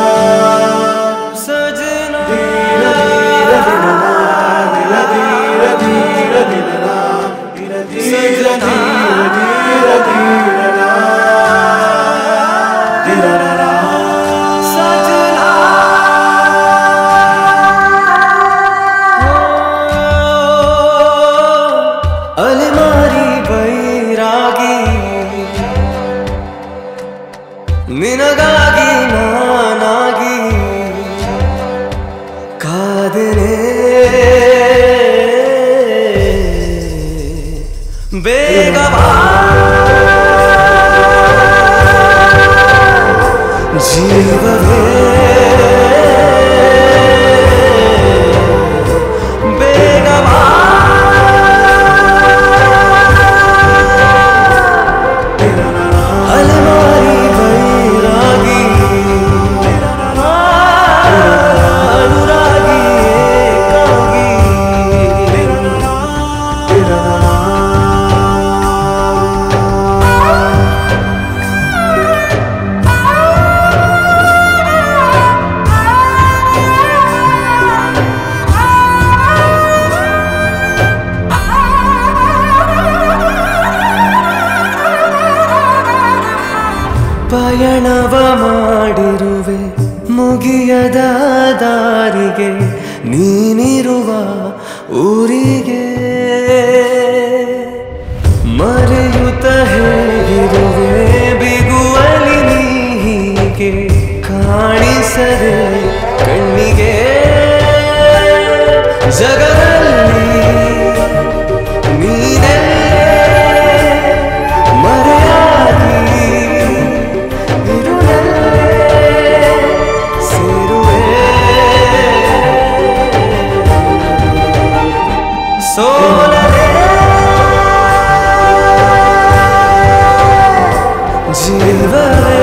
ಸಜನ ಧೀರ ಧೀರ ದಿನನ ಧಿರ ಧೀರ ಧೀರ ದಿನನ ಧಿರ ಧೀರ ಧೀರ ಧೀರ ಧೀರನ ಧಿರನ ಅಲೆಮಾರಿ ಬೈರಾಗಿ ನಿನಗಾಗಿ ನಾನಾಗಿ ಬೇಗವಾ ಜೀವವೇ ಬೇಗವಾ ಅಲಮಾರಿ ಬೈರಾಗಿ ಅನುರಾಗಿ ಏಕಾಗಿ ಪಯಣವ ಮಾಡಿರುವೆ ಮುಗಿಯದ ದಾರಿಗೆ ನೀನಿರುವ ಊರಿಗೆ ಮರೆಯುತ್ತ ಹೇಗಿರುವೆ ಬಿಗುವಲಿ ನೀ ಹೀಗೆ ಕಾಣಿಸದೆ ಕಣ್ಣಿಗೆ ಜಗದಲ್ಲಿ ನೀನೇ ಮರೆಯಾಗಿ ಇರುಳಲ್ಲೇ ಸೇರುವೆ ಸೋಲದೆ ಜೀವವೇ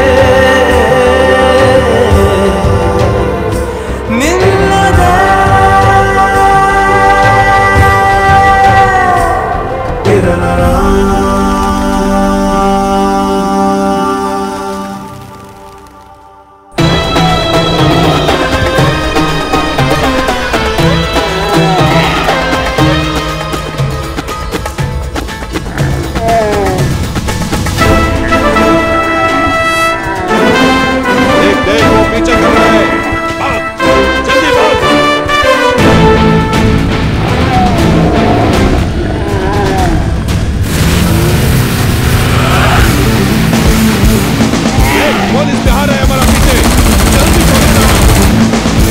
ನಿಲ್ಲದ पुलिस बिहार है हमारा पीछे जल्दी छोड़ना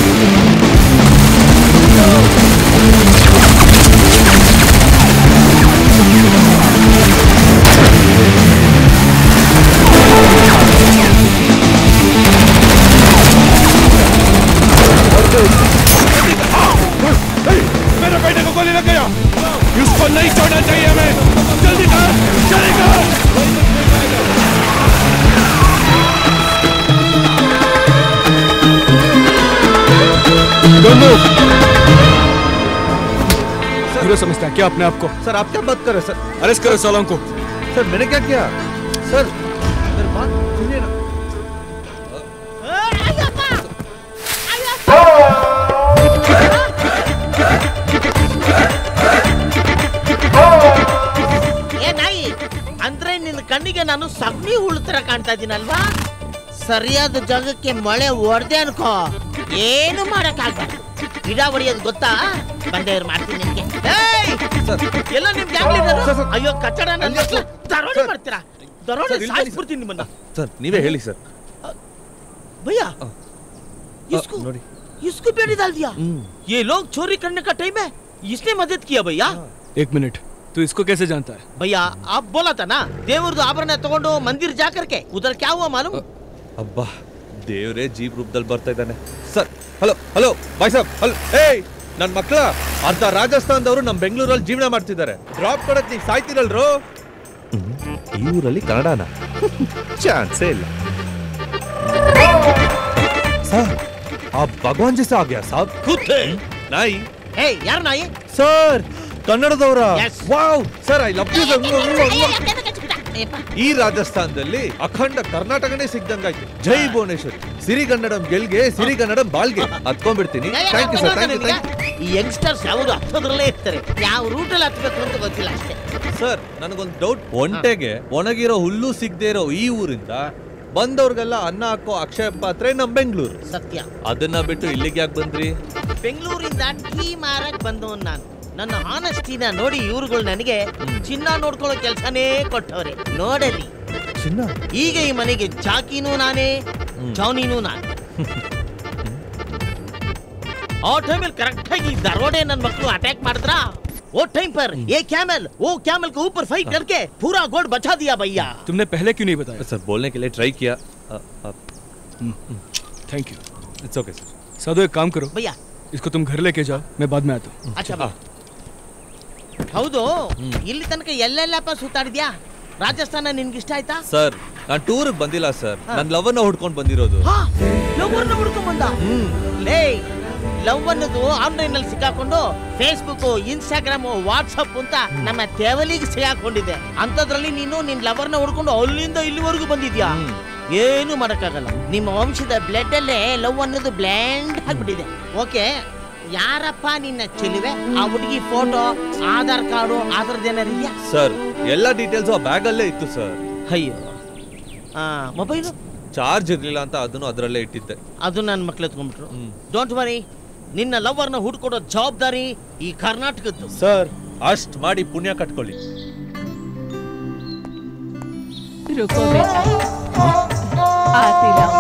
मेरे बेटे को गोली लग गया उसको नहीं छोड़ना चाहिए हमें जल्दी कर जल्दी कर हीरो समझता है क्या अपने आप को सर आप क्या बात कर रहे हैं सर अरेस्ट करो सालों को सर मैंने क्या किया सर सर बात सुनिए ना ಏ ನಾಯಿ ಅಂದ್ರೆ ನಿನ್ನ ಕಣ್ಣಿಗೆ ನಾನು ಸಗಣಿ ಹುಳು ತರ ಕಾಣ್ತಾ ಇದೀನಲ್ವಾ ಸರಿಯಾದ ಜಾಗಕ್ಕೆ ಮಳೆ ಹೊಡೆದೆ ಅನ್ಕೋ ಏನು ಮಾಡಕ್ಕಾಗಲ್ಲ ಗಿಡ ಹೊಡಿಯೋದು ಗೊತ್ತಾ ಬಂದೆ ಇವ್ರು ಮಾಡ್ತೀನಿ ನಿನ್ಗೆ ಏಯ್! ಎಲ್ಲ ನಿಮ್ ಗ್ಯಾಂಗ್ ಲೀಡರು ಅಯ್ಯೋ ಕಚ್ಚಡ ನನ್ನ ಮಕ್ಳು ದರೋಡೆ ಮಾಡ್ತೀರಾ ದರೋಡೆ ಸರ್, ಇಲ್ಲಿ ಬನ್ನಿ ಸಾಯಿಸ್ಬಿಡ್ತೀನಿ ನಿಮ್ಮನ್ನ ಸರ್ ನೀವೇ ಹೇಳಿ ಸರ್ भैया इसको ನೋಡಿ इसको बेटी डाल दिया ये लोग चोरी करने का टाइम है इसने मदद किया भैया एक मिनट तू इसको कैसे जानता है भैया आप बोला था ना ದೇವ್ರದ್ದು ಆಭರಣ ತಗೊಂಡು ಮಂದಿರ್ ಜಾ करके उधर क्या हुआ मालूम ಅಬ್ಬಾ ದೇವ್ರೇ ಜೀಪ್ ರೂಪದಲ್ಲಿ ಬರ್ತಾ ಇದ್ದಾನೆ ಸರ್ ಹಲೋ ಹಲೋ ಬಾಯ್ ಸಾಬ್ ಹಲೋ ಏಯ್ ನನ್ ಮಕ್ಳ ಅರ್ಧ ರಾಜಸ್ಥಾನದವರು ನಮ್ ಬೆಂಗಳೂರಲ್ಲಿ ಜೀವನ ಮಾಡ್ತಿದ್ದಾರೆ ಡ್ರಾಪ್ ಕೊಡಕ್ ನೀವು ಸಾಯ್ತಿರಲ್ರು ಈ ಊರಲ್ಲಿ ಕನ್ನಡನ ಚಾನ್ಸೇ ಇಲ್ಲ ಸರ್ ಆ ಭಗವಾನ್ ಜೈಸಾ ಆ ಗಯಾ ಸಾಬ್ ಕೂತೆ ನಾಯಿ ಏ ಯಾರು ನಾಯಿ ಸರ್ ಕನ್ನಡದವರ Yes. Wow sir I love you ಈ ರಾಜಸ್ಥಾನದಲ್ಲಿ ಅಖಂಡ ಕರ್ನಾಟಕನೇ ಸಿಗ್ದಂಗಾಯ್ತು ಜೈ ಭುವನೇಶ್ವರಿ ಸಿರಿಗನ್ನಡಂ ಗೆಲ್ಗೆ ಸಿರಿಗನ್ನಡಂ ಬಾಳ್ಗೆ ಹತ್ಕೊಂಡ್ಬಿಡ್ತೀನಿ thank you sir thank you thank ಈ ಯಂಗ್ಸ್ಟರ್ಸ್ ಯಾವುದು ಹತ್ತೋದ್ರಲ್ಲೇ ಇರ್ತಾರೆ ಯಾವ ರೂಟಲ್ಲಿ ಹತ್ಬೇಕು ಅಂತ ಗೊತ್ತಿಲ್ಲ ಅಷ್ಟೇ ಸರ್ ನನಗೊಂದು ಡೌಟ್ ಒಂಟೆಗೆ ಒಣಗಿರೋ ಹುಲ್ಲು ಸಿಗದೆ ಇರೋ ಈ ಊರಿಂದ ಬಂದವ್ರಿಗೆಲ್ಲ ಅನ್ನ ಹಾಕೋ ಅಕ್ಷಯ ಪಾತ್ರೆ ನಮ್ ಬೆಂಗಳೂರು ಸತ್ಯ ಅದನ್ನ ಬಿಟ್ಟು ಇಲ್ಲಿಗೆ ಯಾಕೆ ಬಂದ್ರಿ ಬೆಂಗಳೂರಿಂದ ಟೀ ಮಾರಕ್ ಬಂದವನ್ ನಾನು ನನ್ನ ಹಾನೆಸ್ಟಿನ ನೋಡಿ ಇವ್ರುಗಳು ನನಗೆ ಚಿನ್ನ ನೋಡ್ಕೊಳ್ಳೋ ಕೆಲಸನೇ ಕೊಟ್ಟವ್ರೆ ನೋಡಲಿ ಚಿನ್ನ ಈಗ ಈ ಮನೆಗೆ ಜಾಕಿನೂ ನಾನೇ ಚೌನಿನೂ ನಾನೇ ಆ ಟೈಮಲ್ಲಿ ಕರೆಕ್ಟ್ ಆಗಿ ದರೋಡೆ ನನ್ನ ಮಕ್ಕಳು ಅಟ್ಯಾಕ್ ಮಾಡಿದ್ರಾ वो टाइम पर ये कैमल वो कैमल के ऊपर फाइट करके पूरा गोड बचा दिया भैया तुमने पहले क्यों नहीं बताया सर बोलने के लिए ट्राई किया thank you it's okay sir साधु एक काम करो भैया इसको तुम घर लेके जाओ मैं बाद में आता हूँ अच्छा ಬಾ. ಹೌದು ಇಲ್ಲಿ ತನಕ ಎಲ್ಲೆಲ್ಲಪ್ಪ ಸುತ್ತಾಡಿದ್ಯಾ ರಾಜಸ್ಥಾನ ನಿನ್ಗೆ ಇಷ್ಟ ಆಯ್ತಾ ಸರ್ ನಾನು ಟೂರ್ಗೆ ಬಂದಿಲ್ಲ ಸರ್ ನನ್ನ ಲವನ್ನ ಹುಡ್ಕೊಂಡು ಬಂದಿರೋದು ಲವ್ ಅನ್ನ ಹುಡ್ಕೊಂಡ್ ಬಂದ ಲೇ ಲವ್ ಅನ್ನೋದು ಆನ್ಲೈನ್ ಅಲ್ಲಿ ಸಿಕ್ಕಾಕೊಂಡು ಫೇಸ್ಬುಕ್ ಇನ್ಸ್ಟಾಗ್ರಾಮ್ ವಾಟ್ಸಪ್ ಅಂತ ನಮ್ಮ ತೆವಲಿಗೆ ಸಿಗಾಕೊಂಡಿದೆ ಅಂತದ್ರಲ್ಲಿ ನೀನು ನಿನ್ ಲವರ್ನ ಹುಡ್ಕೊಂಡು ಅಲ್ಲಿಂದ ಇಲ್ಲಿವರೆಗೂ ಬಂದಿದ್ಯಾ ಏನು ಮಾಡಕ್ಕಾಗಲ್ಲ ನಿಮ್ಮ ವಂಶದ ಬ್ಲಡ್ ಅಲ್ಲೇ ಲವ್ ಅನ್ನೋದು ಬ್ಲ್ಯಾಂಡ್ ಆಗ್ಬಿಟ್ಟಿದೆ ಓಕೆ ಯಾರಪ್ಪ ನಿನ್ನ ಚೆಲುವೆ ಆ ಹುಡುಗಿ ಫೋಟೋ ಆಧಾರ್ ಕಾರ್ಡು ಆ ಥರದ್ದು ಏನಾರು ಇದೆಯಾ ಸರ್ ಎಲ್ಲ ಡೀಟೇಲ್ಸ್ ಆ ಬ್ಯಾಗಲ್ಲೇ ಇತ್ತು ಸರ್ ಅಯ್ಯೋ ಮೊಬೈಲು ಚಾರ್ಜ್ ಇರಲಿಲ್ಲ ಅಂತ ಅದನ್ನು ಅದರಲ್ಲೇ ಇಟ್ಟಿದ್ದೆ ಅದು ನನ್ನ ಮಕ್ಳು ಎತ್ಕೊಂಡ್ಬಿಟ್ರು ಡೋಂಟ್ ವರಿ ನಿನ್ನ ಲವರ್ನ ಹುಡ್ಕೊಡೋ ಜವಾಬ್ದಾರಿ ಈ ಕರ್ನಾಟಕದ್ದು ಸರ್ ಅಷ್ಟ್ ಮಾಡಿ ಪುಣ್ಯ ಕಟ್ಕೊಳ್ಳಿ रुको बेटा आती लाओ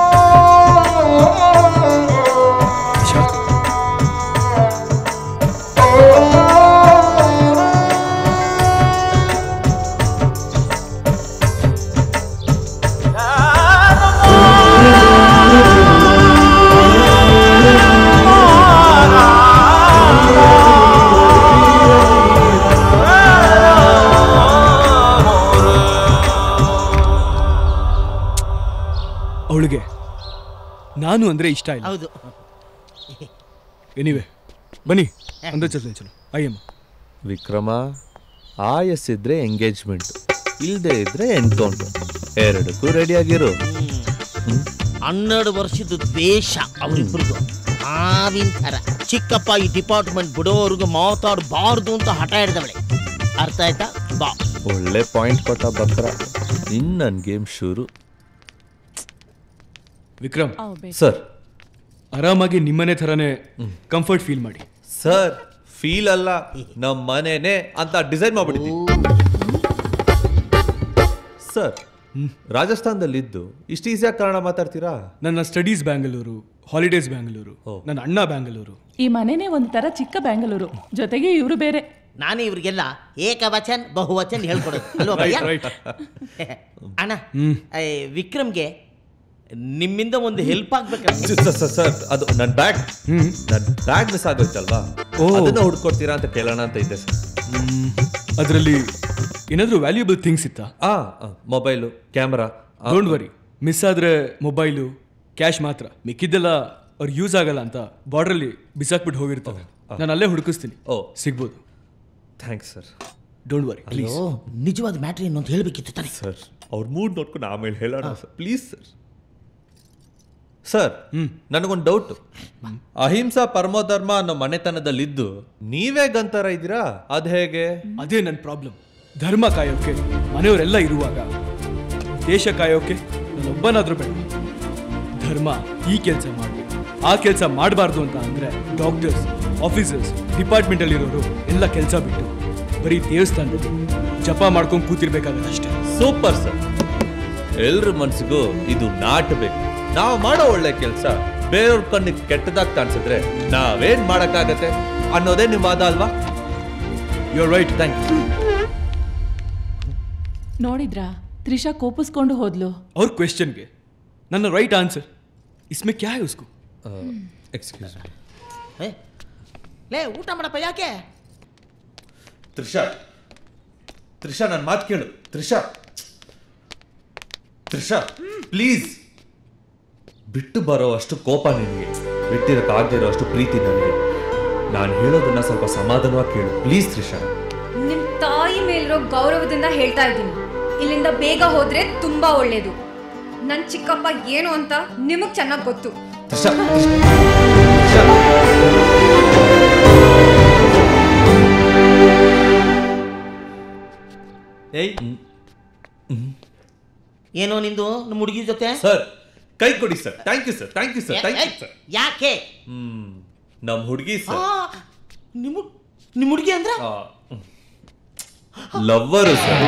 ಅವಳಿಗೆ ನಾನು ಅಂದ್ರೆ ಇಷ್ಟ ಇಲ್ಲ ಹೌದು ಎನಿವೆ ಬನ್ನಿ ಅಂದ ಚಲೋ ಚಲೋ ಅಯ್ಯಮ್ಮ ವಿಕ್ರಮ ಆಯಸ್ಸಿದ್ರೆ ಎಂಗೇಜ್ಮೆಂಟ್ ಇಲ್ಲದೆ ಇದ್ರೆ ಎನ್ಕೌಂಟರ್ ಎರಡಕ್ಕೂ ರೆಡಿಯಾಗಿರು ಹನ್ನೆರಡು ವರ್ಷದ ದ್ವೇಷ ಅವರಿಬ್ಬರಿಗೂ ಮಾವಿನ ಥರ ಚಿಕ್ಕಪ್ಪ ಈ ಡಿಪಾರ್ಟ್ಮೆಂಟ್ ಬಿಡೋವರೆಗೂ ಮಾತಾಡಬಾರ್ದು ಅಂತ ಹಠ ಹಿಡ್ದವಳೆ ಅರ್ಥ ಆಯ್ತಾ ಬಾ ಒಳ್ಳೆ ಪಾಯಿಂಟ್ ಕೊಟ್ಟ ಬಕ್ರ ಇನ್ ನನ್ ಗೇಮ್ ಶುರು ವಿಕ್ರಮ್ ಸರ್ ಆರಾಮಾಗಿ ನಿಮ್ಮನೆ ಥರನೇ ಕಂಫರ್ಟ್ ಫೀಲ್ ಮಾಡಿ ಸರ್ ಫೀಲ್ ಅಲ್ಲ ನಮ್ಮ ಮನೆನೇ ಅಂತ ಡಿಸೈನ್ ಮಾಡ್ಬಿಟ್ಟಿದ್ವಿ ಸರ್ ರಾಜಸ್ಥಾನದಲ್ಲಿದ್ದು ಇಷ್ಟು ಈಸಿಯಾಗಿ ಕನ್ನಡ ಮಾತಾಡ್ತೀರಾ ನನ್ನ ಸ್ಟಡೀಸ್ ಬ್ಯಾಂಗಲೂರು ಹಾಲಿಡೇಸ್ ಬ್ಯಾಂಗಲೂರು ನನ್ನ ಅಣ್ಣ ಬ್ಯಾಂಗಲೂರು ಈ ಮನೆನೇ ಒಂಥರ ಚಿಕ್ಕ ಬ್ಯಾಂಗಲೂರು ಜೊತೆಗೆ ಇವರು ಬೇರೆ ನಾನು ಇವ್ರಿಗೆಲ್ಲ ಏಕವಚನ್ ಬಹುವಚನ್ ಹೇಳ್ಕೊಡೋದು ಅಲ್ವಾ ಭಯ್ಯ? Right, ಅಣ್ಣ ಹ್ಮ್. ಏ, ವಿಕ್ರಮ್ಗೆ ನಿಮ್ಮಿಂದ ಒಂದು ಹೆಲ್ಪ್ ಆಗ್ಬೇಕಂತ ಸರ್, ಸರ್, ಸರ್ ಅದು ನನ್ನ ಬ್ಯಾಗ್ ನನ್ನ ಬ್ಯಾಗ್ ಮಿಸ್ ಆಗೋಯ್ತಲ್ವಾ ಅದನ್ನ ಹುಡ್ಕೊಡ್ತೀರಾ ಅಂತ ಕೇಳೋಣ ಅಂತ ಇದ್ದೆ ಸರ್ ಅದರಲ್ಲಿ ಏನಾದರೂ ವ್ಯಾಲ್ಯೂಬಲ್ ಥಿಂಗ್ಸ್ ಇತ್ತಾ ಆ mobile camera don't worry miss ಆದ್ರೆ ಮೊಬೈಲು ಕ್ಯಾಶ್ ಮಾತ್ರ ಮಿಕ್ಕಿದ್ದೆಲ್ಲ ಅವ್ರು ಯೂಸ್ ಆಗಲ್ಲ ಅಂತ ಬಾರ್ಡ್ರಲ್ಲಿ ಬಿಸಾಕ್ಬಿಟ್ಟು ಹೋಗಿರ್ತಾರೆ ನಾನು ಅಲ್ಲೇ ಹುಡುಕಿಸ್ತೀನಿ ಓ ಸಿಗ್ಬೋದು thanks sir don't worry please ಅಯ್ಯೋ ನಿಜವಾದ ಮ್ಯಾಟ್ರಿ ಏನು ಅಂತ ಹೇಳ್ಬೇಕಿತ್ತು ತಾನೆ ಸರ್ ಅವ್ರ ಮೂಡ್ ನೋಡ್ಕೊಂಡು ಆಮೇಲೆ ಹೇಳೋಣ ಸರ್ ಪ್ಲೀಸ್ ಸರ್ ಸರ್ ನನಗೊಂದು ಡೌಟ್ ಅಹಿಂಸಾ ಪರಮೋಧರ್ಮ ಅನ್ನೋ ಮನೆತನದಲ್ಲಿದ್ದು ನೀವೇ ಗಂತರ ಇದ್ದೀರಾ ಅದ್ ಹೇಗೆ ಅದೇ ನನ್ನ ಪ್ರಾಬ್ಲಮ್ ಧರ್ಮ ಕಾಯೋಕೆ ಮನೆಯವರೆಲ್ಲ ಇರುವಾಗ ದೇಶ ಕಾಯೋಕೆ ನಾನೊಬ್ಬನಾದ್ರೂ ಬೇಡ ಧರ್ಮ ಈ ಕೆಲಸ ಮಾಡಬೇಕು ಆ ಕೆಲಸ ಮಾಡಬಾರ್ದು ಅಂತ ಅಂದ್ರೆ ಡಾಕ್ಟರ್ಸ್ ಆಫೀಸರ್ಸ್ ಡಿಪಾರ್ಟ್ಮೆಂಟ್ ಅಲ್ಲಿರೋರು ಎಲ್ಲ ಕೆಲಸ ಬಿಟ್ಟು ಬರೀ ದೇವಸ್ಥಾನದಲ್ಲಿ ಜಪ ಮಾಡ್ಕೊಂಡು ಕೂತಿರ್ಬೇಕಾಗತ್ತೆ ಅಷ್ಟೇ ಸೂಪರ್ ಸರ್ ಎಲ್ರ ಮನ್ಸಿಗೂ ಇದು ನಾಟಬೇಕು ನಾವು ಮಾಡೋ ಒಳ್ಳೆ ಕೆಲಸ ಬೇರೆಯವ್ರ ಕಣ್ಣಿಗೆ ಕೆಟ್ಟದಾಗಿ ಕಾಣಿಸಿದ್ರೆ ನಾವೇನ್ ಮಾಡಕ್ಕಾಗತ್ತೆ ಅನ್ನೋದೇ ನಿಮ್ಮ ವಾದ ಅಲ್ವಾ ಯು ರೈಟ್ ಥ್ಯಾಂಕ್ ಯು ನೋಡಿದ್ರಾ ತ್ರಿಷಾ ಕೋಪಿಸ್ಕೊಂಡು ಹೋದ್ಲು ಅವ್ರ ಕ್ವೆಶ್ಚನ್ಗೆ ನನ್ನ ರೈಟ್ ಆನ್ಸರ್ ಇಸ್ಮೆ ಕ್ಯಾ ಹೈ ಉಸ್ಕೋ ಎಕ್ಸ್ಕ್ಯೂಸ್ ಏ, ಲೇ ಊಟ ಮಾಡಪ್ಪ ಯಾಕೆ ತ್ರಿಷಾ ತ್ರಿಷಾ ನನ್ನ ಮಾತು ಕೇಳು ತ್ರಿಷಾ ತ್ರಿಷಾ ಪ್ಲೀಸ್ ಬಿಟ್ಟು ಬರೋ ಅಷ್ಟು ಕೋಪ ನಿನಗೆ ಬಿಟ್ಟಿರೋಕ್ಕಾಗದೇ ಇರೋ ಅಷ್ಟು ಪ್ರೀತಿ ನನಗೆ ನಾನು ಹೇಳೋದನ್ನ ಸ್ವಲ್ಪ ಸಮಾಧಾನವಾಗಿ ಕೇಳು ಪ್ಲೀಸ್ ತ್ರಿಷಾ ನಿಮ್ ತಾಯಿ ಮೇಲಿರೋ ಗೌರವದಿಂದ ಹೇಳ್ತಾ ಇದ್ದೀನಿ ಇಲ್ಲಿಂದ ಬೇಗ ಹೋದ್ರೆ ತುಂಬಾ ಒಳ್ಳೇದು ನನ್ ಚಿಕ್ಕಪ್ಪ ಏನು ಅಂತ ನಿಮಗ್ ಚೆನ್ನಾಗ್ ಗೊತ್ತು ತ್ರಿಷಾ ಏಯ್ ಏನೋ ನಿಂದು ನಮ್ಮ ಹುಡುಗಿ ಜೊತೆ ಸರ್ ಕೈ ಕೊಡಿ sir thank you sir thank you sir thank you sir ಯಾಕೆ ಹ್ಮ್ ನಮ್ಮ ಹುಡುಗಿ ಆ, ಸರ್ ನಿಮ್ಮ ನಿಮ್ಮ ಹುಡುಗಿ ಅಂದ್ರೆ ಲವ್ವರು ಸರ್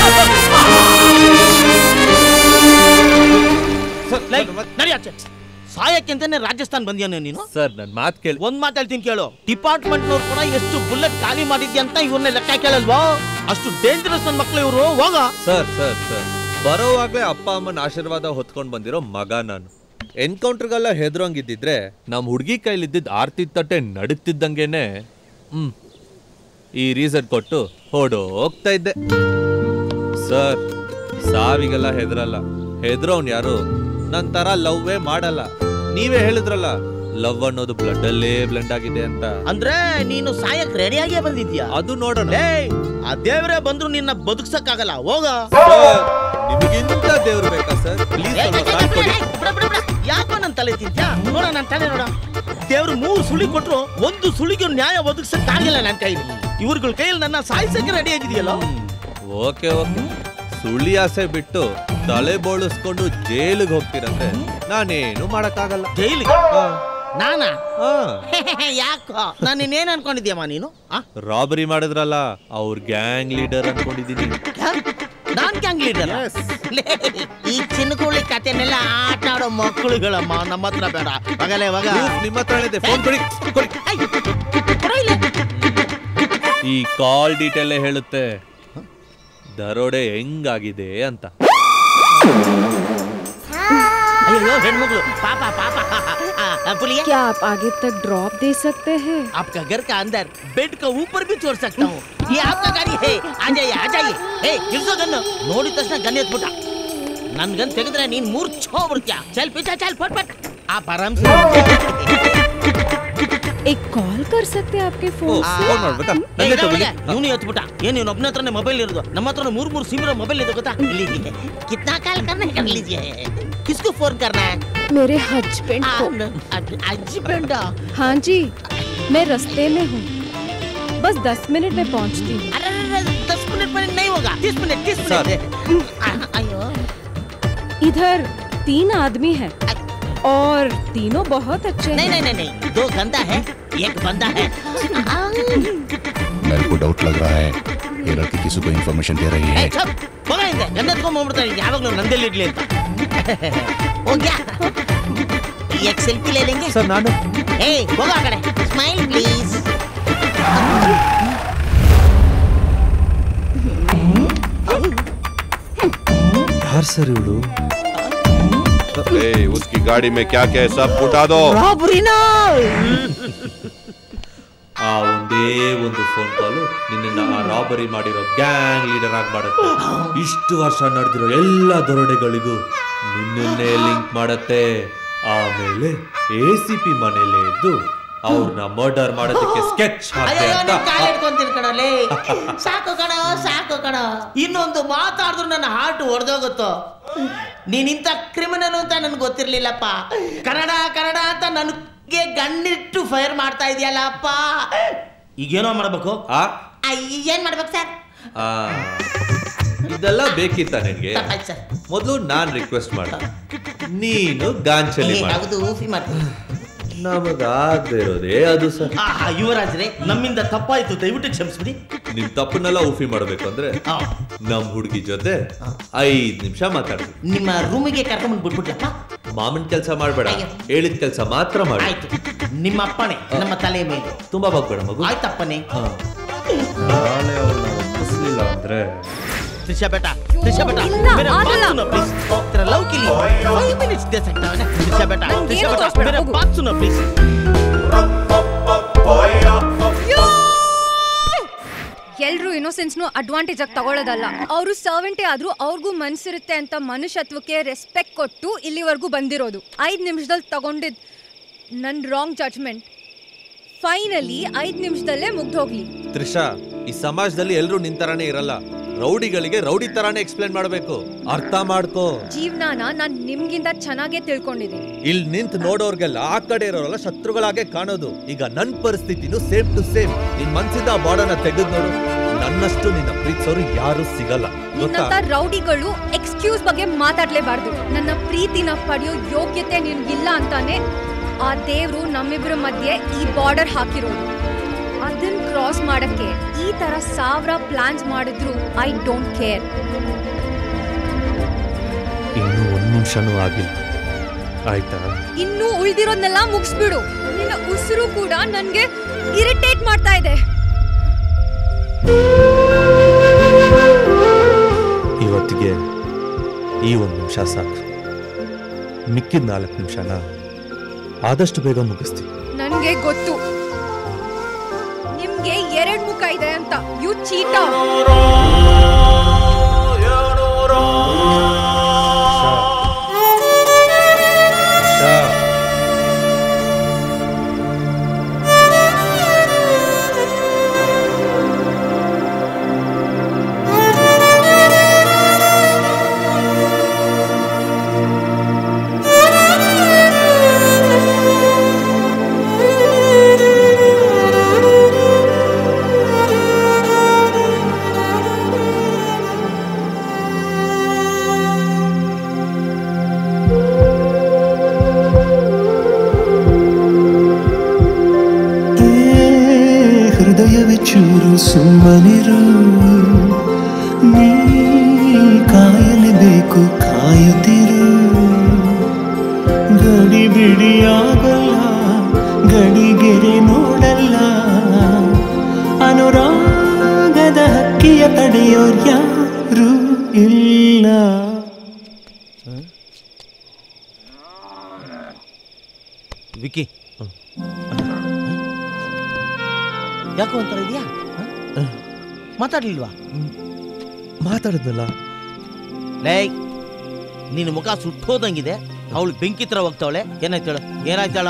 ಲೈಕ್ ನಡಿ ಆಚೆ ಸಾಯಕ್ಕೆ ಅಂತಾನೆ ರಾಜಸ್ಥಾನ್ ಬಂದ್ಯಾನ ನೀನು ಸರ್ ನನ್ನ ಮಾತು ಕೇಳಿ ಒಂದ್ ಮಾತು ಹೇಳ್ತೀನಿ ಕೇಳು ಡಿಪಾರ್ಟ್ಮೆಂಟ್ ನವ್ರು ಕೂಡ ಎಷ್ಟು ಬುಲೆಟ್ ಖಾಲಿ ಮಾಡಿದ್ಯ ಅಂತ ಇವ್ರನ್ನ ಲೆಕ್ಕ ಕೇಳಲ್ವಾ ಅಷ್ಟು ಡೇಂಜರಸ್ ನನ್ನ ಮಕ್ಳು ಇವರು ಹೋಗ ಸರ್ ಸರ್ ಸರ್ ಬರೋವಾಗ್ಲೇ ಅಪ್ಪ ಅಮ್ಮನ ಆಶೀರ್ವಾದ ಹೊತ್ಕೊಂಡ್ ಬಂದಿರೋ ಮಗ ನಾನು ಎನ್ಕೌಂಟರ್ಗೆಲ್ಲ ಹೆದ್ರಂಗಿದ್ದಿದ್ರೆ ನಮ್ಮ ಹುಡುಗಿ ಕೈಲಿದ್ದಿದ್ದು ಆರ್ತಿ ತಟ್ಟೆ ನಡುತ್ತಿದ್ದಂಗೆನೆ ಹ್ಮ್ ಈ ರೀಸನ್ ಕೊಟ್ಟು ಹೊಡೋ ಹೋಗ್ತಾ ಇದ್ದೆ ಸರ್ ಸಾವಿಗೆಲ್ಲ ಹೆದ್ರಲ್ಲ ಹೆದ್ರೋನ್ ಯಾರು ನನ್ ತರ ಲವ್ವೇ ಮಾಡಲ್ಲ ನೀವೇ ಹೇಳಿದ್ರಲ್ಲ ಲವ್ ಅನ್ನೋದು ಬ್ಲಡ್ ಅಲ್ಲೇ ಬ್ಲೆಂಡ್ ಆಗಿದೆ ಅಂತ ಅಂದ್ರೆ ನೀನು ಸಾಯಕ್ ರೆಡಿಯಾಗಿಯೇ ಬಂದಿದ್ಯಾ ಅದು ನೋಡೋಣ ಏಯ್ ಆ ದೇವ್ರೇ ಬಂದ್ರು ನಿನ್ನ ಬದುಕ್ಸಕ್ಕಾಗಲ್ಲ ಹೋಗ ನಿಮಗಿಂತ ದೇವ್ರು ಬೇಕಾ ಸರ್ ಪ್ಲೀಸ್ ಕೊಡಿ ಯಾಕೋ ನನ್ ತಲೆ ತಿಂತ್ಯಾ ನೋಡ ನನ್ ತಲೆ ನೋಡ ದೇವ್ರು ಮೂರು ಸುಳಿ ಕೊಟ್ರು ಒಂದು ಸುಳಿಗೂ ನ್ಯಾಯ ಒದಗಿಸಕ್ಕಾಗಿಲ್ಲ ನನ್ನ ಕೈಲಿ ಇವ್ರಗಳ ಕೈಯಲ್ಲಿ ನನ್ನ ಸಾಯಿಸಕ್ಕೆ ರೆಡಿ ಆಗಿದೆಯಲ್ಲ ಓಕೆ ಓಕೆ ಸುಳ್ಳಿ ಆಸೆ ಬಿಟ್ಟು ತಲೆ ಬೋಳಿಸ್ಕೊಂಡು ಜೈಲಿಗೆ ಹೋಗ್ತೀರಂದ್ರೆ ನಾನೇನು ಮಾಡಕ್ಕಾಗಲ್ಲ ಜೈಲಿಗೆ ನಾನಾ ಯಾಕೋ ನಾನು ಇನ್ನೇನ್ ಅನ್ಕೊಂಡಿದ್ಯಮ್ಮ ನೀನು ಆ? ರಾಬರಿ ಮಾಡಿದ್ರಲ್ಲ ಅವ್ರ ಗ್ಯಾಂಗ್ ಲೀಡರ್ ಅನ್ಕೊಂಡಿದೀನಿ ನಾನ್ ಗ್ಯಾಂಗ್ ಲೀಡರ್ ಈ ಚಿನ್ನಕುಳಿ ಕತೆನೆಲ್ಲ ಆಟ ಆಡೋ ಮಕ್ಕಳುಗಳಮ್ಮ ನಮ್ಮ ಹತ್ರ ಬೇಡ ಮಗಲೇ ಮಗ ನಿಮ್ಮ ಹತ್ರ ಇದೆ ಫೋನ್ ಕೊಡಿ ಕೊಡಿ ಈ ಕಾಲ್ ಡೀಟೇಲ್ ಹೇಳುತ್ತೆ ದರೋಡೆ ಹೆಂಗಾಗಿದೆ ಅಂತ ಅಯ್ಯೋ ಹೆಣ್ಮಗಳು ಪಾಪ ಪಾಪ ಆ, ಆ, पुलिया क्या आप आगे तक ड्रॉप दे सकते हैं आपका घर का अंदर बेड का ऊपर भी छोड़ सकता हूँ ये आपका गाड़ी है आ जाइए आ जाइए ಏ ಇರ್ಸೋ ಗನ್ನು ನೋಡಿದ ತಕ್ಷಣ ಗನ್ ಎತ್ಬಿಟ್ಟ ನನ್ ಗನ್ ತೆಗೆದ್ರೆ ನೀನ್ ಮೂರ್ಛೋಗ್ಬಿಡ್ತೀಯ ಚಲ್ ಪಿಚಾ ಚಲ್ ಫಟ್ ಫಟ್ ಆ ಪರಂ एक कॉल कर सकते हैं आपके फोन से ಇವನು ಎತ್ಬಿಟ್ಟ ಏನ್ ಇವ್ನ ಒಬ್ಬನ ಹತ್ರನೇ ಮೊಬೈಲ್ ಇರೋದು ನಮ್ಮ ಹತ್ರ ಮೂರ್ ಮೂರ್ ಸಿಮ್ ಇರೋ ಮೊಬೈಲ್ ಇದೆ ಗೊತ್ತಾ ಇಲ್ಲಿ ಕಿತ್ನಾ ಕಾಲ್ करना है कर लीजिए किसको फोन करना है मेरे हस्बैंड को हस्बैंड हाँ जी मैं रास्ते में हूँ बस दस मिनट में पहुँचती हूँ अरे अरे, अरे, दस मिनट में नहीं होगा तीस मिनट तीस मिनट आ- अयो इधर तीन आदमी हैं और तीनों बहुत अच्छे नहीं हैं नहीं नहीं नहीं दो गंदा है एक बंदा है मेरे को डाउट लग रहा है ये लड़की किसी को इन्फॉर्मेशन दे रही है ಏ, ಛಪ್, ಮಗ ಹಿಂದೆ ಗಂಧ ಎತ್ಕೊಂಡ್ಬಂದ್ಬಿಡ್ತಾನೆ ಯಾವಾಗಲೂ ನಂದಲ್ಲಿ ಇಡ್ಲಿ ಅಂತ ಹೋಗ್ಯಾ एक सेल्फी ले लेंगे ಸರ್ ನಾನು ए ಹೋಗ ಆ ಕಡೆ ಸ್ಮೈಲ್ ಪ್ಲೀಸ್ ಯಾರು ಸರ್ ಇವಳು ए, उसकी गाड़ी में क्या क्या है सब उठा दो ಆ ಒಂದೇ ಒಂದು ಫೋನ್ ಕಾಲು ನಿನ್ನ ಆ ರಾಬರಿ ಮಾಡಿರೋ ಗ್ಯಾಂಗ್ ಲೀಡರ್ ಆಗಿ ಮಾಡುತ್ತೆ ಇಷ್ಟು ವರ್ಷ ನಡೆದಿರೋ ಎಲ್ಲ ದರೋಡೆಗಳಿಗೂ ನಿನ್ನನ್ನೇ ಲಿಂಕ್ ಮಾಡತ್ತೆ ಆಮೇಲೆ ಎ ಸಿ ಪಿ ಮನೇಲೆ ಇದ್ದು ಅವ್ರನ್ನ ಮರ್ಡರ್ ಮಾಡೋದಕ್ಕೆ ಸ್ಕೆಚ್ ಹಾಕಿ ಅಯ್ಯೋ ಅಂತ ನಿನ್ ಕಾಲ್ ಹಿಡ್ಕೊಂತೀನಿ ಕಣಲೇ ಸಾಕು ಕಣ ಸಾಕು ಕಣ ಇನ್ನೊಂದು ಮಾತಾಡಿದ್ರು ನನ್ನ ಹಾರ್ಟ್ ಒಡೆದೋಗುತ್ತೋ ನೀನಿಂತ ಕ್ರಿಮಿನಲ್ ಅಂತ ನನ್ಗೆ ಗೊತ್ತಿರ್ಲಿಲ್ಲಪ್ಪ ಕನ್ನಡ ಕನ್ನಡ ಅಂತ ನನಗೆ ಗಣ್ಣಿಟ್ಟು ಫೈರ್ ಮಾಡ್ತಾ ಇದೆಯಲ್ಲಪ್ಪ ಈಗೇನೋ ಮಾಡ್ಬೇಕು ಆ ಏನ್ ಮಾಡ್ಬೇಕು ಸರ್ ಆ, ಇದೆಲ್ಲ ಬೇಕಿತ್ತ ನಿನ್ಗೆ ತಪ್ಪಾಯ್ತು ಸರ್ ಮೊದಲು ನಾನ್ ರಿಕ್ವೆಸ್ಟ್ ಮಾಡ ನೀನು ಗಾಂಚಲಿ ಮಾಡ ಯಾವುದು ಊಫಿ ಮಾಡ್ತೀನಿ ನಮಗಾಗದೆ ಇರೋದೇ ಅದು ಸರ್ ಆಹಾ ಯುವರಾಜ್ರೆ ನಮ್ಮಿಂದ ತಪ್ಪಾಯ್ತು ದಯವಿಟ್ಟು ಕ್ಷಮಿಸ್ಬಿಡಿ ನಿಮ್ ತಪ್ಪನ್ನೆಲ್ಲ ಊಫಿ ಮಾಡ್ಬೇಕು ಅಂದ್ರೆ ನಮ್ ಹುಡುಗಿ ಜೊತೆ ಐದ್ ನಿಮಿಷ ಮಾತಾಡ್ಬೇಕು ನಿಮ್ಮ ರೂಮಿಗೆ ಕರ್ಕೊಂಡ್ ಬಿಟ್ಬಿಟ್ಲಪ್ಪ ಮಾಮನ್ ಕೆಲಸ ಮಾಡ್ಬೇಡ ಹೇಳಿದ ಕೆಲಸ ಮಾತ್ರ ಮಾಡಿ ಆಯ್ತು ನಿಮ್ಮ ಅಪ್ಪಣೆ ನಮ್ಮ ತಲೆ ಮೇಲೆ ತುಂಬಾ ಬಗ್ಬೇಡ ಮಗು ಆಯ್ತಪ್ಪನೇ ನಾಳೆ ಅವ್ರನ್ನ ಒಪ್ಪಿಸ್ಲಿಲ್ಲ ಅಂದ್ರೆ त्रिशा बेटा त्रिशा बेटा इल्ला, मेरा बात आगला। सुनो प्लीज तेरा लव के लिए फाइव मिनट्स दे सकता हूँ ना त्रिशा बेटा ನಂಗೆ त्रिशा ಏನು बेटा ತೋರ್ಸ್ಬೇಡ, मेरा ಹೋಗು. बात सुनो प्लीज ಎಲ್ರು ಇನ್ನೋಸೆನ್ಸ್ನು ಅಡ್ವಾಂಟೇಜ್ ಆಗಿ ತಗೊಳ್ಳೋದಲ್ಲ ಅವರು ಸರ್ವೆಂಟೇ ಆದ್ರೂ ಅವ್ರಿಗೂ ಮನ್ಸಿರುತ್ತೆ ಅಂತ ಮನುಷ್ಯತ್ವಕ್ಕೆ ರೆಸ್ಪೆಕ್ಟ್ ಕೊಟ್ಟು ಇಲ್ಲಿವರೆಗೂ ಬಂದಿರೋದು ಐದು ನಿಮಿಷದಲ್ಲಿ ತಗೊಂಡಿದ್ ನನ್ನ ರಾಂಗ್ ಜಡ್ಜ್ಮೆಂಟ್ ಫೈನಲಿ ಐದು ನಿಮಿಷದಲ್ಲೇ ಮುಗ್ದೋಗ್ಲಿ ತ್ರಿಷಾ ಈ ಸಮಾಜದಲ್ಲಿ ಎಲ್ರು ನಿಂತರಾನೇ ಇರಲ್ಲ ರೌಡಿಗಳಿಗೆ ರೌಡಿ ತರಾನೇ ಎಕ್ಸ್ಪ್ಲೇನ್ ಮಾಡ್ಬೇಕು ಅರ್ಥ ಮಾಡ್ಕೋ ಜೀವನಾನ ನಾನು ನಿಮ್ಗಿಂತ ಚೆನ್ನಾಗೇ ತಿಳ್ಕೊಂಡಿದ್ದೀನಿ ಇಲ್ಲಿ ನಿಂತ್ ನೋಡೋರ್ಗೆಲ್ಲ ಆ ಕಡೆ ಇರೋರೆಲ್ಲ ಶತ್ರುಗಳಾಗೆ ಕಾಣೋದು ಈಗ ನನ್ ಪರಿಸ್ಥಿತಿನೂ ಸೇಮ್ ಟು ಸೇಮ್ ನಿನ್ ಮನ್ಸಿಂದ ಆ ಬಾಡನ್ನ ತೆಗೆದ್ ನೋಡು ನನ್ನಷ್ಟು ನಿನ್ನ ಪ್ರೀತಿಸೋರು ಯಾರು ಸಿಗಲ್ಲ ಗೊತ್ತಾ ನಿನ್ನಂತ ರೌಡಿಗಳು ಎಕ್ಸ್ಕ್ಯೂಸ್ ಬಗ್ಗೆ ಮಾತಾಡ್ಲೇಬಾರ್ದು ನನ್ನ ಪ್ರೀತಿನ ಪಡೆಯೋ ಯೋಗ್ಯತೆ ನಿನ್ಗಿಲ್ಲ ಅಂತಾನೆ ಆ ದೇವ್ರು ನಮ್ಮಿಬ್ರ ಮಧ್ಯೆ ಈ ಬಾರ್ಡರ್ ಹಾಕಿರೋದು ಅದನ್ನ ಕ್ರಾಸ್ ಮಾಡಕ್ಕೆ ಈ ತರ ಸಾವಿರ ಪ್ಲಾನ್ಸ್ ಮಾಡಿದ್ರು ಐ ಡೋಂಟ್ ಕೇರ್ ಇನ್ನು ಒಂದ್ ನಿಮಿಷನೂ ಆಗಿಲ್ಲ ಆಯ್ತಾ ಇನ್ನೂ ಉಳ್ದಿರೋದ್ನೆಲ್ಲ ಮುಗಿಸ್ಬಿಡು ನಿನ್ನ ಉಸಿರು ಕೂಡ ನನ್ಗೆ ಇರಿಟೇಟ್ ಮಾಡ್ತಾ ಇದೆ ಇವತ್ತಿಗೆ ಈ ಒಂದು ನಿಮಿಷ ಸಾಕು ಮಿಕ್ಕಿದ ನಾಲ್ಕು ನಿಮಿಷನ ಆದಷ್ಟು ಬೇಗ ಮುಗಿಸ್ತೀವಿ ನನ್ಗೆ ಗೊತ್ತು ನಿಮ್ಗೆ ಎರಡ್ ಮುಖ ಇದೆ ಅಂತ ಯು ಚೀಟ ಹೃದಯವೇ ಚೂರು ಸುಮ್ಮನಿರು ನೀ ಕಾಯಲೇಬೇಕು ಕಾಯುತ್ತಿರು ಗಡಿ ಬಿಡಿಯಾಗಲ್ಲ ಗಡಿಗೆರೆ ನೋಡಲ್ಲ ಅನುರಾಗದ ಹಕ್ಕಿಯ ತಡೆಯೋರ್ ಯಾರು ಇಲ್ಲ ವಿಕಿ ಯಾಕೋ ಒಂಥರ ಇದೆಯಾ ಮಾತಾಡ್ಲಿಲ್ವಾ ಮಾತಾಡಿದ್ನಲ್ಲ ಲೇ ನಿನ್ನ ಮುಖ ಸುಟ್ಟೋದಂಗಿದೆ ಅವಳು ಬೆಂಕಿ ತರ ಹೋಗ್ತಾವಳೆ ಏನಾಯ್ತಾಳ ಏನಾಯ್ತಾಳ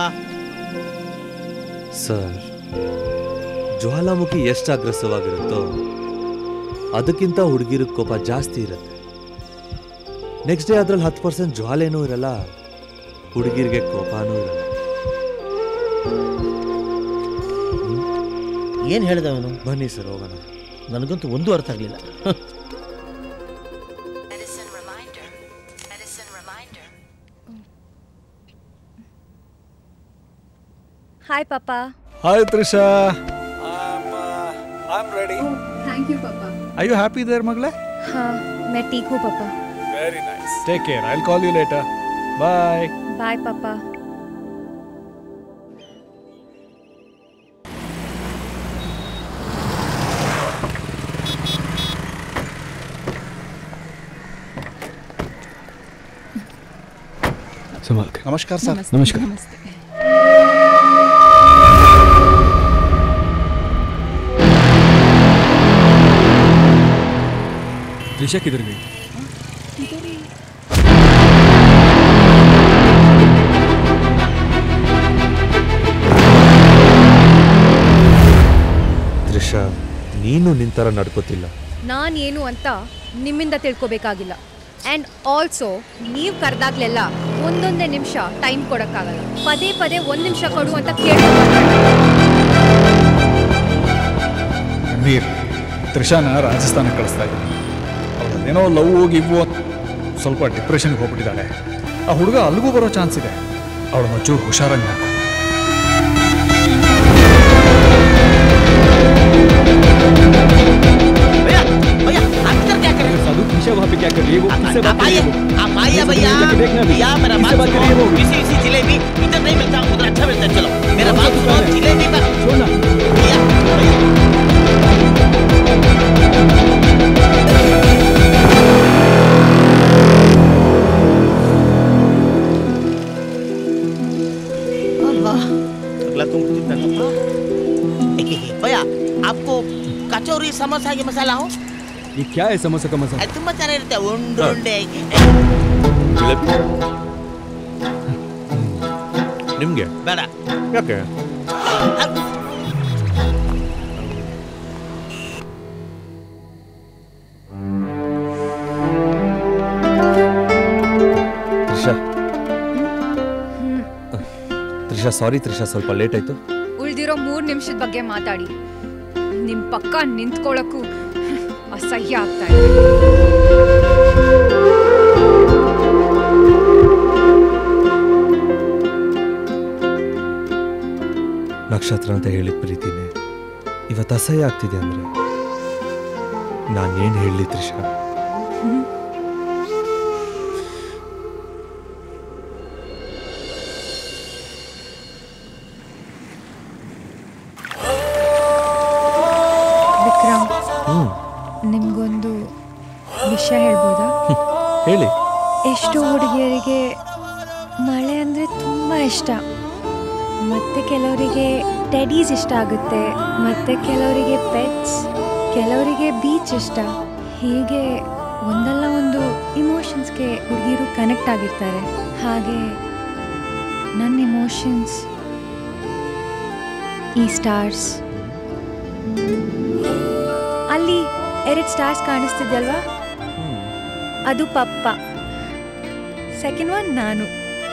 ಸರ್ ಜ್ವಾಲಾಮುಖಿ ಎಷ್ಟು ಅಗ್ರೆಸಿವ್ ಆಗಿರುತ್ತೋ ಅದಕ್ಕಿಂತ ಹುಡುಗಿರ ಕೋಪ ಜಾಸ್ತಿ ಇರುತ್ತೆ ನೆಕ್ಸ್ಟ್ ಡೇ ಅದ್ರಲ್ಲಿ ಹತ್ತು ಪರ್ಸೆಂಟ್ ಜ್ವಾಲೇನೂ ಇರಲ್ಲ ಹುಡುಗಿರಿಗೆ ಕೋಪನೂ ಇರಲ್ಲ ಏನ್ ಹೇಳ್ದ ಅವನು ಬನ್ನಿ ಸರ್ ಹೋಗೋಣ ನನಗಂತೂ ಒಂದು ಅರ್ಥ ಆಗ್ಲಿಲ್ಲ ಹಾಯ್ ಪಾಪಾ Hi, Trisha. I'm ready. Thank you, Papa. Are you happy there, Magle? हाँ मैं ठीक हूँ पापा Very nice. Take care. I'll call you later. Bye. Bye पापा संभाल के नमस्कार सर नमस्ते। नमस्कार। त्रिशा किधर गई ತ್ರಿಷಾ ನೀನು ನಿಂತರ ನಡ್ಕೋತಿಲ್ಲ ನಾನು ಏನು ಅಂತ ನಿಮ್ಮಿಂದ ತಿಳ್ಕೊಬೇಕಾಗಿಲ್ಲ ಆ್ಯಂಡ್ ಆಲ್ಸೋ ನೀವು ಕರೆದಾಗ್ಲೆಲ್ಲ ಒಂದೊಂದೇ ನಿಮಿಷ ಟೈಮ್ ಕೊಡೋಕ್ಕಾಗಲ್ಲ ಪದೇ ಪದೇ ಒಂದು ನಿಮಿಷ ಕೊಡು ಅಂತ ಕೇಳಿ ರಣವೀರ್ ತ್ರಿಷಾನ ರಾಜಸ್ಥಾನಕ್ಕೆ ಕಳಿಸ್ತಾ ಇದ್ದೀನಿ ಅವಳದೇನೋ ಲವ್ ಗಿವ್ ಸ್ವಲ್ಪ ಡಿಪ್ರೆಷನ್ಗೆ ಹೋಗ್ಬಿಟ್ಟಿದ್ದಾಳೆ ಆ ಹುಡುಗ ಅಲ್ಲಿಗೂ ಬರೋ ಚಾನ್ಸ್ ಇದೆ ಅವಳನ್ನ ಚೂರು ಹುಷಾರಾಗಿ ನೋಡ್ಕೊ साधु त्रिशा वहाँ पे क्या कर रही है वो किससे बात कर रही है वो? आ माया किससे भैया जाके देखना अभी। भैया मेरा किससे बात बात कर रही है सुनो वो? इसी इसी जिलेबी इधर नहीं मिलता उधर अच्छा मिलता है चलो मेरा बात सुनो जिलेबी पर छोड़ना भैया अगला तुम कितना भैया आपको कचौरी समोसा के मसाला हो ये क्या है समोसा का मसाला ಅದು ತುಂಬಾ ಚೆನ್ನಾಗಿರುತ್ತೆ ಉಂಡೆ ಉಂಡೆ ನಿಮ್ಗೆ ಬೇಡ ಯಾಕೆ ತ್ರಿಷಾ ತ್ರಿಷಾ ಸಾರಿ ತ್ರಿಷಾ ಸ್ವಲ್ಪ ಲೇಟ್ ಆಯ್ತು ಉಳ್ದಿರೋ ಮೂರು ನಿಮಿಷದ ಬಗ್ಗೆ ಮಾತಾಡಿ ನಿಮ್ಮ ಪಕ್ಕ ನಿಂತ್ಕೊಳ್ಳೋಕ್ಕೂ ಅಸಹ್ಯ ಆಗ್ತಾ ಇದೆ ನಕ್ಷತ್ರ ಅಂತ ಹೇಳಿದ ಪ್ರೀತಿನೇ ಇವತ್ತು ಅಸಹ್ಯ ಆಗ್ತಿದೆ ಅಂದ್ರೆ ನಾನೇನು ಹೇಳಲಿ ತ್ರಿಷಾ ಹ್ಮ್ ನಿಮ್ಗೊಂದು ವಿಷಯ ಹೇಳ್ಬೋದಾ ಹೇಳಿ ಎಷ್ಟೋ ಹುಡುಗಿಯರಿಗೆ ಮಳೆ ಅಂದರೆ ತುಂಬ ಇಷ್ಟ ಮತ್ತು ಕೆಲವರಿಗೆ ಟೆಡೀಸ್ ಇಷ್ಟ ಆಗುತ್ತೆ ಮತ್ತು ಕೆಲವರಿಗೆ ಪೆಟ್ಸ್ ಕೆಲವರಿಗೆ ಬೀಚ್ ಇಷ್ಟ ಹೀಗೆ ಒಂದಲ್ಲ ಒಂದು ಇಮೋಷನ್ಸ್ಗೆ ಹುಡುಗಿರು ಕನೆಕ್ಟ್ ಆಗಿರ್ತಾರೆ ಹಾಗೆ ನನ್ನ ಇಮೋಷನ್ಸ್ ಈ ಸ್ಟಾರ್ಸ್ ಅಲ್ಲಿ ಎರಡು ಸ್ಟಾರ್ಸ್ ಕಾಣಿಸ್ತಿದ್ಯಲ್ವಾ ಅದು ಪಪ್ಪ ಸೆಕೆಂಡ್ ಒನ್ ನಾನು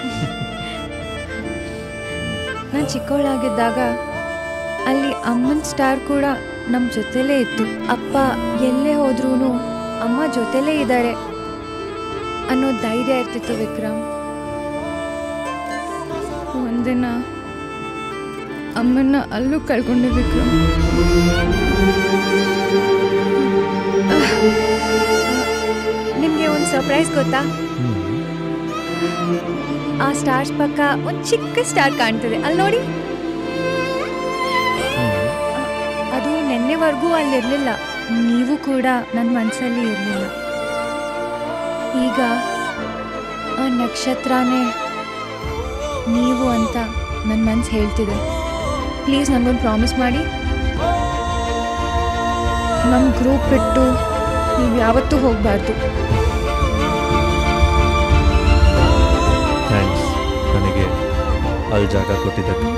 ನಾನು ಚಿಕ್ಕವಳಾಗಿದ್ದಾಗ ಅಲ್ಲಿ ಅಮ್ಮನ ಸ್ಟಾರ್ ಕೂಡ ನಮ್ಮ ಜೊತೆಲೇ ಇತ್ತು ಅಪ್ಪ ಎಲ್ಲೇ ಹೋದ್ರೂ ಅಮ್ಮ ಜೊತೆಲೇ ಇದ್ದಾರೆ ಅನ್ನೋ ಧೈರ್ಯ ಇರ್ತಿತ್ತು ವಿಕ್ರಮ್ ಒಂದಿನ ಅಮ್ಮನ್ನ ಅಲ್ಲೂ ಕಳ್ಕೊಂಡೆ ವಿಕ್ರಮ್ ನಿಮಗೆ ಒಂದು ಸರ್ಪ್ರೈಸ್ ಗೊತ್ತಾ ಆ ಸ್ಟಾರ್ಸ್ ಪಕ್ಕ ಒಂದು ಚಿಕ್ಕ ಸ್ಟಾರ್ ಕಾಣ್ತದೆ ಅಲ್ಲಿ ನೋಡಿ ಅದು ನಿನ್ನೆವರೆಗೂ ಅಲ್ಲಿರಲಿಲ್ಲ ನೀವು ಕೂಡ ನನ್ನ ಮನಸ್ಸಲ್ಲಿ ಇರಲಿಲ್ಲ ಈಗ ಆ ನಕ್ಷತ್ರನೇ ನೀವು ಅಂತ ನನ್ನ ಮನ್ಸು ಹೇಳ್ತಿದೆ ಪ್ಲೀಸ್ ನನಗೊಂದು ಪ್ರಾಮಿಸ್ ಮಾಡಿ ನಮ್ಮ ಗ್ರೂಪ್ ಬಿಟ್ಟು ನೀವು ಯಾವತ್ತೂ ಹೋಗಬಾರ್ದು ಥ್ಯಾಂಕ್ಸ್ ನನಗೆ ಅಲ್ಲಿ ಜಾಗ ಕೊಟ್ಟಿದ್ದಕ್ಕೆ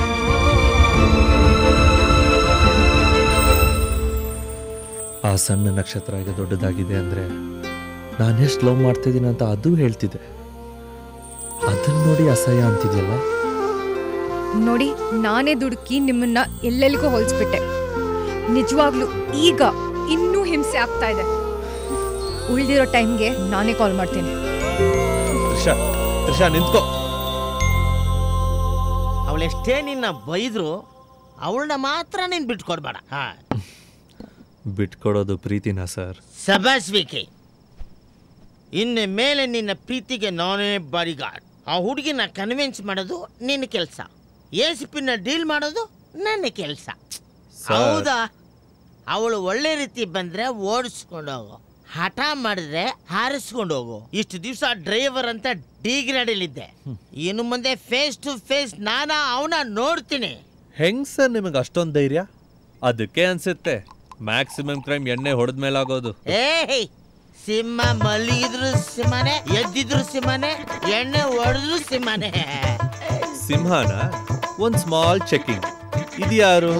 ಆ ಸಣ್ಣ ನಕ್ಷತ್ರ ಈಗ ದೊಡ್ಡದಾಗಿದೆ ಅಂದರೆ ನಾನೆಷ್ಟು ಲವ್ ಮಾಡ್ತಿದ್ದೀನಿ ಅಂತ ಅದು ಹೇಳ್ತಿದೆ ಅದನ್ನ ನೋಡಿ ಅಸಹ್ಯ ಅಂತಿದೆಯಲ್ಲ ನೋಡಿ ನಾನೇ ದುಡುಕಿ ನಿಮ್ಮನ್ನ ಎಲ್ಲೆಲ್ಲಿಗೂ ಹೋಲಿಸ್ಬಿಟ್ಟೆ ನಿಜವಾಗ್ಲೂ ಈಗ ಇನ್ನೂ ಹಿಂಸೆ ಆಗ್ತಾ ಇದೆ ಉಳಿದಿರೋ ಟೈಮ್ಗೆ ನಾನೇ ಕಾಲ್ ಮಾಡ್ತೀನಿ ತ್ರಿಷಾ ತ್ರಿಷಾ ನಿಂತ್ಕೋ ಅವಳೆಷ್ಟೇ ನಿನ್ನ ಬೈದ್ರು ಅವಳನ್ನ ಮಾತ್ರ ನೀನು ಬಿಟ್ಕೊಡ್ಬೇಡ ಹಾ ಬಿಟ್ಕೊಡೋದು ಪ್ರೀತಿನ ಸರ್ ಸಬಾಸ್ ವಿಕಿ ಇನ್ನು ಮೇಲೆ ನಿನ್ನ ಪ್ರೀತಿಗೆ ನಾನೇ ಬಾಡಿಗಾರ್ಡ್ ಆ ಹುಡುಗಿನ ಕನ್ವಿನ್ಸ್ ಮಾಡೋದು ನಿನ್ನ ಕೆಲಸ ಎ ಸಿ ಪಿನ ಡೀಲ್ ಮಾಡೋದು ನನ್ನ ಕೆಲಸ ಸರ್. ಹೌದಾ ಅವಳು ಒಳ್ಳೆ ರೀತಿ ಬಂದ್ರೆ ಓಡಿಸ್ಕೊಂಡು ಹೋಗು ಹಠ ಮಾಡಿದ್ರೆ ಹಾರಿಸ್ಕೊಂಡು ಹೋಗು ಇಷ್ಟು ದಿವಸ ಡ್ರೈವರ್ ಅಂತ ಡಿಗ್ರೇಡಲ್ಲಿದ್ದೆ ಇನ್ನು ಮುಂದೆ ಫೇಸ್ ಟು ಫೇಸ್ ನಾನಾ ಅವನ ನೋಡ್ತೀನಿ ಹೆಂಗ್ ಸರ್ ನಿಮಗೆ ಅಷ್ಟೊಂದು ಧೈರ್ಯ ಅದಕ್ಕೆ ಅನ್ಸುತ್ತೆ ಮ್ಯಾಕ್ಸಿಮಮ್ ಕ್ರೈಮ್ ಎಣ್ಣೆ ಹೊಡೆದ ಮೇಲಾಗೋದು ಏಯ್ ಸಿಂಹ ಮಲಗಿದ್ರು ಸಿಂಹನೆ ಎದ್ದಿದ್ರು ಸಿಂಹನೆ ಎಣ್ಣೆ ಹೊಡೆದ್ರು ಸಿಂಹನೆ ಸಿಂಹನ ಒಂದ್ ಸ್ಮಾಲ್ ಚೆಕಿಂಗ್ ಇದು ಯಾರು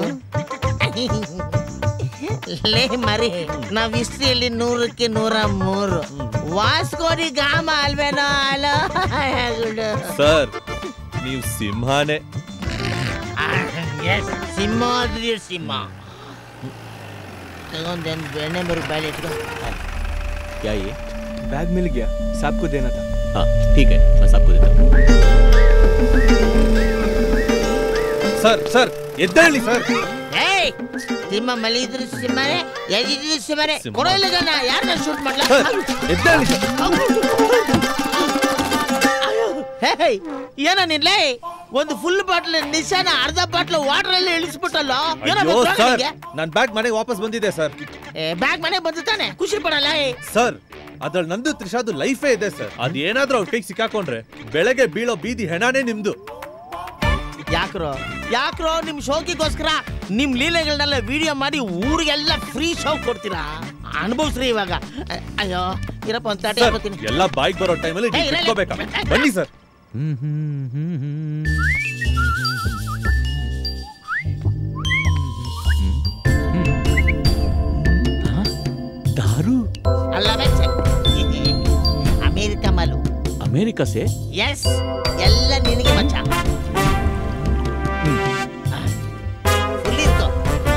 ಲೇ ಮರಿ ನಾವ್ ಹಿಸ್ಟ್ರಿಯಲ್ಲಿ ನೂರಕ್ಕೆ ನೂರ ಮೂರು ವಾಸ್ಕೋಡಿ ಗಾಮ ಅಲ್ವೇನೋ ಅಲೋ ಗುಡು. ಸರ್ ನೀವು ಸಿಂಹನೇ Yes, ಸಿಂಹಾದ್ರಿ ಸಿಂಹ ತಗೊಂಡೇನು ಬೆಣ್ಣೆ ಬರು ಬಾಳೆ ಇಟ್ಕೋ क्या ये बैग मिल गया साहब को देना था हाँ ठीक है मैं सबको देता हूँ ಸರ್ ಸರ್ ಎದ್ದೇಳಿ ಸರ್ ಏಯ್ ಸಿಂಹ ಮಲಗಿದ್ರು ಸಿಂಹನೆ ಎದ್ದಿದ್ರು ಸಿಂಹನೆ ಕೊಡೋ ಇಲ್ಲ ಜನ ಯಾರನ್ನ ಶೂಟ್ ಮಾಡ್ಲಾ ಎದ್ದೇಳಿ ಹೇಯ್ ಏನ ನಿನ್ಲೇ ಒಂದು ಫುಲ್ ಬಾಟ್ಲ್ ನಿಶಾನ ಅರ್ಧ ಬಾಟ್ಲ್ ವಾಟರ್ ಅಲ್ಲಿ ಇಳಿಸ್ಬಿಟ್ಟಲ್ಲ ಏನೋ ಅಯ್ಯೋ ಗೊತ್ತಾ ಸರ್ ನಿನಗೆ? ನನ್ನ ಬ್ಯಾಗ್ ಮನೆಗೆ ವಾಪಸ್ ಬಂದಿದೆ ಸರ್ ಏ, ಬ್ಯಾಗ್ ಮನೆ ಬಂದು ತಾನೆ ಖುಷಿ ಪಡಲ್ಲ ಏ. ಸರ್ ಅದ್ರಲ್ಲಿ ನಂದು ತ್ರಿಷಾದು ಲೈಫೇ ಇದೆ ಸರ್ ಅದೇನಾದ್ರೂ ಅವ್ರ ಕೈಗೆ ಸಿಕ್ಕಾಕೊಂಡ್ರೆ ಬೆಳಗ್ಗೆ ಬೀಳೋ ಬೀದಿ ಹೆಣಾನೇ ನಿಮ್ದು ಯಾಕ್ರೋ ಯಾಕ್ರೋ ನಿಮ್ ಶೋಕಿಗೋಸ್ಕರ ನಿಮ್ ಲೀಲೆಗಳನ್ನೆಲ್ಲ ವಿಡಿಯೋ ಮಾಡಿ ಊರಿಗೆಲ್ಲ ಫ್ರೀ ಶೋ ಕೊಡ್ತೀರಾ ಅನುಭವಿಸ್ರಿ ಇವಾಗ ಅ- ಅಯ್ಯೋ ಇರಪ್ಪ ಒಂದ್ ತಾಟಿ ಸರ್ ಹಾಕೋತೀನಿ ಎಲ್ಲ ಬಾಯ್ಗೆ ಬರೋ ಟೈಮಲ್ಲಿ ಏ, ನೀವು ಇರಲ್ಲ. ಇಟ್ಕೋಬೇಕಾ ಬನ್ನಿ ಸರ್ दारू ಅಲ್ಲ ಬೆಚ್ಚ ಅಮೇರಿಕ ಮಾಲು अमेरिका से ಎಸ್ ಎಲ್ಲ ನಿನಗೆ ಮಚ್ಚ ಫುಲ್ ಇತ್ತು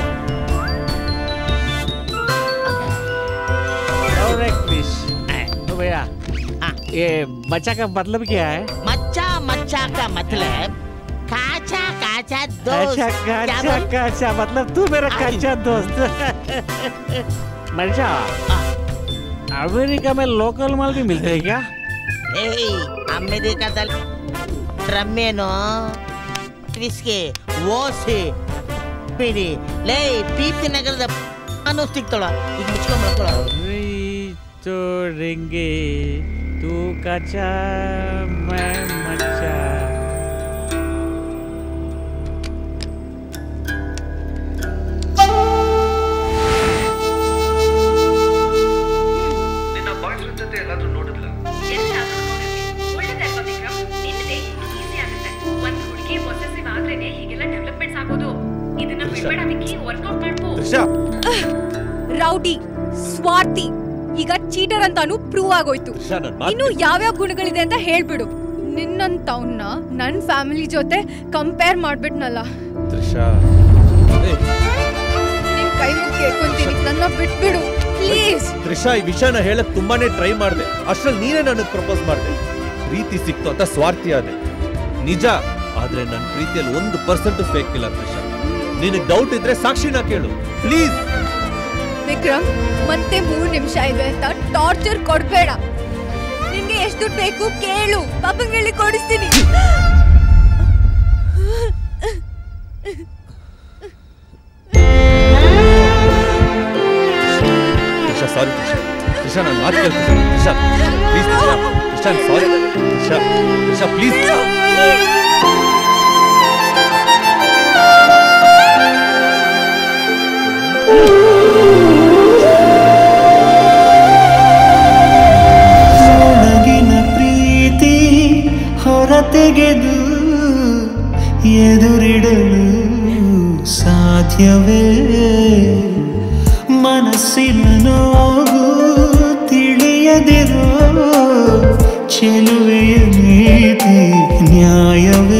फिश तो भैया ये मचा का मतलब क्या है मच्चा मच्चा का मतलब काचा काचा दोस्त अच्छा क्या काचा बोल- काचा मतलब तू मेरा कच्चा दोस्त मचा अमेरिका में लोकल माल भी मिलते हैं क्या ಏಯ್ ಅಮೆರಿಕದಲ್ಲಿ ಡ್ರಮ್ಮೇನು ವಿಸ್ಕಿ ಓಸಿ ಬಿಡಿ ಲೇ ಪೀಪಿ ನಗರದ ನಾನು ಸಿಗ್ತಾಳ ಈಗ ಮುಚ್ಕೊಂಡ್ ಮಲ್ಕೊಳ छोड़ेंगे तू कच्चा मैं मच्चा ನಿನ್ನ ಬಾಯ್ ಫ್ರೆಂಡ್ ಜೊತೆ ಎಲ್ಲಾದ್ರೂ ನೋಡಿದ್ಲ ರೌಡಿ ಸ್ವಾರ್ಥಿ ಈಗ ಚೀಟರ್ ಅಂತಾನು ಪ್ರೂವ್ ಆಗೋಯ್ತು ಇನ್ನು ಯಾವ್ಯಾವ ಗುಣಗಳಿದೆ ಅಂತ ಹೇಳ್ಬಿಡು ನಿನ್ನಂತವ್ನ ನನ್ ಫ್ಯಾಮಿಲಿ ಜೊತೆ ಕಂಪೇರ್ ಮಾಡ್ಬಿಟ್ನಲ್ಲ ತ್ರಿಷಾ ನಿನ್ ಕೈ ಮುಗಿ ಕೇಳ್ಕೊಂತೀನಿ ನನ್ನ ಬಿಟ್ಬಿಡು ಪ್ಲೀಸ್ ತ್ರಿಷಾ ಈ ವಿಷಯನ ಹೇಳಕ್ ತುಂಬಾನೇ ಟ್ರೈ ಮಾಡಿದೆ ಅಷ್ಟ್ರಲ್ಲಿ ನೀನೇ ನನಗೆ ಪ್ರಪೋಸ್ ಮಾಡಿದೆ ಪ್ರೀತಿ ಸಿಕ್ತು ಅಂತ ಸ್ವಾರ್ಥಿ ಆದೆ ನಿಜ ಆದ್ರೆ ನನ್ನ ಪ್ರೀತಿಯಲ್ಲಿ ಒಂದು ಪರ್ಸೆಂಟ್ ಫೇಕ್ ಇಲ್ಲ ತ್ರಿಷಾ ನಿನಗೆ ಡೌಟ್ ಇದ್ರೆ ಸಾಕ್ಷಿನ ಕೇಳು ಪ್ಲೀಸ್ ವಿಕ್ರಮ್ ಮತ್ತೆ ಮೂರ್ ನಿಮಿಷ ಇದೆ ಅಂತ ಟಾರ್ಚರ್ ಕೊಡ್ಬೇಡ ನಿನ್ಗೆ ಎಷ್ಟು ದುಡ್ಡು ಬೇಕು ಕೇಳು ಪಾಪಂಗ್ ಹೇಳಿ ಕೊಡಿಸ್ತೀನಿ ತ್ರಿಷಾ ಸಾರಿ ತ್ರಿಷಾ ತ್ರಿಷಾ ನಾನು ಮಾತು ಕೇಳ್ತೀನಿ Trisha please Trisha Trisha sorry Trisha Trisha please ಒಳಗಿನ ಪ್ರೀತಿ ಹೊರತೆಗೆದು ಎದುರಿಡಲು ಸಾಧ್ಯವೇ ಮನಸ್ಸಿನ ನೋವು ತಿಳಿಯದಿರೋ ಚೆಲುವೆಯ ನೀತಿ ನ್ಯಾಯವೇ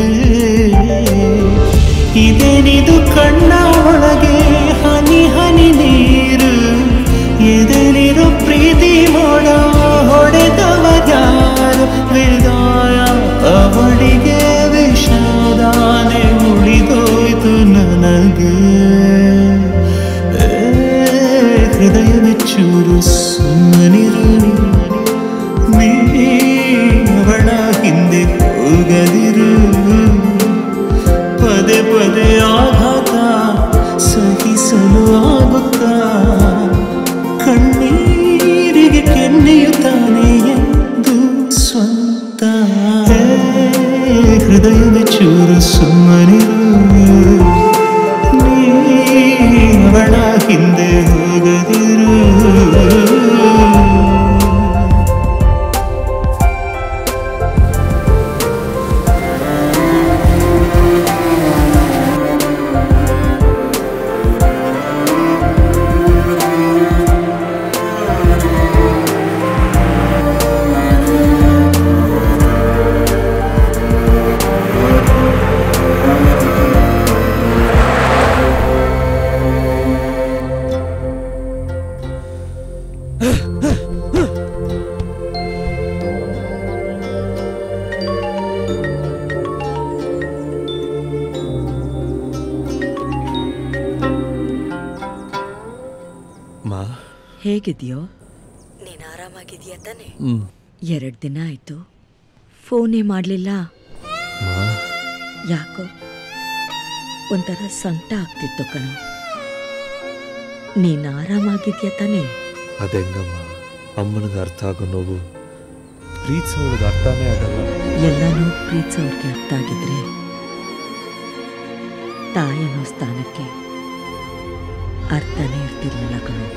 ಇದೇನಿದು ಕಣ್ಣ ಒಳಗೆ ಹನಿ ಹನಿ ನೀರು ಎದರಿರೋ ಪ್ರೀತಿ ಮೋಡ ಹೊಡೆದವರ್ಯಾರು ವಿದಾಯ ಅವಳಿಗೆ ವಿಷಾದಾನೆ ಉಳಿದೋಯ್ತು ನನಗೆ ಏ, ಹೃದಯ ಮೆಚ್ಚೂರು ಸುಮ್ಮನಿರು ನೀ ಅವಳ ಹಿಂದೆ ಹೋಗದಿರು ಪದೇ ಪದೇ ಆಘಾತ ಸಹಿಸಲು ಆಗುತ್ತಾ ಕಣ್ಣೀರಿಗೆ ಕೆನ್ನೆಯುತ್ತಾನೆ ಎಂದು ಸ್ವಂತ ಹೇ, ಹೃದಯದ ಚೂರು ಸುಮ್ಮನಿರು ನೀ ಅವಳ ಹಿಂದೆ ಹೋಗದಿರು ಮಾ ಹೇಗಿದೆಯೋ ನೀನು ಆರಾಮಾಗಿದೆಯಾ ತಾನೆ ಹ್ಮ್ ಎರಡು ದಿನ ಆಯ್ತು ಫೋನೇ ಮಾಡಲಿಲ್ಲ ಮಾ ಯಾಕೋ ಒಂಥರ ಸಂಕಟ ಆಗ್ತಿತ್ತು ಕಣೋ ನೀನು ಆರಾಮಾಗಿದ್ಯಾ ತಾನೆ ಅದೆಂಗಮ್ಮ ಅಮ್ಮನಿಗೆ ಅರ್ಥ ಆಗೋ ನೋವು ಪ್ರೀತಿಸೋಳಿಗೆ ಅರ್ಥನೇ ಆಗಲ್ಲ ಎಲ್ಲನೂ ಪ್ರೀತಿಸೋರ್ಗೆ ಅರ್ಥ ಆಗಿದ್ರೆ ತಾಯನೋ ಸ್ಥಾನಕ್ಕೆ ಅರ್ಥನೇ ಇರ್ತಿರ್ಲಿಲ್ಲ ಕಣೋ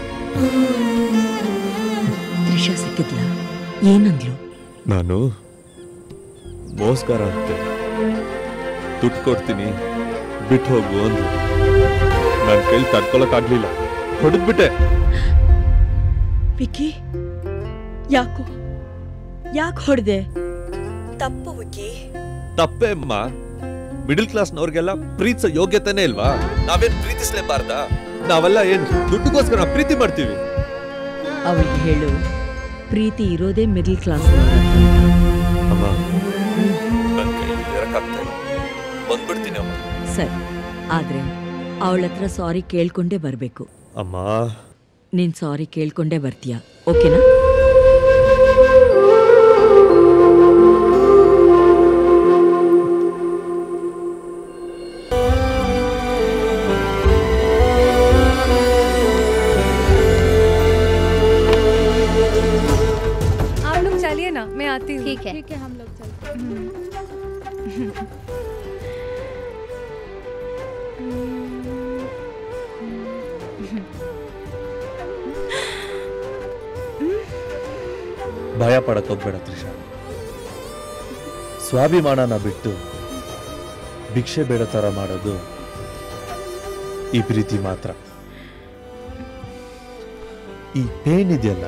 ತ್ರಿಷಾ ಸಿಕ್ಕಿದ್ಲ ಏನಂದ್ಲು ನಾನು ಮೋಸ್ಗಾರ ಅಂತೆ ದುಡ್ಡು ಕೊಡ್ತೀನಿ ಬಿಟ್ಟು ಹೋಗು ಅಂದು ನನ್ನ ಕೈಲಿ ತಡ್ಕೊಳಕ್ಕಾಗ್ಲಿಲ್ಲ ಹೊಡೆದ್ಬಿಟ್ಟೆ ವಿಕ್ಕಿ ಯಾಕೋ ಯಾಕೆ ಹೊಡೆದೆ ತಪ್ಪು ವಿಕ್ಕಿ ತಪ್ಪೇ ಅಮ್ಮ ಮಿಡಿಲ್ ಕ್ಲಾಸ್ನವ್ರಿಗೆಲ್ಲ ಪ್ರೀತಿಸೋ ಯೋಗ್ಯತೆನೇ ಇಲ್ವಾ ನಾವೇನ್ ಪ್ರೀತಿಸ್ಲೇಬಾರ್ದಾ ನಾವೆಲ್ಲ ಏನ್ ದುಡ್ಡುಗೋಸ್ಕರ ಪ್ರೀತಿ ಮಾಡ್ತೀವಿ ಅವಳಿಗೆ ಹೇಳು ಪ್ರೀತಿ ಇರೋದೇ ಮಿಡಲ್ ಕ್ಲಾಸ್ ಅಮ್ಮ ನನ್ನ ಕೈಲಿ ಇರಕ್ಕಾಗ್ತಾ ಇಲ್ಲ ಬಂದ್ಬಿಡ್ತೀನಿ ಅಮ್ಮ ಸರಿ ಆದ್ರೆ ಅವಳ ಹತ್ರ ಸಾರಿ ಕೇಳ್ಕೊಂಡೇ ಬರಬೇಕು ಅಮ್ಮ ನೀನ್ ಸಾರಿ ಕೇಳ್ಕೊಂಡೇ ಬರ್ತೀಯ ಓಕೆನಾ ಭಯ ಪಡಕ್ ಹೋಗ್ಬೇಡ ತ್ರಿಷಾ ಸ್ವಾಭಿಮಾನನ ಬಿಟ್ಟು ಭಿಕ್ಷೆ ಬೇಡ ಥರ ಮಾಡೋದು ಈ ಪ್ರೀತಿ ಮಾತ್ರ ಈ ಪೇನ್ ಇದೆಯಲ್ಲ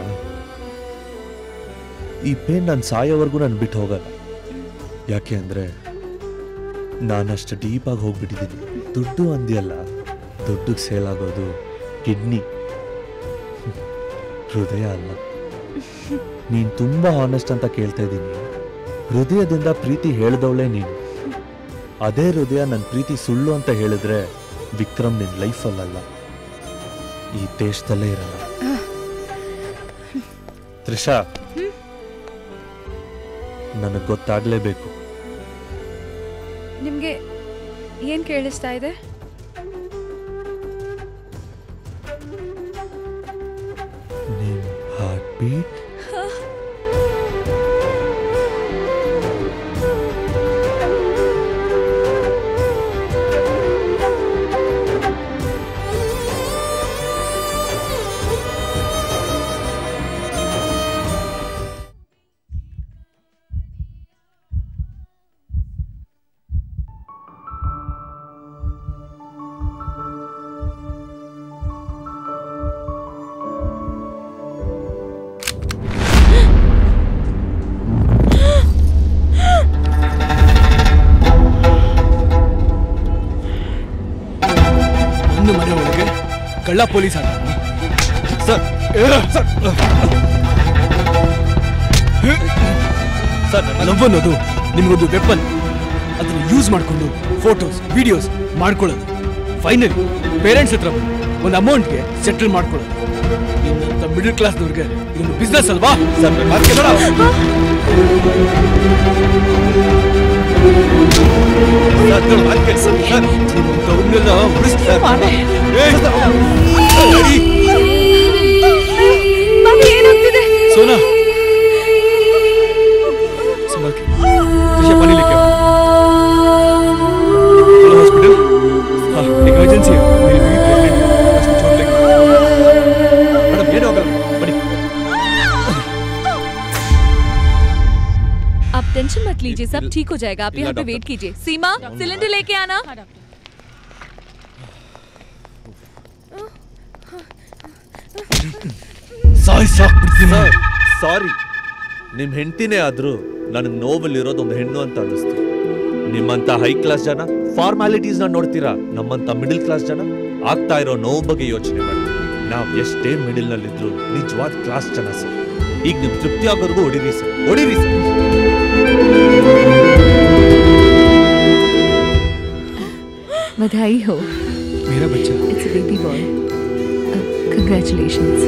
ಈ ಪೇನ್ ನಾನು ಸಾಯೋವರೆಗೂ ನಾನು ಬಿಟ್ಟು ಹೋಗಲ್ಲ ಯಾಕೆ ಅಂದ್ರೆ ನಾನಷ್ಟು ಡೀಪಾಗಿ ಹೋಗ್ಬಿಟ್ಟಿದ್ದೀನಿ ದುಡ್ಡು ಅಂದ್ಯಲ್ಲ ದುಡ್ಡಿಗೆ ಸೇಲ್ ಆಗೋದು ಕಿಡ್ನಿ ಹೃದಯ ಅಲ್ಲ ನೀನ್ ತುಂಬಾ ಹಾನೆಸ್ಟ್ ಅಂತ ಕೇಳ್ತಾ ಇದ್ದೀನಿ ಹೃದಯದಿಂದ ಪ್ರೀತಿ ಹೇಳ್ದವಳೆ ನೀನು ಅದೇ ಹೃದಯ ನನ್ನ ಪ್ರೀತಿ ಸುಳ್ಳು ಅಂತ ಹೇಳಿದ್ರೆ ವಿಕ್ರಮ್ ನಿನ್ ಲೈಫಲ್ಲಲ್ಲ ಈ ದೇಶದಲ್ಲೇ ಇರಲ್ಲ ತ್ರಿಷಾ ನನಗೆ ಗೊತ್ತಾಗ್ಲೇಬೇಕು ನಿಮಗೆ ಏನು ಕೇಳಿಸ್ತಾ ಇದೆ ನಿನ್ ಹಾರ್ಟ್ ಬೀಟ್ ಒಂದು ಮನೆ ಒಳಗೆ ಕಳ್ಳ ಪೊಲೀಸ್ ಆದ ಸರ್ ಸರ್ ಸರ್ ಲವ್ ಅನ್ನೋದು ನಿಮಗೊಂದು ವೆಪನ್ ಅದನ್ನ ಯೂಸ್ ಮಾಡಿಕೊಂಡು ಫೋಟೋಸ್ ವಿಡಿಯೋಸ್ ಮಾಡ್ಕೊಳ್ಳೋದು ಫೈನಲಿ ಪೇರೆಂಟ್ಸ್ ಹತ್ರ ಬಂದು ಒಂದು ಅಮೌಂಟ್ಗೆ ಸೆಟಲ್ ಮಾಡ್ಕೊಳ್ಳೋದು ನಿನ್ನಂತ ಮಿಡಲ್ ಕ್ಲಾಸ್ನವ್ರಿಗೆ ಇದೊಂದು ಬಿಸ್ನೆಸ್ ಅಲ್ವಾ ನಿಮ್ಮಂಥವ್ರನ್ನೆಲ್ಲ ಉಳಿಸ್ತಾರೆ सोना संभाल के तुझे पानी लेके आओ चलो हॉस्पिटल हाँ एक इमरजेंसी है मेरी बीवी प्रेग्नेंट है उसको छोड़ लेंगे मैडम ये होगा बड़ी आप टेंशन मत लीजिए सब ठीक हो जाएगा आप यहाँ पे वेट कीजिए सीमा सिलेंडर लेके आना ಸಾರಿ ಸಾಕ್ಬಿಡ್ತೀನಿ ಸಾರಿ ನಿಮ್ ಹೆಂಡತಿನೇ ಆದ್ರೂ ನನಗೆ ನೋವಲ್ಲಿರೋದು ಒಂದು ಹೆಣ್ಣು ಅಂತ ಅನ್ನಿಸ್ತು ನಿಮ್ಮಂತ ಹೈ ಕ್ಲಾಸ್ ಜನ ಫಾರ್ಮಾಲಿಟೀಸ್ ನ ನೋಡ್ತೀರಾ ನಮ್ಮಂತ ಮಿಡಿಲ್ ಕ್ಲಾಸ್ ಜನ ಆಗ್ತಾ ಇರೋ ನೋವು ಬಗ್ಗೆ ಯೋಚನೆ ಮಾಡಿ ನಾವ್ ಎಷ್ಟೇ ಮಿಡಿಲ್ ನಲ್ಲಿದ್ರು ನಿಜವಾದ ಕ್ಲಾಸ್ ಜನ ಸರ್ ಈಗ ನಿಮ್ ತೃಪ್ತಿ ಆಗೋರ್ಗು ಹೊಡಿರಿ ಸರ್ ಹೊಡಿರಿ ಸರ್ बधाई हो मेरा बच्चा it's a baby boy congratulations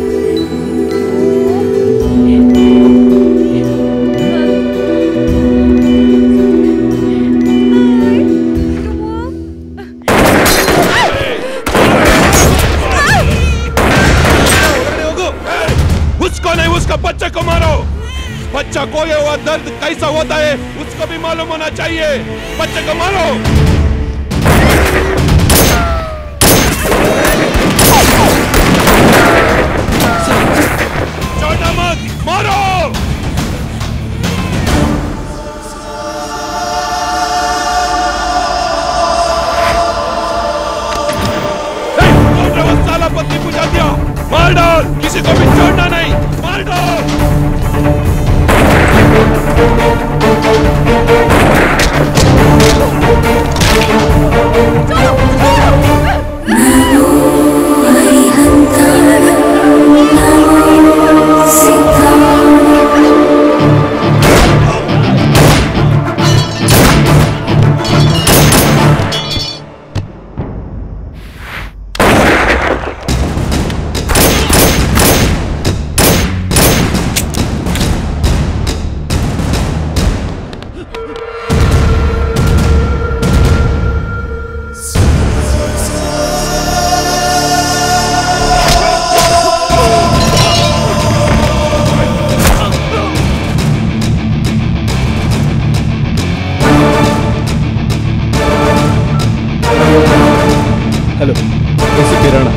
उसको नहीं उसका बच्चे को मारो बच्चा खोया हुआ दर्द कैसा होता है उसको भी मालूम होना चाहिए बच्चे को मारो छोटा मत मारो ए, छोटा वो साला पत्नी बुझा दिया मार डाल किसी को भी छोड़ना नहीं मार डाल हेलो कैसे किराना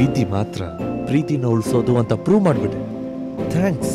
ಪ್ರೀತಿ ಮಾತ್ರ ಪ್ರೀತಿನ ಉಳಿಸೋದು ಅಂತ ಪ್ರೂವ್ ಮಾಡ್ಬಿಟ್ಟೆ ಥ್ಯಾಂಕ್ಸ್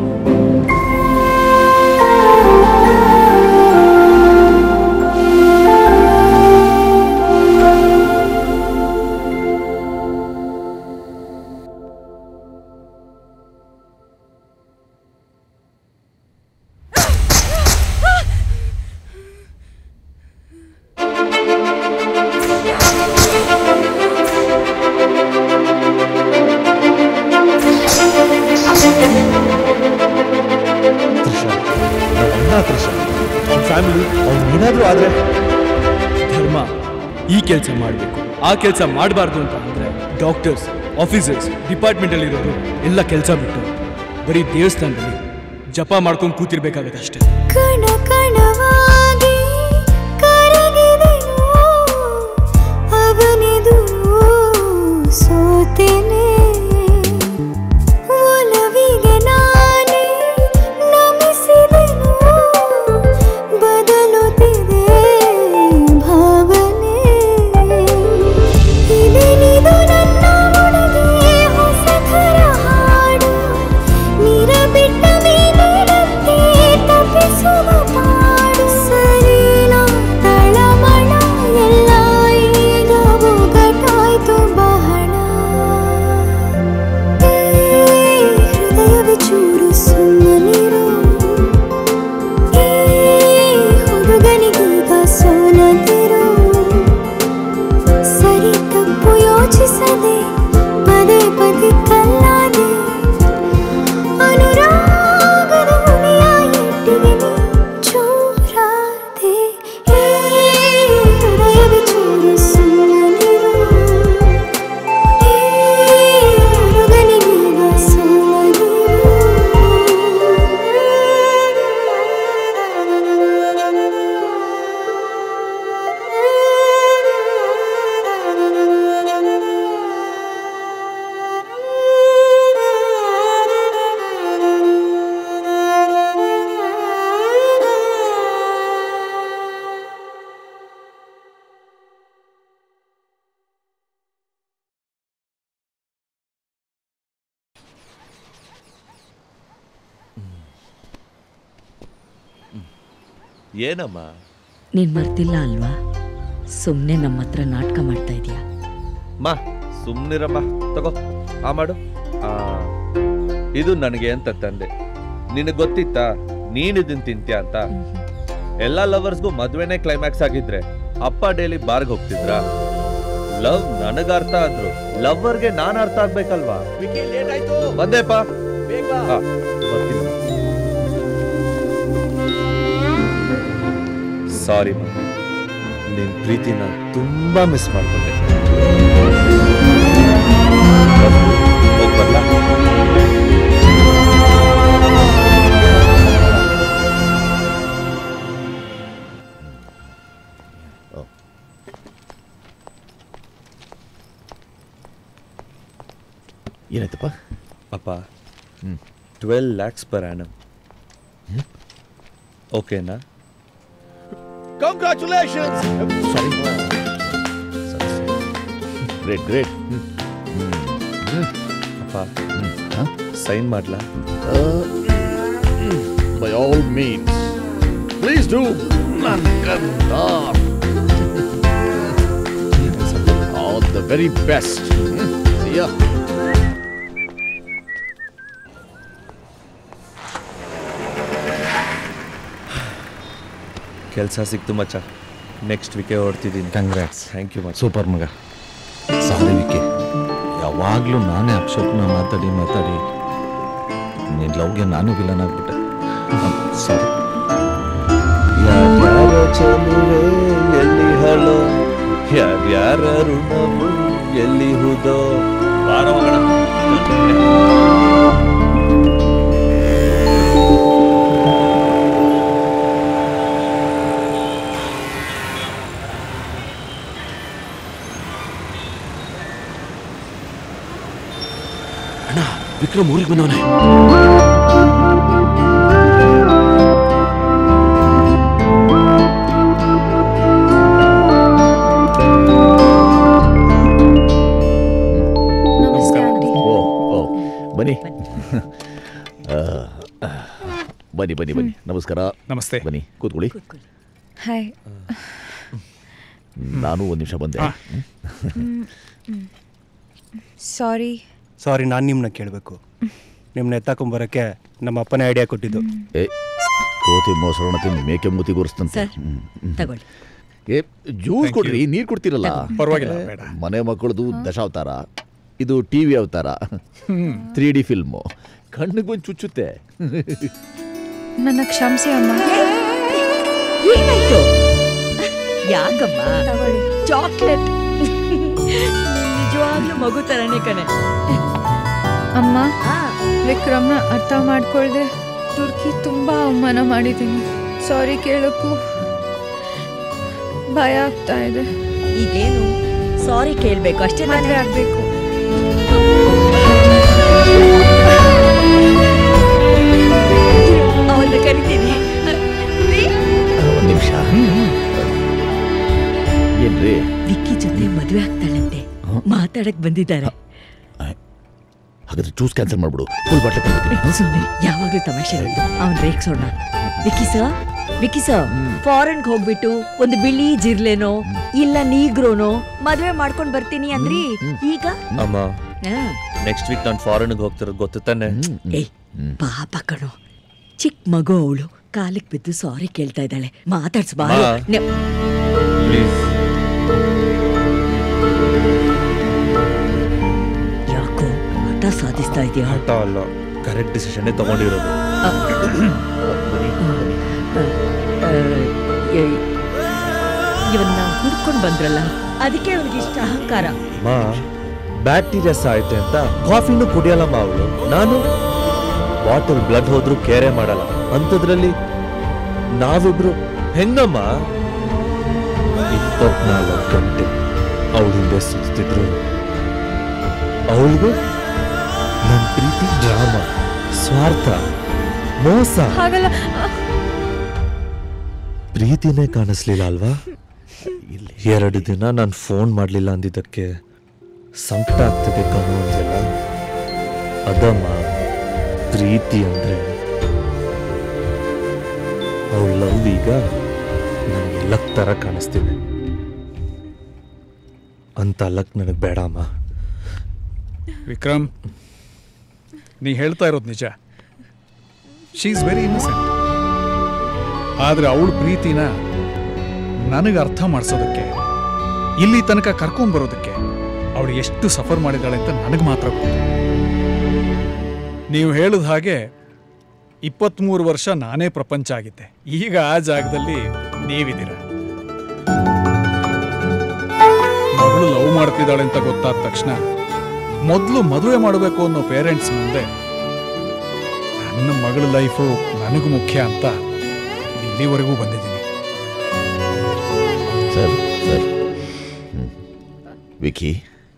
ಫ್ಯಾಮಿಲಿ ಅವ್ನು ಏನಾದ್ರೂ ಆದ್ರೆ ಧರ್ಮ ಈ ಕೆಲಸ ಮಾಡಬೇಕು ಆ ಕೆಲಸ ಮಾಡಬಾರ್ದು ಅಂತ ಅಂದ್ರೆ ಡಾಕ್ಟರ್ಸ್ ಆಫೀಸರ್ಸ್ ಡಿಪಾರ್ಟ್ಮೆಂಟಲ್ಲಿರೋರು ಎಲ್ಲ ಕೆಲಸ ಬಿಟ್ಟು ಬರೀ ದೇವಸ್ಥಾನದಲ್ಲಿ ಜಪ ಮಾಡ್ಕೊಂಡು ಕೂತಿರ್ಬೇಕಾಗತ್ತೆ ಅಷ್ಟೇ ಕಣ ಕಣವಾಗಿ ಕರಗಿದೆನು ಅವನೆದುರು ಸೋತೆನೆ ಒಲವಿಗೆ ನಾನೇ ನಮಿಸಿದೆನು ಬದಲುತ್ತಿದೆ ಭಾವನೆ ಇದೇನಿದು ನನ್ನ ಒಳಗೆ ಹೊಸ ಥರ ಹಾಡು ನೀರ ಬಿಟ್ಟ ಮೀನಿನಂತೆ ತಪ್ಪಿಸುವ ಪಾಡು ಸರಿನಾ ತಳಮಳ ಎಲ್ಲ ಈಗ ಒಗಟಾಯ್ತು ಬಹಳ ಏ, ಹೃದಯವೇ ಚೂರು ಸುಮ್ಮನಿರು ಏ, ಹುಡುಗನಿಗೀಗ ಸೋಲದಿರು ಸರಿ ತಪ್ಪು ಯೋಚಿಸದೆ ಪದೇ ಪದೇ ಕಲ್ಲಾದೆ ಅನುರಾಗದ ಮುನಿಯ ಇಟ್ಟಿಗೆ ನೀ ಚೂರಾದೆ ಏ, ಹೃದಯವೇ ಚೂರು ಸುಮ್ಮನಿರು ಏ, ಹುಡುಗನಿಗೀಗ ಏನಮ್ಮ ನೀನ್ ಮರ್ತಿಲ್ಲ ಅಲ್ವಾ ಸುಮ್ಮನೆ ನಮ್ಮ ಹತ್ರ ನಾಟಕ ಮಾಡ್ತಾ ಇದೀಯಾ ಮಾ ಸುಮ್ನಿರಮ್ಮ ತಗೋ ಆ ಮಾಡು ಆ ಇದು ನನಗೆ ಅಂತ ತಂದೆ ನಿನಗೆ ಗೊತ್ತಿತ್ತಾ ನೀನ್ ಇದನ್ ತಿಂತ್ಯಾ ಅಂತ ಎಲ್ಲಾ ಲವರ್ಸ್ಗೂ ಮದ್ವೆನೇ ಕ್ಲೈಮ್ಯಾಕ್ಸ್ ಆಗಿದ್ರೆ ಅಪ್ಪ ಡೈಲಿ ಬಾರ್ಗ್ ಹೋಗ್ತಿದ್ರ ಲವ್ ನನಗ ಅರ್ಥ ಆದ್ರು ಲವ್ವರ್ಗೆ ನಾನ್ ಅರ್ಥ ಆಗ್ಬೇಕಲ್ವಾ ಬಂದೇಪ ಆ, ಬರ್ತೀನಿ ಸಾರಿ ನಿನ್ ಪ್ರೀತಿನ ತುಂಬಾ ಮಿಸ್ ಮಾಡ್ಕೊಂಡೆ ಹೋಗ್ ಬರ್ಲಾ? ಏನಾಯ್ತಪ್ಪ ಅಪ್ಪ ಟ್ವೆಲ್ ಲ್ಯಾಕ್ಸ್ ಪರ್ ಆ್ಯನಮ್ ಓಕೆನಾ ಕಂಗ್ರ್ಯಾಚುಲೇಷನ್ಸ್ ಸಾರಿ ಗ್ರೇಟ್ ಗ್ರೇಟ್ ಅಪ್ಪ ಸೈನ್ ಮಾಡ್ಲಾ bye all means please do all the very best ಸಿಯಾ ಕೆಲಸ ಸಿಕ್ತು ಮಚ್ಚ ನೆಕ್ಸ್ಟ್ ವೀಕೆ ಹೊಡ್ತಿದ್ದೀನಿ congrats thank you much super ಮಗ ಸಾರಿ ವಿಕೆ ಯಾವಾಗಲೂ ನಾನೇ ಅಕ್ಷೋಕ್ನ ಮಾತಾಡಿ ಮಾತಾಡಿ ನಿನ್ನ ಲವ್ಗೆ ನಾನು ವಿಲನ್ ಆಗ್ಬಿಟ್ಟೆ ಸಾರಿ ಯಾರ್ಯಾರ ಚೆಲುವೆ ಎಲ್ಲಿ ಹಳೋ ಯಾರ್ಯಾರ ಋಣವು ಎಲ್ಲಿ ಹುದೋ ಬಾರ ಮಗಣ ಅಣ್ಣ ವಿಕ್ರಮ್ ಊರಿಗೆ ಬಂದವನೆ ಬನ್ನಿ ಆ, ಆ, ಬನ್ನಿ ಬನ್ನಿ ಬನ್ನಿ ನಮಸ್ಕಾರ ನಮಸ್ತೆ ಬನ್ನಿ ಕೂತ್ಕೊಳ್ಳಿ ಹಾಯ್ ನಾನು ಒಂದು ನಿಮಿಷ ಬಂದೆ ಸಾರಿ ಸಾರಿ ನಾನು ನಿಮ್ಮನ್ನ ಕೇಳಬೇಕು ನಿಮ್ಮನ್ನ ಎತ್ತಾಕೊಂಬರಕ್ಕೆ ನಮ್ಮ ಅಪ್ಪನೇ ಐಡಿಯಾ ಕೊಟ್ಟಿದ್ದು ಏ ಕೋತಿ ಮೊಸರನ್ನ ತಿಂದು ಮೇಕೆ ಮೂತಿ ಗುರ್ಸ್ತಂತೆ ಸರ್, ತಗೊಳ್ಳಿ. ಏ ಜ್ಯೂಸ್ Thank ಕೊಡ್ರಿ you. ನೀರು ಕೊಡ್ತೀರಲ್ಲ ತಗೋ. ಪರವಾಗಿಲ್ಲ, ಬೇಡ. ಮನೆ ಮಕ್ಕಳದು ದಶಾವತಾರ ಇದು ಟಿ ವಿ ಅವತಾರ ಹ್ಮ್. ತ್ರೀ ಡಿ ಫಿಲ್ಮು ಕಣ್ಣಿಗೆ ಬಂದು ಚುಚ್ಚುತ್ತೆ ನನ್ನ ಕ್ಷಮಿಸಿ ಅಮ್ಮ ಏನಾಯ್ತು ಯಾಕಮ್ಮ ಚಾಕ್ಲೇಟ್ ನಿಜವಾಗ್ಲೂ ಮಗು ತರನೇ ಕಣೆ ಅಮ್ಮ ವಿಕ್ರಮ್ನ ಅರ್ಥ ಮಾಡ್ಕೊಳ್ದೆ ತುರ್ಕಿ ತುಂಬಾ ಅವಮಾನ ಮಾಡಿದ್ದೀನಿ ಸಾರಿ ಕೇಳಕ್ಕೂ ಭಯ ಆಗ್ತಾ ಇದೆ ಈಗೇನು ಸಾರಿ ಕೇಳ್ಬೇಕು ಅಷ್ಟೇ ಮದ್ವೆ ಆಗ್ಬೇಕು ಅವನ್ನ ಕರಿತೀನಿ ಒಂದು ನಿಮಿಷ ಏನ್ರಿ ವಿಕ್ಕಿ ಜೊತೆ ಮದುವೆ ಆಗ್ತಾಳಂತೆ ಮಾತಾಡಕ್ ಬಂದಿದ್ದಾರೆ ಹಾಗಾದ್ರೆ ಜ್ಯೂಸ್ ಕ್ಯಾನ್ಸಲ್ ಮಾಡ್ಬಿಡು ಫುಲ್ ಬಾಟ್ಲಿ ತಂದಿದ್ದೀನಿ ಸುಮ್ಮನೆ ಯಾವಾಗ್ಲೂ ತಮಾಷೆ ಅವನ್ ರೇಗ್ಸೋಣ Vicky sir Vicky sir foreign ಹೋಗ್ಬಿಟ್ಟು ಒಂದು ಬಿಳಿ ಜಿರ್ಲೆನೋ ಇಲ್ಲ ನೀಗ್ರೋನೋ ಮದ್ವೆ ಮಾಡ್ಕೊಂಡ್ ಬರ್ತೀನಿ ಅಂದ್ರಿ ಈಗ ಅಮ್ಮ ಆ, ನೆಕ್ಸ್ಟ್ ವೀಕ್ ನಾನು ಫಾರಿನ್ಗೆ ಹೋಗ್ತಿರೋದು ಗೊತ್ತು ತಾನೆ ಏ ಪಾಪ ಕಣೋ ಚಿಕ್ಕ ಮಗು ಅವಳು ಕಾಲಿಗೆ ಬಿದ್ದು ಸಾರಿ ಕೇಳ್ತಾ ಇದ್ದಾಳೆ ಮಾತಾಡ್ಸ್ಬಾ ಮಾ. ಪ್ಲೀಸ್ ಯಾಕೋ ಹಠ ಸಾಧಿಸ್ತಾ ಇದೆಯಾ ಹಠ ಅಲ್ಲ ಕರೆಕ್ಟ್ ಡಿಸಿಷನ್ನೇ ತಗೊಂಡಿರೋದು ಇವನ್ನ ಹುಡ್ಕೊಂಡ್ ಬಂದ್ರಲ್ಲ ಅದಕ್ಕೆ ಅವ್ರಿಗೆ ಇಷ್ಟ ಅಹಂಕಾರ ಮಾ ಬ್ಯಾಕ್ಟೀರಿಯಾ ಸಾಯ್ತೆ ಅಂತ ಕಾಫಿನೂ ಕುಡಿಯಲ್ಲಮ್ಮ ಅವಳು ನಾನು ಬಾಟಲ್ ಬ್ಲಡ್ ಹೋದ್ರೂ ಕೇರೆ ಮಾಡಲ್ಲ ಅಂಥದ್ರಲ್ಲಿ ನಾವಿಬ್ರು ಹೆಂಗಮ್ಮ ಇಪ್ಪತ್ನಾಲ್ಕು ಗಂಟೆ ಅವಳ ಹಿಂದೆ ಸುತ್ತಿದ್ರು ಅವಳಿಗೂ ನನ್ನ ಪ್ರೀತಿ ಡ್ರಾಮಾ ಸ್ವಾರ್ಥ ಮೋಸ ಹಾಗಲ್ಲ ಪ್ರೀತಿನೇ ಕಾಣಿಸ್ಲಿಲ್ಲ ಅಲ್ವಾ ಎರಡು ದಿನ ನಾನು ಫೋನ್ ಮಾಡಲಿಲ್ಲ ಅಂದಿದ್ದಕ್ಕೆ ಸಂಕಟ ಆಗ್ತದೆ ಕಣೋ ಅಂದೆಲ್ಲ ಅದಮ್ಮ ಪ್ರೀತಿ ಅಂದ್ರೆ ಅವಳ ಲವ್ ಈಗ ನನಗೆ ಲಕ್ ಥರ ಕಾಣಿಸ್ತಿದೆ ಅಂತ ಲಕ್ ನನಗೆ ಬೇಡಮ್ಮ ವಿಕ್ರಮ್ ನೀ ಹೇಳ್ತಾ ಇರೋದು ನಿಜ ಶೀ ಈಸ್ ವೆರಿ ಇನ್ನಸೆಂಟ್ ಆದರೆ ಅವಳ ಪ್ರೀತಿನ ನನಗೆ ಅರ್ಥ ಮಾಡಿಸೋದಕ್ಕೆ ಇಲ್ಲಿ ತನಕ ಕರ್ಕೊಂಬರೋದಕ್ಕೆ ಅವಳು ಎಷ್ಟು ಸಫರ್ ಮಾಡಿದಾಳೆ ಅಂತ ನನಗೆ ಮಾತ್ರ ಗೊತ್ತು ನೀವು ಹೇಳಿದ ಹಾಗೆ ಇಪ್ಪತ್ತ್ಮೂರು ವರ್ಷ ನಾನೇ ಪ್ರಪಂಚ ಆಗಿದ್ದೆ ಈಗ ಆ ಜಾಗದಲ್ಲಿ ನೀವಿದ್ದೀರ ಮಗಳು ಲವ್ ಮಾಡ್ತಿದ್ದಾಳೆ ಅಂತ ಗೊತ್ತಾದ ತಕ್ಷಣ ಮೊದಲು ಮದುವೆ ಮಾಡಬೇಕು ಅನ್ನೋ ಪೇರೆಂಟ್ಸ್ ಮುಂದೆ ನನ್ನ ಮಗಳ ಲೈಫು ನನಗೂ ಮುಖ್ಯ ಅಂತ ಇಲ್ಲಿವರೆಗೂ ಬಂದಿದ್ದೀನಿ ಸರ್ ಸರ್ ಹ್ಮ್. ವಿಕಿ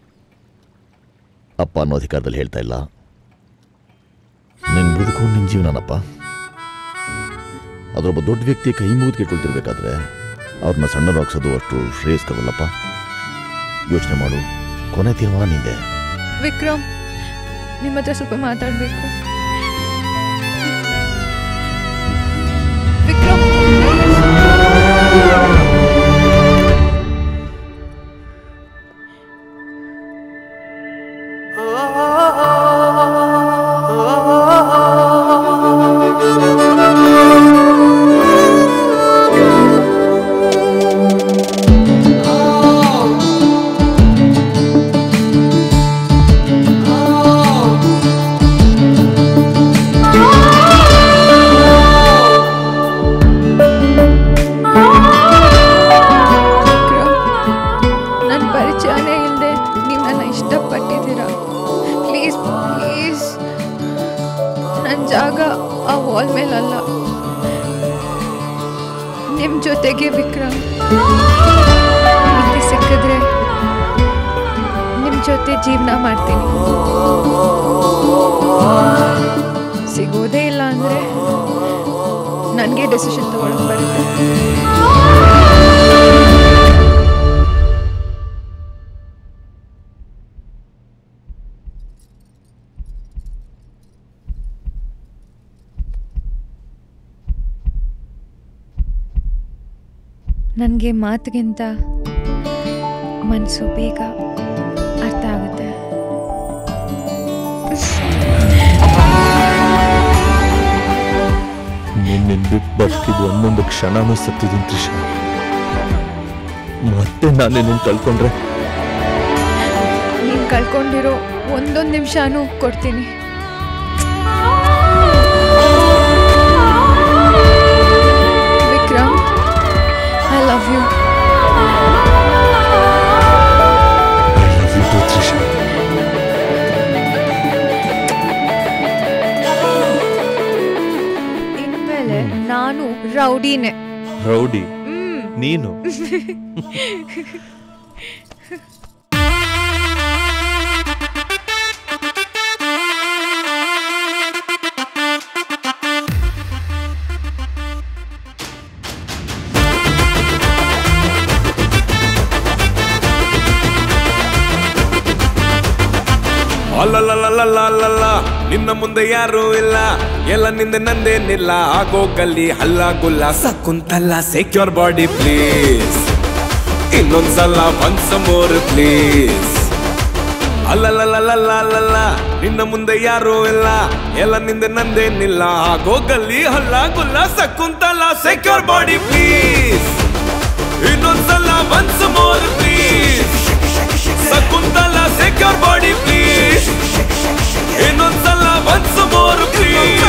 ಅಪ್ಪ ಅನ್ನೋ ಅಧಿಕಾರದಲ್ಲಿ ಹೇಳ್ತಾ ಇಲ್ಲ ನಿನ್ನ ಬದುಕು ನಿನ್ನ ಜೀವನನಪ್ಪ ಅದರೊಬ್ಬ ದೊಡ್ಡ ವ್ಯಕ್ತಿ ಕೈ ಮುಗಿದು ಕೇಳ್ಕೊಳ್ತಿರ್ಬೇಕಾದ್ರೆ ಅವ್ರನ್ನ ಸಣ್ಣರಾಗ್ಸೋದು ಅಷ್ಟು ಶ್ರೇಯಸ್ಕರವಲ್ಲಪ್ಪ ಯೋಚನೆ ಮಾಡು ಕೊನೆ ತೀರ್ಮಾನ ನಿಂದೆ ವಿಕ್ರಮ್ ನಿಮ್ಮ ಹತ್ರ ಸ್ವಲ್ಪ ಮಾತಾಡಬೇಕು ವಿಕ್ರಮ್ ನನ್ನ ಪರಿಚಯನೇ ಇಲ್ಲದೆ ನೀವು ನನ್ನ ಇಷ್ಟಪಟ್ಟಿದ್ದೀರಾ ಪ್ಲೀಸ್ ಪ್ಲೀಸ್ ನನ್ನ ಜಾಗ ಆ ವಾಲ್ ಮೇಲಲ್ಲ ನಿಮ್ಮ ಜೊತೆಗೆ ವಿಕ್ರಮ್ ಪ್ರೀತಿ ಸಿಕ್ಕಿದ್ರೆ ನಿಮ್ಮ ಜೊತೆ ಜೀವನ ಮಾಡ್ತೀನಿ ಸಿಗೋದೇ ಇಲ್ಲ ಅಂದರೆ ನನಗೆ ಡೆಸಿಷನ್ ತಗೊಳಕ್ ಬರುತ್ತೆ ನನಗೆ ಮಾತಿಗಿಂತ ಮನಸ್ಸು ಬೇಗ ಅರ್ಥ ಆಗುತ್ತೆ ನಿನ್ನ ಬಿಟ್ಟು ಬದುಕಿದ್ದು ಒಂದೊಂದು ಕ್ಷಣನೂ ಸತ್ತಿದ್ದೀನಿ ತ್ರಿಷ ಮತ್ತೆ ನಾನು ನಿನ್ನ ಕಳ್ಕೊಂಡ್ರೆ ನೀನು ಕಳ್ಕೊಂಡಿರೋ ಒಂದೊಂದು ನಿಮಿಷನೂ ಕೊಡ್ತೀನಿ Vikram I love you love you too Trisha ಇನ್ಮೇಲೆ ನಾನು ರೌಡಿನೇ ರೌಡಿ ನೀನು ಅಲ್ಲಲ್ಲಲ್ಲಲ್ಲಲ್ಲ ನಿನ್ನ ಮುಂದೆ ಯಾರೂ ಇಲ್ಲ ಎಲ್ಲ ನಿಂದೆ ನಂದೇನಿಲ್ಲ ಆಗೋ ಗಲ್ಲಿ ಹಲ್ಲ ಗುಲ್ಲ ಸಕ್ಕುಂತಲ್ಲ ಸೆಕ್ಯೂರ್ ಬಾಡಿ ಪ್ಲೀಸ್ ಇನ್ನೊಂದ್ಸಲ ಒನ್ಸ್ ಮೋರ್ ಪ್ಲೀಸ್ ಅಲ್ಲಲ್ಲಲ್ಲಲ್ಲಲ್ಲ ನಿನ್ನ ಮುಂದೆ ಯಾರೂ ಇಲ್ಲ ಎಲ್ಲ ನಿಂದೆ ನಂದೇನಿಲ್ಲ ಆಗೋ ಗಲ್ಲಿ ಹಲ್ಲ ಗುಲ್ಲ ಸಕ್ಕುಂತಲ್ಲ ಸೆಕ್ಯೂರ್ ಬಾಡಿ ಪ್ಲೀಸ್ ಇನ್ನೊಂದ್ಸಲ once more please Shakuntala secure body please ಇನ್ನೊಂದ್ಸಲ once more please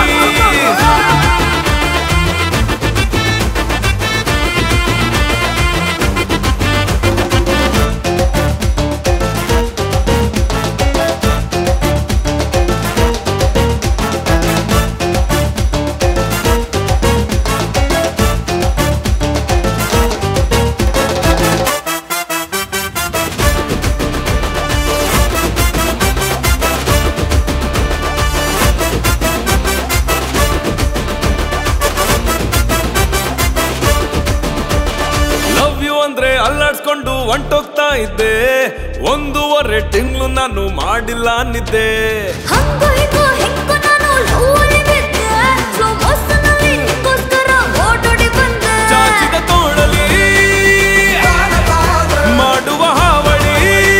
love you ಅಂದ್ರೆ ಅಲ್ಲಾಡ್ಸ್ಕೊಂಡು ಹೊಂಟೋಗ್ತಾ ಇದ್ದೆ ಒಂದೂವರೆ ತಿಂಗಳು ನಾನು ಮಾಡಿಲ್ಲ ನಿದ್ದೆ ಚಾಚಿದ ತೋಳಲಿ ಮಾಡುವ ಹಾವಳಿ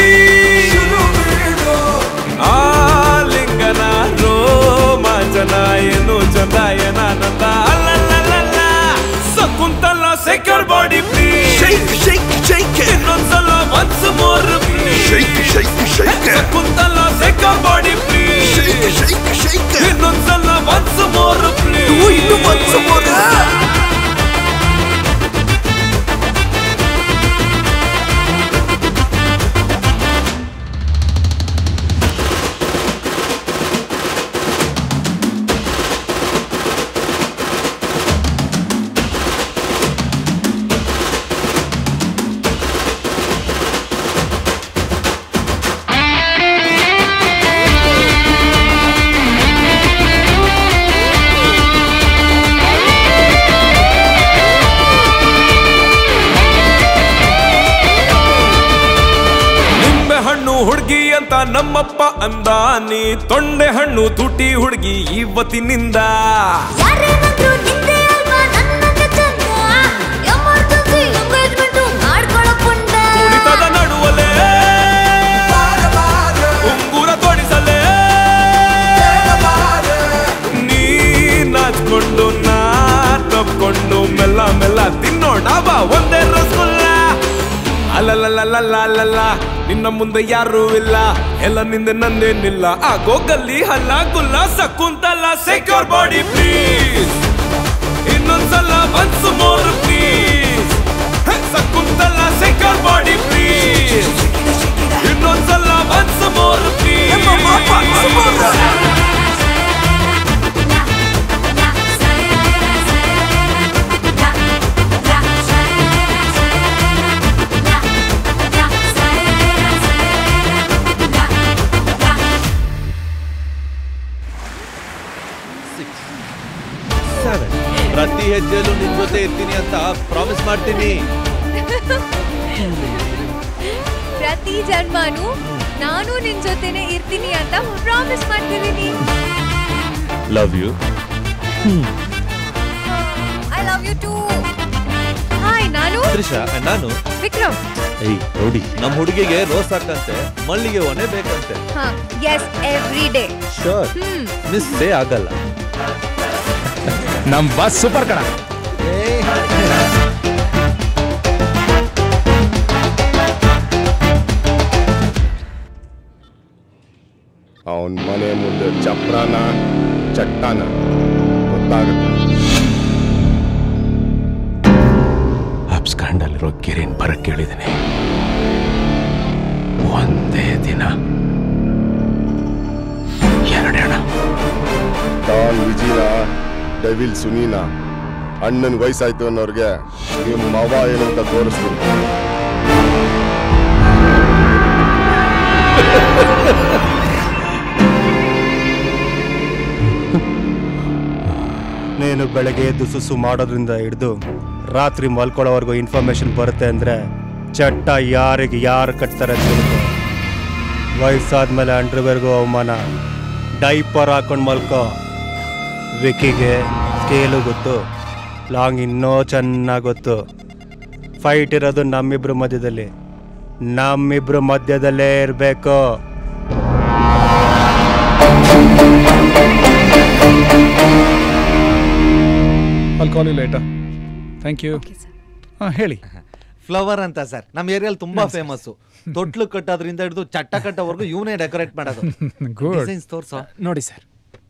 ಆಲಿಂಗನ ರೋಮಾಂಚನ ಏನು ಚಂದ ಏನಾನಂದ ಅಲ್ಲಲ್ಲಲ್ಲ ಸಕುಂತಲ ಸೆಕ್ಯೂರ್ ಬಾಡಿ ಪ್ಲೀಸ್ ಇನ್ನೊಂದ್ಸಲ once more Shakuntala secure body please ಇನ್ನೊಂದ್ಸಲ ಒನ್ಸ್ ಮೋರ್ ಪ್ಲೀಸ್ ನಿಂಬೆ ಹಣ್ಣು ಹುಡುಗಿ ಅಂತ ನಮ್ಮಪ್ಪ ಅಂದ ನೀ ತೊಂಡೆ ಹಣ್ಣು ತುಟಿ ಹುಡುಗಿ ಇವತ್ತಿನಿಂದ ಕುಣಿತದ ನಡುವಲೆ ಉಂಗುರ ತೊಡಿಸಲೇ ನೀ ನಾಚ್ಕೊಂಡು ನಾ ತಪ್ಕೊಂಡು ಮೆಲ್ಲ ಮೆಲ್ಲ ತಿನ್ನೋಣ ಬಾ ಒಂದೇ ರಸಗುಲ್ಲ ಅಲ್ಲಲ್ಲಲ್ಲಲ್ಲಲ್ಲ ನಿನ್ನ ಮುಂದೆ ಯಾರೂ ಇಲ್ಲ ಎಲ್ಲ ನಿಂದೆ ನಂದೇನಿಲ್ಲ ಆಗೋ ಗಲ್ಲಿ ಹಲ್ಲ ಗುಲ್ಲ ಸಕುಂತಲ ಸೆಕ್ಯೂರ್ ಬಾಡಿ ಪ್ಲೀಸ್ ಇನ್ನೊಂದ್ಸಲ once more please Shakuntala secure body please ಇನ್ನೊಂದ್ಸಲ ಒನ್ಸ್ ಮೋರ್ ಪ್ಲೀಸ್ ಪ್ರತಿ ಹೆಜ್ಜೆಯಲ್ಲೂ ನಿನ್ ಜೊತೆ ಇರ್ತೀನಿ ಅಂತ ಪ್ರಾಮಿಸ್ ಮಾಡ್ತೀನಿ ಪ್ರತಿ ಜನ್ಮನೂ ನಾನು ನಿನ್ ಜೊತೆನೆ ಇರ್ತೀನಿ ಅಂತ ಪ್ರಾಮಿಸ್ ಮಾಡ್ತಿದ್ದೀನಿ love you I love you too hi hi ನಾನು ತ್ರಿಷಾ and ನಾನು ವಿಕ್ರಮ್ ಏಯ್ ರೌಡಿ ನಮ್ಮ ಹುಡುಗಿಗೆ ರೋಸ್ ಸಾಕಂತೆ ಮಲ್ಲಿಗೆ ಒನೆ ಬೇಕಂತೆ ಹಾ yes every day sure hmm ಮಿಸ್ಸೇ ಆಗಲ್ಲ ನಮ್ ಬಸ್ ಸೂಪರ್ ಕಣ ಅವನ್ ಮನೆ ಮುಂದೆ ಚಪ್ರಾನ ಚಟ್ಟಾನ ಗೊತ್ತಾಗುತ್ತೆ ಅಬ್ಸ್ಕಾಂಡಲ್ಲಿರೋ ಗಿರಿನ್ ಬರಕ್ ಕೇಳಿದ್ದೀನಿ ಒಂದೇ ದಿನ ಎರಡೇಣ ಡಾನ್ ವಿಜಿನ ಡೆವಿಲ್ ಸುನೀನ ಅಣ್ಣನ ವಯಸ್ಸಾಯ್ತು ಅನ್ನೋರ್ಗೆ ನಿಮ್ಮ ಮವ ಏನು ಅಂತ ತೋರಿಸ್ತೀನಿ ನೀನು ಬೆಳಗ್ಗೆ ಎದ್ದು ಸುಸು ಮಾಡೋದ್ರಿಂದ ಹಿಡಿದು ರಾತ್ರಿ ಮಲ್ಕೊಳ್ಳೋವರೆಗೂ ಇನ್ಫಾರ್ಮೇಶನ್ ಬರುತ್ತೆ ಅಂದರೆ ಚಟ್ಟ ಯಾರಿಗೆ ಯಾರು ಕಟ್ತಾರೆ ಅಂತ ತಿಳ್ಕೊ. ವಯಸ್ಸಾದ್ಮೇಲೆ ಅಂಡ್ರವೇರ್ಗೂ ಅವಮಾನ ಡೈಪರ್ ಹಾಕೊಂಡು ಮಲ್ಕೋ ವಿಕಿಗೆ ಸ್ಕೇಲು ಗೊತ್ತು ಲಾಂಗ್ ಇನ್ನೂ ಚೆನ್ನಾಗಿ ಗೊತ್ತು ಫೈಟ್ ಇರೋದು ನಮ್ಮಿಬ್ರ ಮಧ್ಯದಲ್ಲಿ ನಮ್ಮಿಬ್ರ ಮಧ್ಯದಲ್ಲೇ ಇರಬೇಕು ಅಲ್ಲಿ ಕಾಲ್ ಲೇಟಾ ಥ್ಯಾಂಕ್ ಯು ಹಾಂ ಹೇಳಿ ಫ್ಲವರ್ ಅಂತ ಸರ್ ನಮ್ಮ ಏರಿಯಲ್ಲಿ ತುಂಬಾ ಫೇಮಸ್ ತೊಟ್ಲು ಕಟ್ಟೋದ್ರಿಂದ ಹಿಡಿದು ಚಟ್ಟ ಕಟ್ಟೋವರೆಗೂ ಇವನೇ ಡೆಕೋರೇಟ್ ಮಾಡೋದು Good. ಡಿಸೈನ್ಸ್ ತೋರ್ಸೋ ನೋಡಿ ಸರ್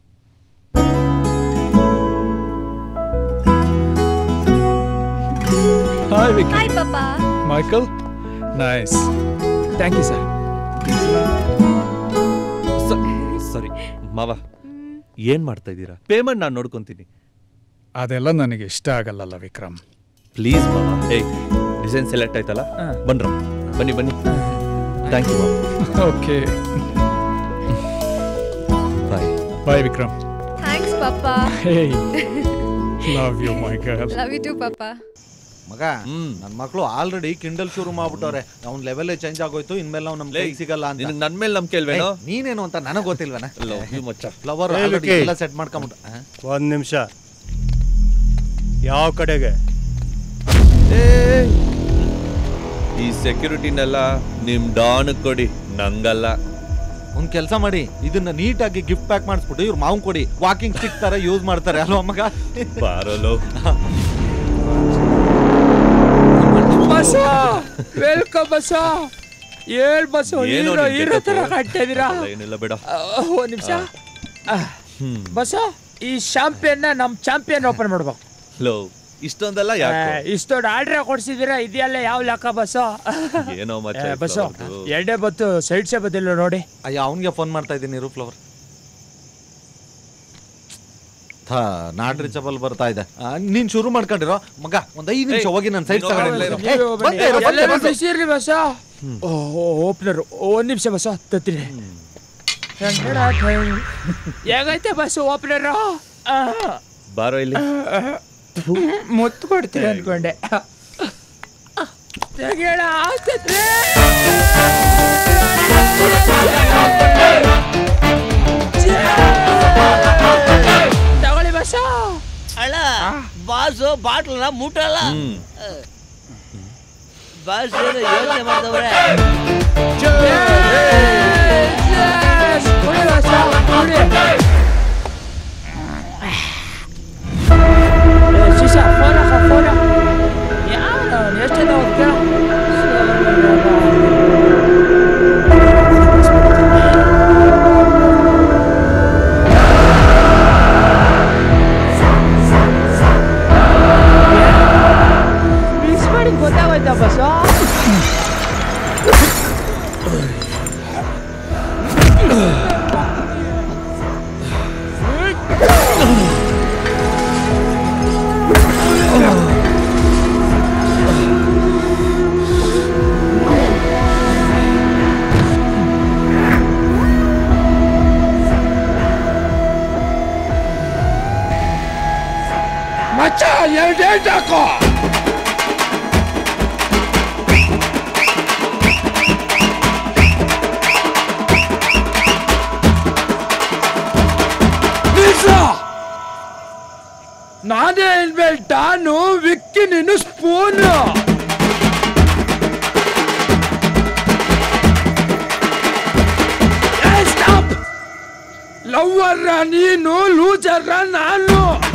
ಹಾಯ್ ವಿಕಿ ಹಾಯ್ ಪಾಪಾ Michael nice thank you sir ಸರಿ ಮಾವ ಏನ್ ಮಾಡ್ತಾ ಇದ್ದೀರಾ ಪೇಮೆಂಟ್ ನಾನು ನೋಡ್ಕೊಂತೀನಿ ಅದೆಲ್ಲ ನನಗೆ ಇಷ್ಟ ಆಗಲ್ಲಲ್ಲ ವಿಕ್ರಮ್ ಪ್ಲೀಸ್ ಮಾವ ಏಯ್ ಡಿಸೈನ್ ಸೆಲೆಕ್ಟ್ ಆಯ್ತಲ್ಲ ಬನ್ರ ಬನ್ನಿ ಬನ್ನಿ ಥ್ಯಾಂಕ್ ಯು ಮಾವ okay bye bye Vikram thanks ಪಾಪಾ hey love you my girl love you too ಪಾಪಾ ಮಗ ನನ್ನ ಮಕ್ಕಳು ಆಲ್ರೆಡಿ ಕಿಂಡಲ್ ಶುರು ಮಾಡ್ಬಿಟ್ಟವ್ರೆ ಅವ್ನ ಲೆವೆಲ್ ಚೇಂಜ್ ಆಗೋಯ್ತು ಇನ್ಮೇಲೆ ನಾವು ನಮ್ ಕೈಗೆ ಸಿಗಲ್ಲ ಅಂತ ನಿನಗೆ ನನ್ನ ಮೇಲೆ ನಂಬಿಕೆ ಇಲ್ವೇನೋ ಏಯ್, ನೀನೇನು ಅಂತ ನನಗೆ ಗೊತ್ತಿಲ್ವನ Love you ಮಚ್ಚ. ಫ್ಲವರ್ ಏ, ವಿಕಿ. ಎಲ್ಲ ಸೆಟ್ ಮಾಡ್ಕೊಂಬಿಟ್ಟು ಒಂದು ನಿಮಿಷ ಯಾವ ಕಡೆಗೆ ಈ ಸೆಕ್ಯೂರಿಟಿನೆಲ್ಲ ನಿಮ್ ಡಾನ್ ಕೊಡಿ ನಂಗಲ್ಲ ಒಂದ್ ಕೆಲಸ ಮಾಡಿ ಇದನ್ನ ನೀಟಾಗಿ ಗಿಫ್ಟ್ ಪ್ಯಾಕ್ ಮಾಡಿಸ್ಬಿಟ್ಟು ಇವ್ರು ಮಾವು ಕೊಡಿ ವಾಕಿಂಗ್ ಸ್ಟಿಕ್ ತರ ಯೂಸ್ ಮಾಡ್ತಾರೆ ಅಲ್ವಾ ಮಗ ಬಾರಲೋ ಬಸ ವೆಲ್ಕಮ್ ಬಸ ಹೇಳ್ ಬಸ್ಸು ಏನೋ ಹೀರೋ ನಿನ್ ಹೀರೋ ತರ getup? ಕಾಣ್ತಿದ್ದೀರಾ ಅಲ್ಲ, ಏನಿಲ್ಲ ಬೇಡ ಒಂದ್ ನಿಮಿಷ ಬಸ ಈ ಶಾಂಪಿಯನ್ ನಮ್ ಚಾಂಪಿಯನ್ ಓಪನ್ ಮಾಡ್ಬೇಕು ಲೋ ಇಷ್ಟೊಂದೆಲ್ಲ ಯಾಕೆ ಇಷ್ಟೊಂದು ಆರ್ಡ್ರ್ ಕೊಡ್ಸಿದಿರ ಇದೆಲ್ಲ ಯಾವ ಲೆಕ್ಕ ಬಸ್ಸ ಏನೋ ಮಚ್ಚ ಈ ಬಸ್ಸು flowerದು. ಎರಡೇ ಬತ್ತು ಸೈಡ್ ಸೇ ಬದಿಲ್ಲ ನೋಡಿ ಅಯ್ಯ ಅವನಿಗೆ ಫೋನ್ ಮಾಡ್ತಾ ಇದ್ದೀನಿ ಇರು ಫ್ಲವರ್ ಥಾ ನಾಟ್ ರೀಚಬಲ್ ಬರ್ತಾ ಇದೆ ಆ, ನೀನ್ ಶುರು ಮಾಡ್ಕೊಂಡಿರೋ ಮಗ ಒಂದ್ ಐದು ನಿಮಿಷ ಏಯ್, ಹೋಗಿ ನನ್ನ ಸೈಡ್ ನೀನು ಹೋಗಲ್ಲ ಇರು. ಎಲ್ಲರೂ ಬಿಸಿ ಇರ್ಲಿ ಬಸ ಓಪನರ್ ಒಂದ್ ನಿಮಿಷ ಬಸ ತತ್ತೀನಿ ಹೇಗೈತೆ ಬಸ್ ಓಪನರ್ ಬಾರೋ ಇಲ್ಲಿ ಮುತ್ತು ಕೊಡ್ತೀನಿ ಅನ್ಕೊಂಡೆ ತೆಗೆಯಣ ಆಗ್ತೈತ್ರಿ ತಗೊಳ್ಳಿ ಬಸ ಅಲ್ಲ ಬಾಸು ಬಾಟ್ಲನ್ನ ಮುಟ್ಟಲ್ಲ ಬಾಸ್ ಏನೋ ಯೋಚನೆ ಮಾಡ್ದವ್ರೆ ಕುಡಿ ಬಸ ಕುಡಿ ಶಿಶ ಫೋನ್ ಹಾಕ ಫೋನ್ ಯಾವ ಎಷ್ಟಿದೆ ಅವ್ರಿಗೆ ಮಿಕ್ಸ್ ಮಾಡಿ ಗೊತ್ತಾಗೋಯ್ತಾ ಬಸ ಮಚ್ಚ ಎರಡು ಹಾಕೋ ನಿಲ್ಸು. ನಾನೇ ಇನ್ಮೇಲೆ ಟಾನು ವಿಕ್ಕಿ ನೀನು ಸ್ಪೂನ್ ನಾನು ಸ್ಟಾಪ್ ಲವ್ವರ ನೀನು ಲೂಜರ ನಾನು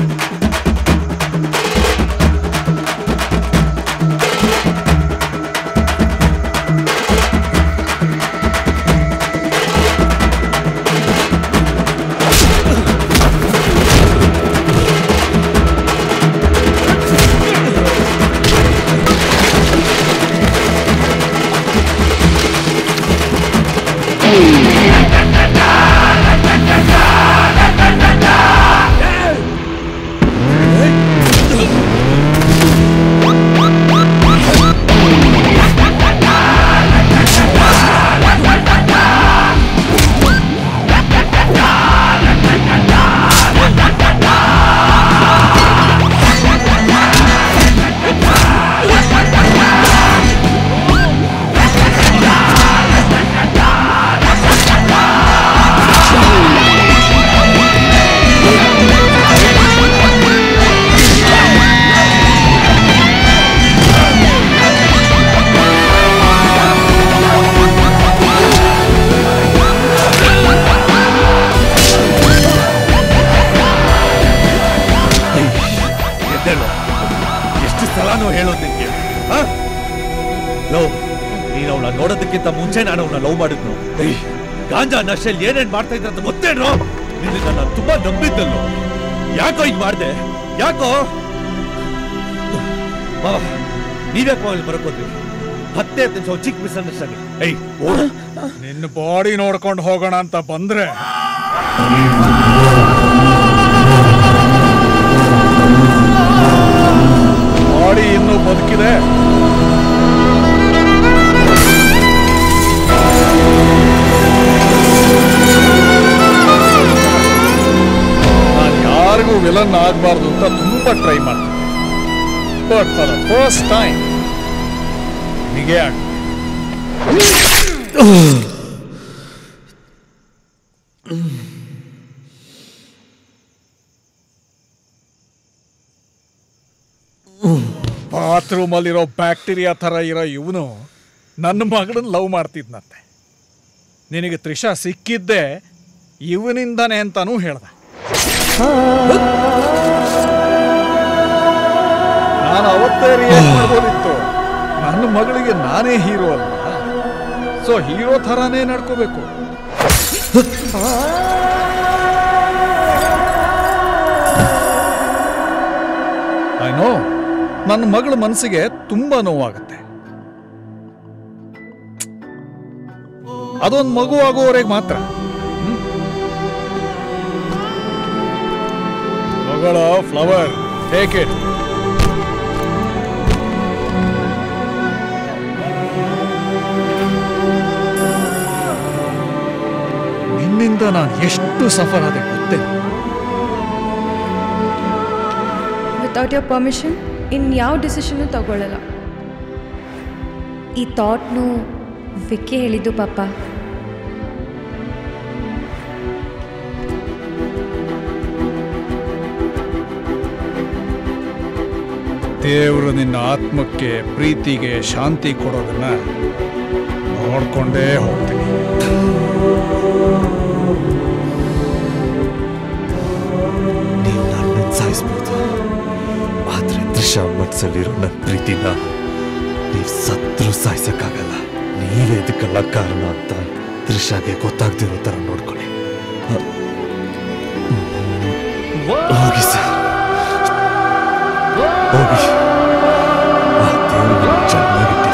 ಎದ್ದೇಳು ಎಷ್ಟು ಸಲನೂ ಹೇಳೋದು ನಿನ್ಗೆ ಆ? ಲವ್ ನೀನು ಅವಳ ನೋಡೋದಕ್ಕಿಂತ ಮುಂಚೆ ನಾನು ಅವಳ ಲವ್ ಮಾಡಿದ್ನು ಏಯ್, ಗಾಂಜಾ ನಶೆಲ್ ಏನೇನ್ ಮಾಡ್ತಾ ಇದ್ರೆ ಅಂತ ಗೊತ್ತೇನು ನಿನ್ನ ನಾನು ತುಂಬಾ ನಂಬಿದ್ದಲ್ಲೋ ಯಾಕೋ ಈಗ ಮಾಡ್ದೆ ಯಾಕೋ ಮಾವ ನೀವ್ಯಾಕೆ ಮಾವ ಇಲ್ಲಿ ಬರಕ್ ಹೋದ್ರಿ ಹತ್ತೇ ಹತ್ತು ನಿಮಿಷ ಚಿಕ್ಕ ಮಿಸ್ಅಂಡರ್ಸ್ಟ್ಯಾಂಡಿಂಗ್ ಏಯ್ ಓಡು ನಿನ್ನ ಬಾಡಿ ನೋಡ್ಕೊಂಡು ಹೋಗೋಣ ಅಂತ ಬಂದ್ರೆ ಬಾಡಿ ಇನ್ನೂ ಬದುಕಿದೆ ನಾನು ಯಾರಿಗೂ ವಿಲನ್ ಆಗಬಾರ್ದು ಅಂತ ತುಂಬಾ ಟ್ರೈ ಮಾಡ್ತೀನಿ but for the first time ನಿಮಗೆ ಆಗ ಬಾತ್ರೂಮಲ್ಲಿರೋ ಬ್ಯಾಕ್ಟೀರಿಯಾ ಥರ ಇರೋ ಇವನು ನನ್ನ ಮಗಳನ್ನ ಲವ್ ಮಾಡ್ತಿದ್ನಂತೆ ನಿನಗೆ ತ್ರಿಷಾ ಸಿಕ್ಕಿದ್ದೆ ಇವನಿಂದಾನೆ ಅಂತಾನೂ ಹೇಳ್ದ ನಾನು ಅವತ್ತೇ ರಿಯಾಕ್ಟ್ ಮಾಡ್ಬೋದಿತ್ತು ನನ್ನ ಮಗಳಿಗೆ ನಾನೇ ಹೀರೋ ಅಲ್ಲ ಸೊ ಹೀರೋ ಥರಾನೇ ನಡ್ಕೋಬೇಕು ಐ ನೋ ನನ್ನ ಮಗಳ ಮನಸ್ಸಿಗೆ ತುಂಬಾ ನೋವಾಗುತ್ತೆ ಅದೊಂದು ಮಗು ಆಗೋವರೆಗೆ ಮಾತ್ರ ಹ್ಮ್? ಮಗಳ ಫ್ಲವರ್ ಟೇಕ್ ಇಟ್ ನಿನ್ನಿಂದ ನಾನು ಎಷ್ಟು ಸಫರ್ ಆದೆ ಗೊತ್ತೇ ವಿತೌಟ್ ಯೋರ್ ಪರ್ಮಿಷನ್ ಇನ್ಯಾವ ಡಿಸಿಷನ್ನು ತಗೊಳ್ಳಲ್ಲ ಈ ಥಾಟ್ನು ವಿಕ್ಕಿ ಹೇಳಿದ್ದು ಪಾಪ ದೇವರು ನಿನ್ನ ಆತ್ಮಕ್ಕೆ ಪ್ರೀತಿಗೆ ಶಾಂತಿ ಕೊಡೋದನ್ನ ನೋಡ್ಕೊಂಡೇ ಹೋಗ್ತೀನಿ ನೀವು ನನ್ನ ಸಾಯಿಸ್ಬೋದು ಆದ್ರೆ ತ್ರಿಷಾ ಮನ್ಸಲ್ಲಿರೋ ನನ್ನ ಪ್ರೀತಿನ ನೀವು ಸತ್ರು ಸಾಯಿಸಕ್ಕಾಗಲ್ಲ ನೀವೇ ಇದಕ್ಕೆಲ್ಲ ಕಾರಣ ಅಂತ ತ್ರಿಷಾಗೆ ಗೊತ್ತಾಗ್ದಿರೋ ಥರ ನೋಡ್ಕೊಳ್ಳಿ ಹೋಗಿ ಸರ್ ಹೋಗಿ ಆ ದೇವ್ರು ಚೆನ್ನಾಗಿಟ್ಟಿಲ್ಲ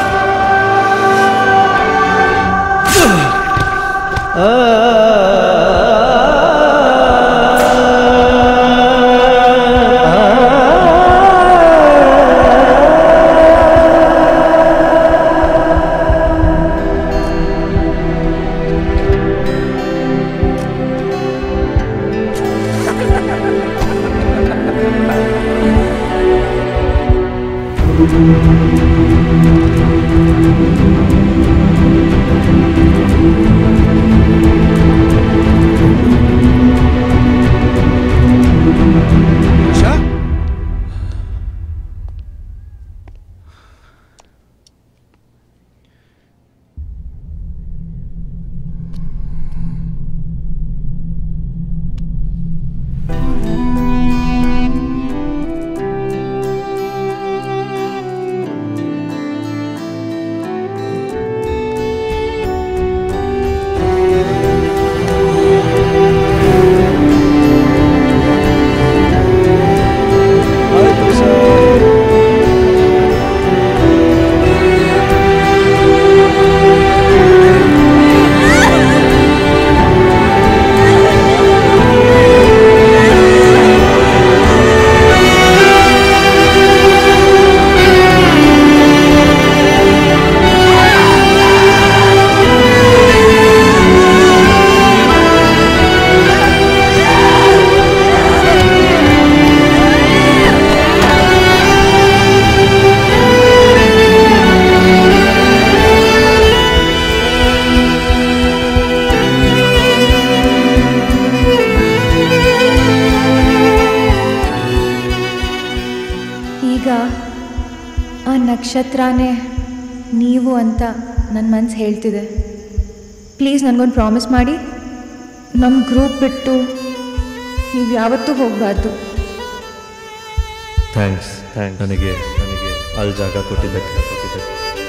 ನಕ್ಷತ್ರನೇ ನೀವು ಅಂತ ನನ್ನ ಮನಸ್ಸು ಹೇಳ್ತಿದೆ ಪ್ಲೀಸ್ ನನಗೊಂದು ಪ್ರಾಮಿಸ್ ಮಾಡಿ ನಮ್ಮ ಗ್ರೂಪ್ ಬಿಟ್ಟು ನೀವು ಯಾವತ್ತೂ ಹೋಗಬಾರ್ದು ಥ್ಯಾಂಕ್ಸ್ ಥ್ಯಾಂಕ್ಸ್ ನನಗೆ ನನಗೆ ಅಲ್ಲಿ ಜಾಗ ಕೊಟ್ಟಿದ್ದಕ್ಕೆ ಕೊಟ್ಟಿದ್ದಕ್ಕೆ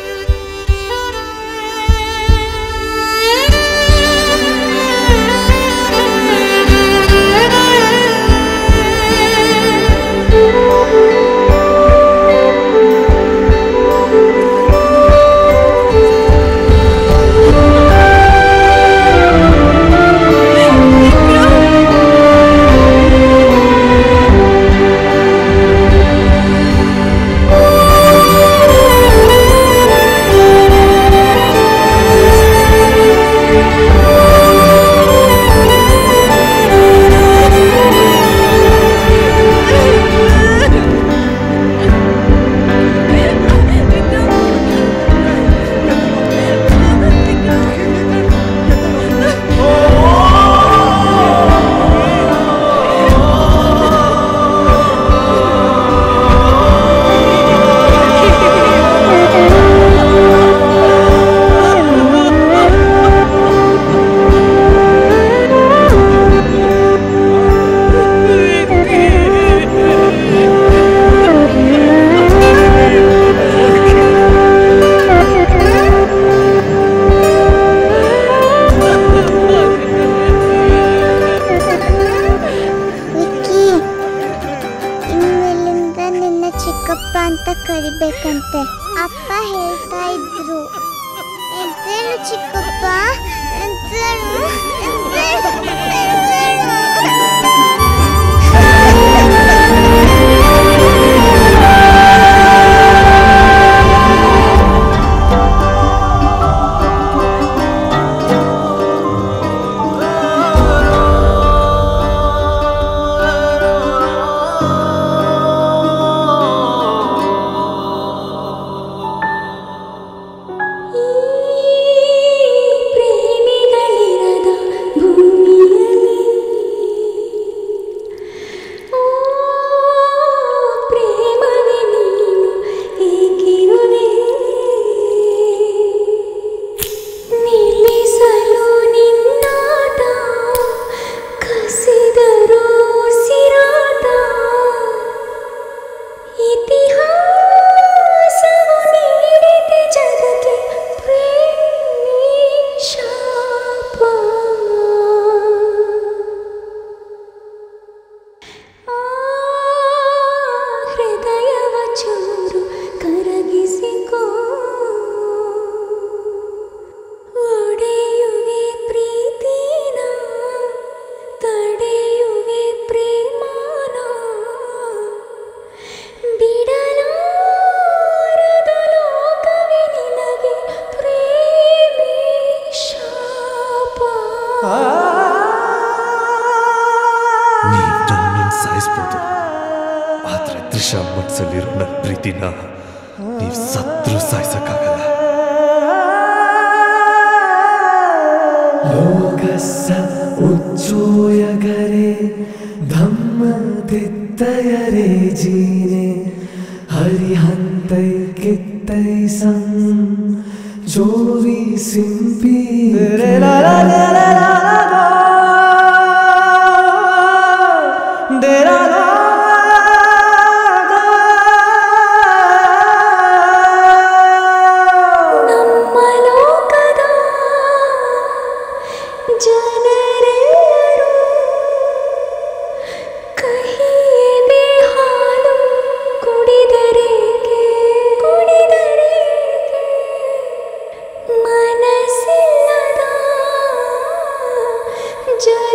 ವಿಕ್ಕಿ ಇನ್ಮೇಲಿಂದ ನಿನ್ನ ಚಿಕ್ಕಪ್ಪ ಅಂತ ಕರಿಬೇಕಂತೆ ಅಪ್ಪ ಹೇಳ್ತಾ ಇದ್ರು ಎಂತೇಳು ಚಿಕ್ಕಪ್ಪ ಎಂತೇಳು ಎಂತೇಳು ಪ್ರೇಮಿಗಳಿರದ ಭೂಮಿಯಲ್ಲಿ ಓ ಪ್ರೇಮವೇ ನೀನು ಏಕಿರುವೆ ನಿಲ್ಲಿಸಲು ನಿನ್ನಾಟ ಕಸಿದರು ಸಿರಾಟ ಇತಿಹಾಸವು ನೀಡಿದೆ ಜಗಕ್ಕೆ ಪ್ರೇಮಿ ಶಾಪ ಆ ಹೃದಯವ ಚೂರು ಕರಗಿಸಿಕೋ ಒಡೆಯುವೆ ಪ್ರೀತಿನ ತಡೆಯುವೆ ಪ್ರೇಮಾನ ಬಿಡಲಾರದು ಲೋಕವೇ ನಿನಗೆ ಪ್ರೇಮಿ ಶಾಪ ನೀವು ನನ್ನನ್ನು ಸಾಯಿಸ್ಬೋದು ಆದ್ರೆ ತ್ರಿಷಾ ಮನ್ಸಲ್ಲಿರೋ ನನ್ನ ಪ್ರೀತಿನ ನೀವು ಸತ್ರು ಸಾಯಿಸಕ್ಕಾಗಲ್ಲ ಲೋಕಸ್ಸ ಉಚ್ಚೋಯಗರೆ ಧಮ್ಮದಿತ್ತಯರೆ ಜೀನೆ ಹರಿಹಂತೈ ಕಿತ್ತೈ ಸಂ ಜೋವಿ ಸಿಂಪಿ ನಮ್ಮ ಲೋಕದ ಜನರೆಲ್ಲರೂ ಕಹಿಯದೆ ಹಾಲು ಕುಡಿದರೇಗೆ ಕುಡಿದರೇಗೆ ಮನಸ್ಸಿಲ್ಲದ ಜನ